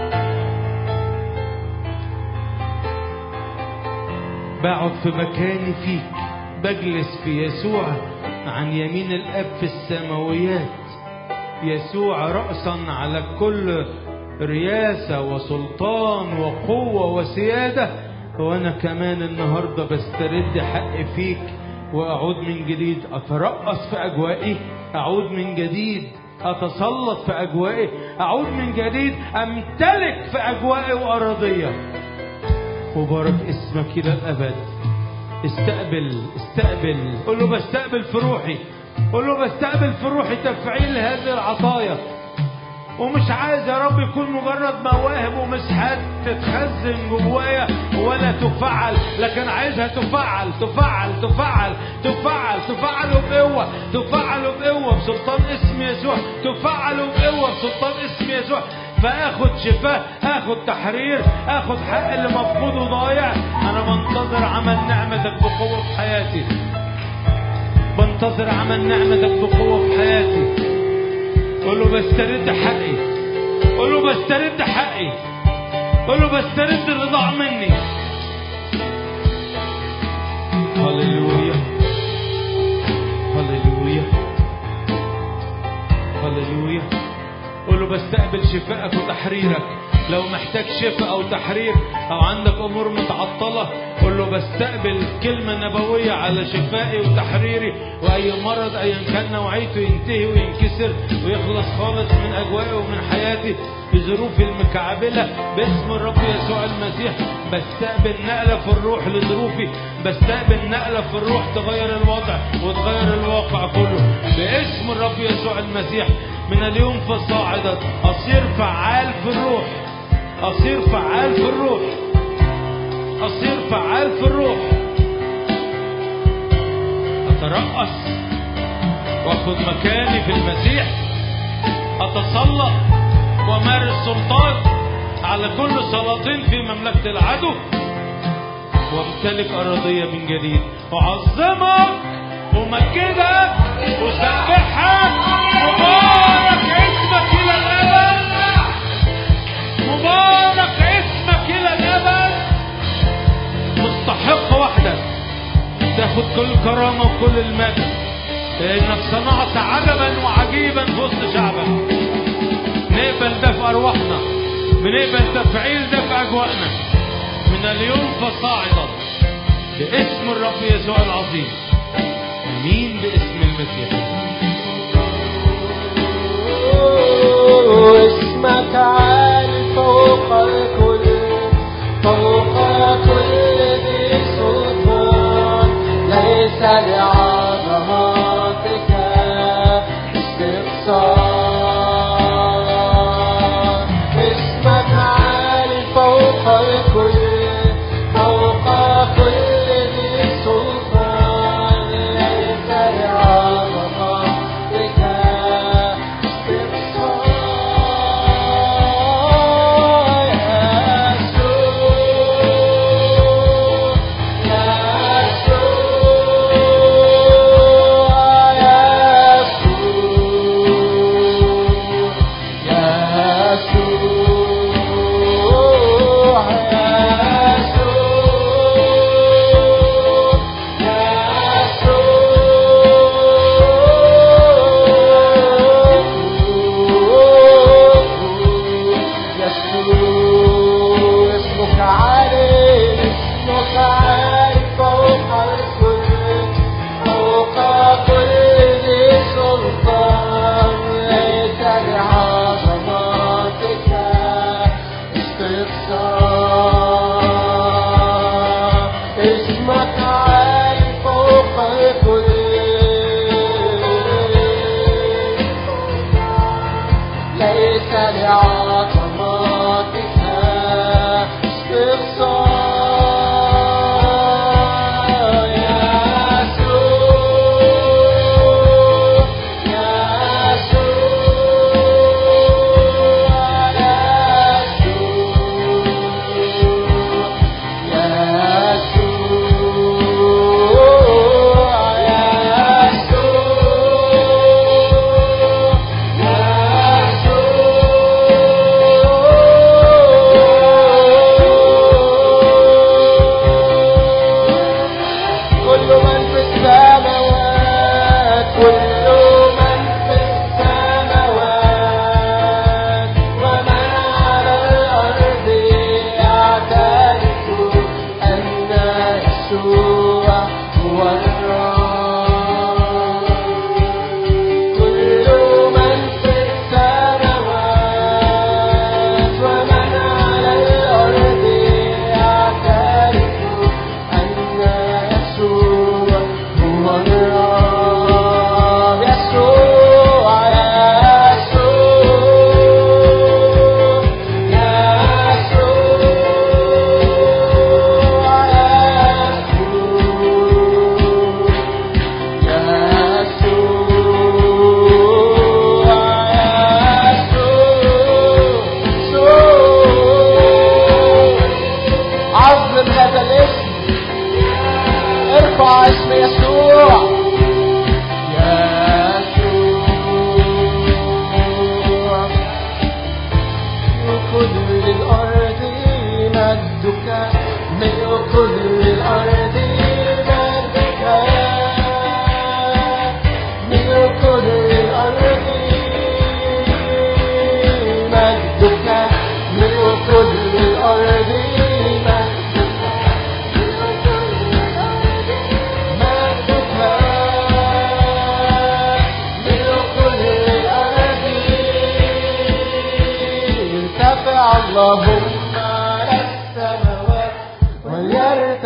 C: بقعد في مكاني فيك بجلس في يسوع عن يمين الاب في السماويات يسوع رأسا على كل رياسة وسلطان وقوة وسيادة وأنا كمان النهاردة بسترد حقي فيك وأعود من جديد أترأس في أجوائي أعود من جديد أتسلط في أجوائي أعود من جديد أمتلك في أجوائي وأراضية مبارك اسمك إلى الأبد استقبل استقبل قول له بستقبل في روحي قول له بستقبل في روحي تفعيل هذه العطايا ومش عايز يا رب يكون مجرد مواهب ومسحات تتخزن جوايا ولا تفعل لكن عايزها تفعل تفعل تفعل تفعل تفعل بقوة تفعل بقوة بسلطان اسم يسوع تفعل بقوة بسلطان اسم يسوع فاخد شفاء اخد تحرير اخد حق اللي مفقود وضايع انا بنتظر عمل نعمتك بقوة في حياتي بنتظر عمل نعمتك بقوة في حياتي قول له بسترد حقي قول له بسترد حقي قول له بسترد اللي ضاع مني هللويا هللويا هللويا قول له بستقبل شفائك وتحريرك لو محتاج شفاء او تحرير او عندك امور متعطله قول له بستقبل كلمه نبويه على شفائي وتحريري واي مرض ايا كان نوعيته ينتهي وينكسر ويخلص خالص من اجوائي ومن حياتي بظروفي المكعبله باسم الرب يسوع المسيح بستقبل نقله في الروح لظروفي بستقبل نقله في الروح تغير الوضع وتغير الواقع كله باسم الرب يسوع المسيح من اليوم فصاعدا اصير فعال في الروح اصير فعال في الروح اصير فعال في الروح اترأس واخد مكاني في المسيح اتسلط وامارس سلطان على كل سلاطين في مملكة العدو وامتلك أراضية من جديد أعظمك أمجدك أسبحك مبارك اسمك إلى الأبد مبارك اسمك إلى الأبد مستحق وحدك تاخد كل كرامة وكل المجد لأنك صنعت عجبا وعجيبا في وسط شعبك نقبل ده في أرواحنا بنقبل تفعيل ده في أجواءنا من اليوم فصاعدا باسم الرب يسوع العظيم امين باسم المسيح
B: اسمك عال فوق الكل فوق كل ذي سلطان ليس لعظمتك استقصاء اسمك عال فوق الكل فوق كل ذي سلطان ليس لعظمتك استقصاء يسوع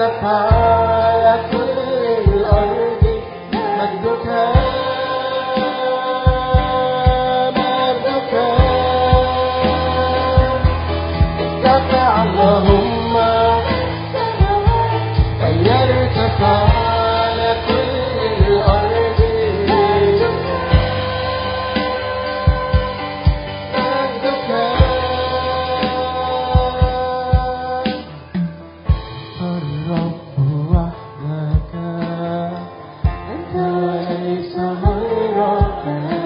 B: ارتفع على كل الأرض مجدك مجدك ارتفع اللهم أن يرتفع على كل الأرض مجدك الرب وحدك أنت وليس غيرك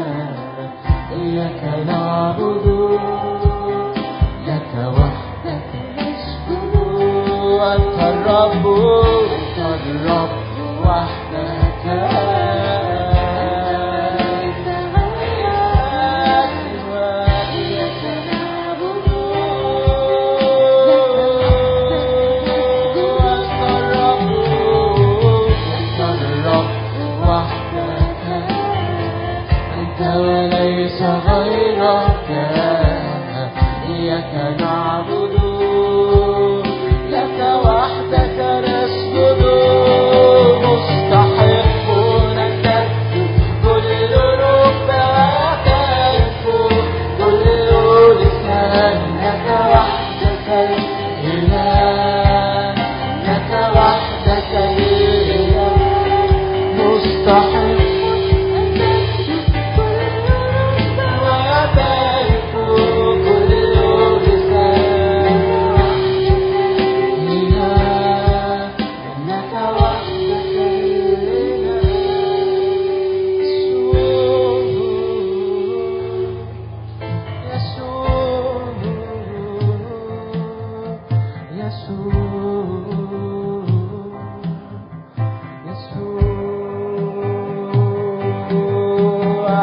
B: إياك نعبد لك وحدك نسجد أنت الرب أنت الرب وحدك إياك أنت الرب أنت الرب وحدك أنت وليس غيرك إياك نعبد لك وحدك نسجد مستحق أن تسجد كل ركبة وتسجد كل لسان لك وحدك الإله لك وحدك الإله مستحق ويبارك كل لسان إله إنك وحدك الإله يسوع يسوع يسوع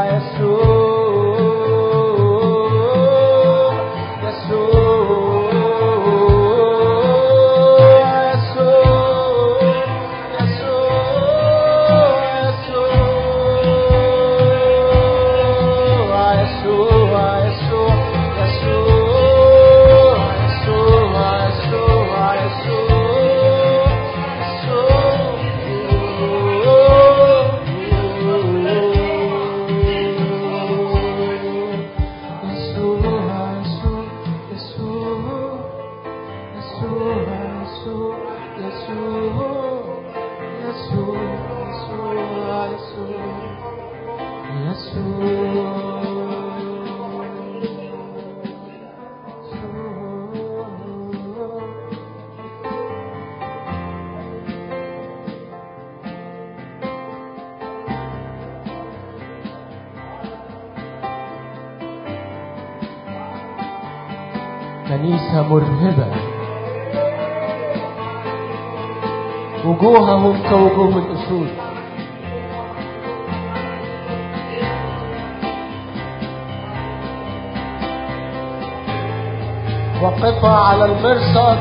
B: كنيسة مرهبة وجوههم كوجوه الأسود وقفة على المرصد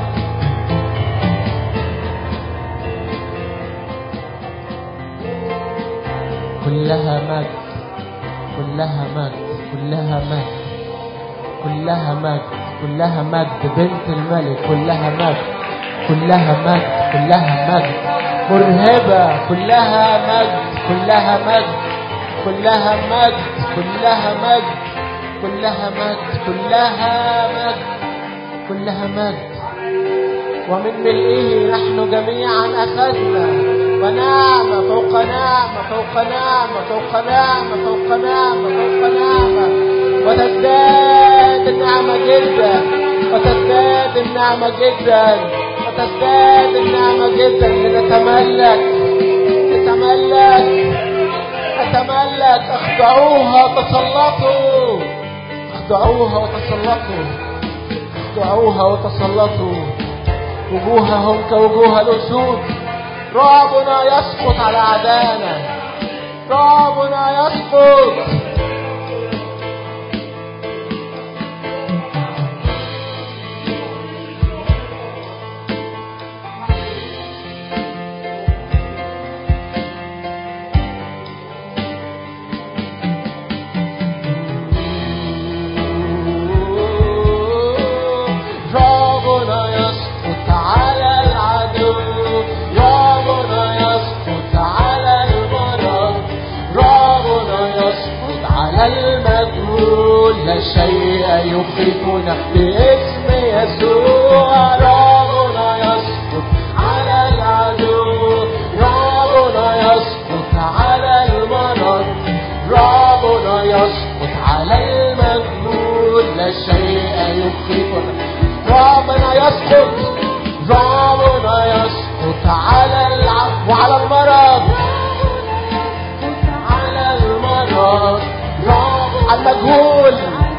B: كلها مجد كلها مجد كلها مجد كلها مجد كلها مجد بنت الملك كلها مجد كلها مجد كلها مجد مرهبة كلها مجد كلها مجد كلها مجد كلها مجد كلها مجد كلها مجد كلها مجد ومن ملئه نحن جميعا أخذنا ونعمة فوق نعمة فوق نعمة فوق نعمة فوق نعمة فوق نعمة وتزداد النعمة جدا وتزداد النعمة جدا وتزداد النعمة جدا لنتملك نتملك نتملك اخضعوها وتسلطوا اخضعوها وتسلطوا اخضعوها وتسلطوا وجوههم كوجوه الأسود رعبنا يسقط على أعدائنا رعبنا يسقط رعبنا يسقط على العدو شيء يخيفنا باسم يسوع ربنا يسقط على العدو ربنا يسقط على المرض ربنا يسقط على المجنون لا شيء يخيفنا ربنا يسقط ربنا يسقط على العدو وعلى المرض على المرض رب على المجهول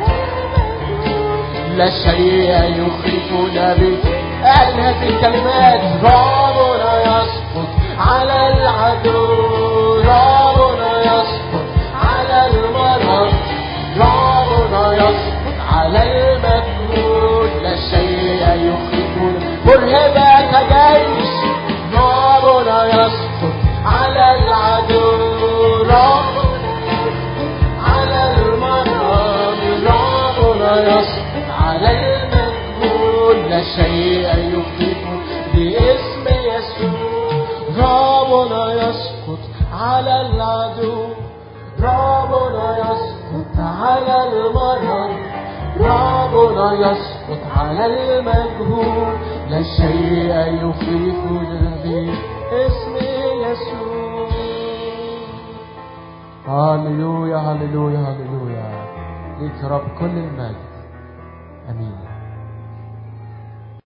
B: لا شيء يخيفنا به اعلن هذه الكلمات ربنا يسقط على العدو ربنا يسقط على المرض ربنا يسقط على المجنون لا شيء يخيفنا مرهبة كجيش ربنا يسقط على العدو ربنا على المرض ربنا يسقط على المجهول لا شيء يخيفه باسم يسوع ربنا يسقط على العدو ربنا يسقط على المرض ربنا يسقط على المجهول لا شيء يخيفنا باسم يسوع هللويا هللويا هللويا ليك يا رب كل المجد امين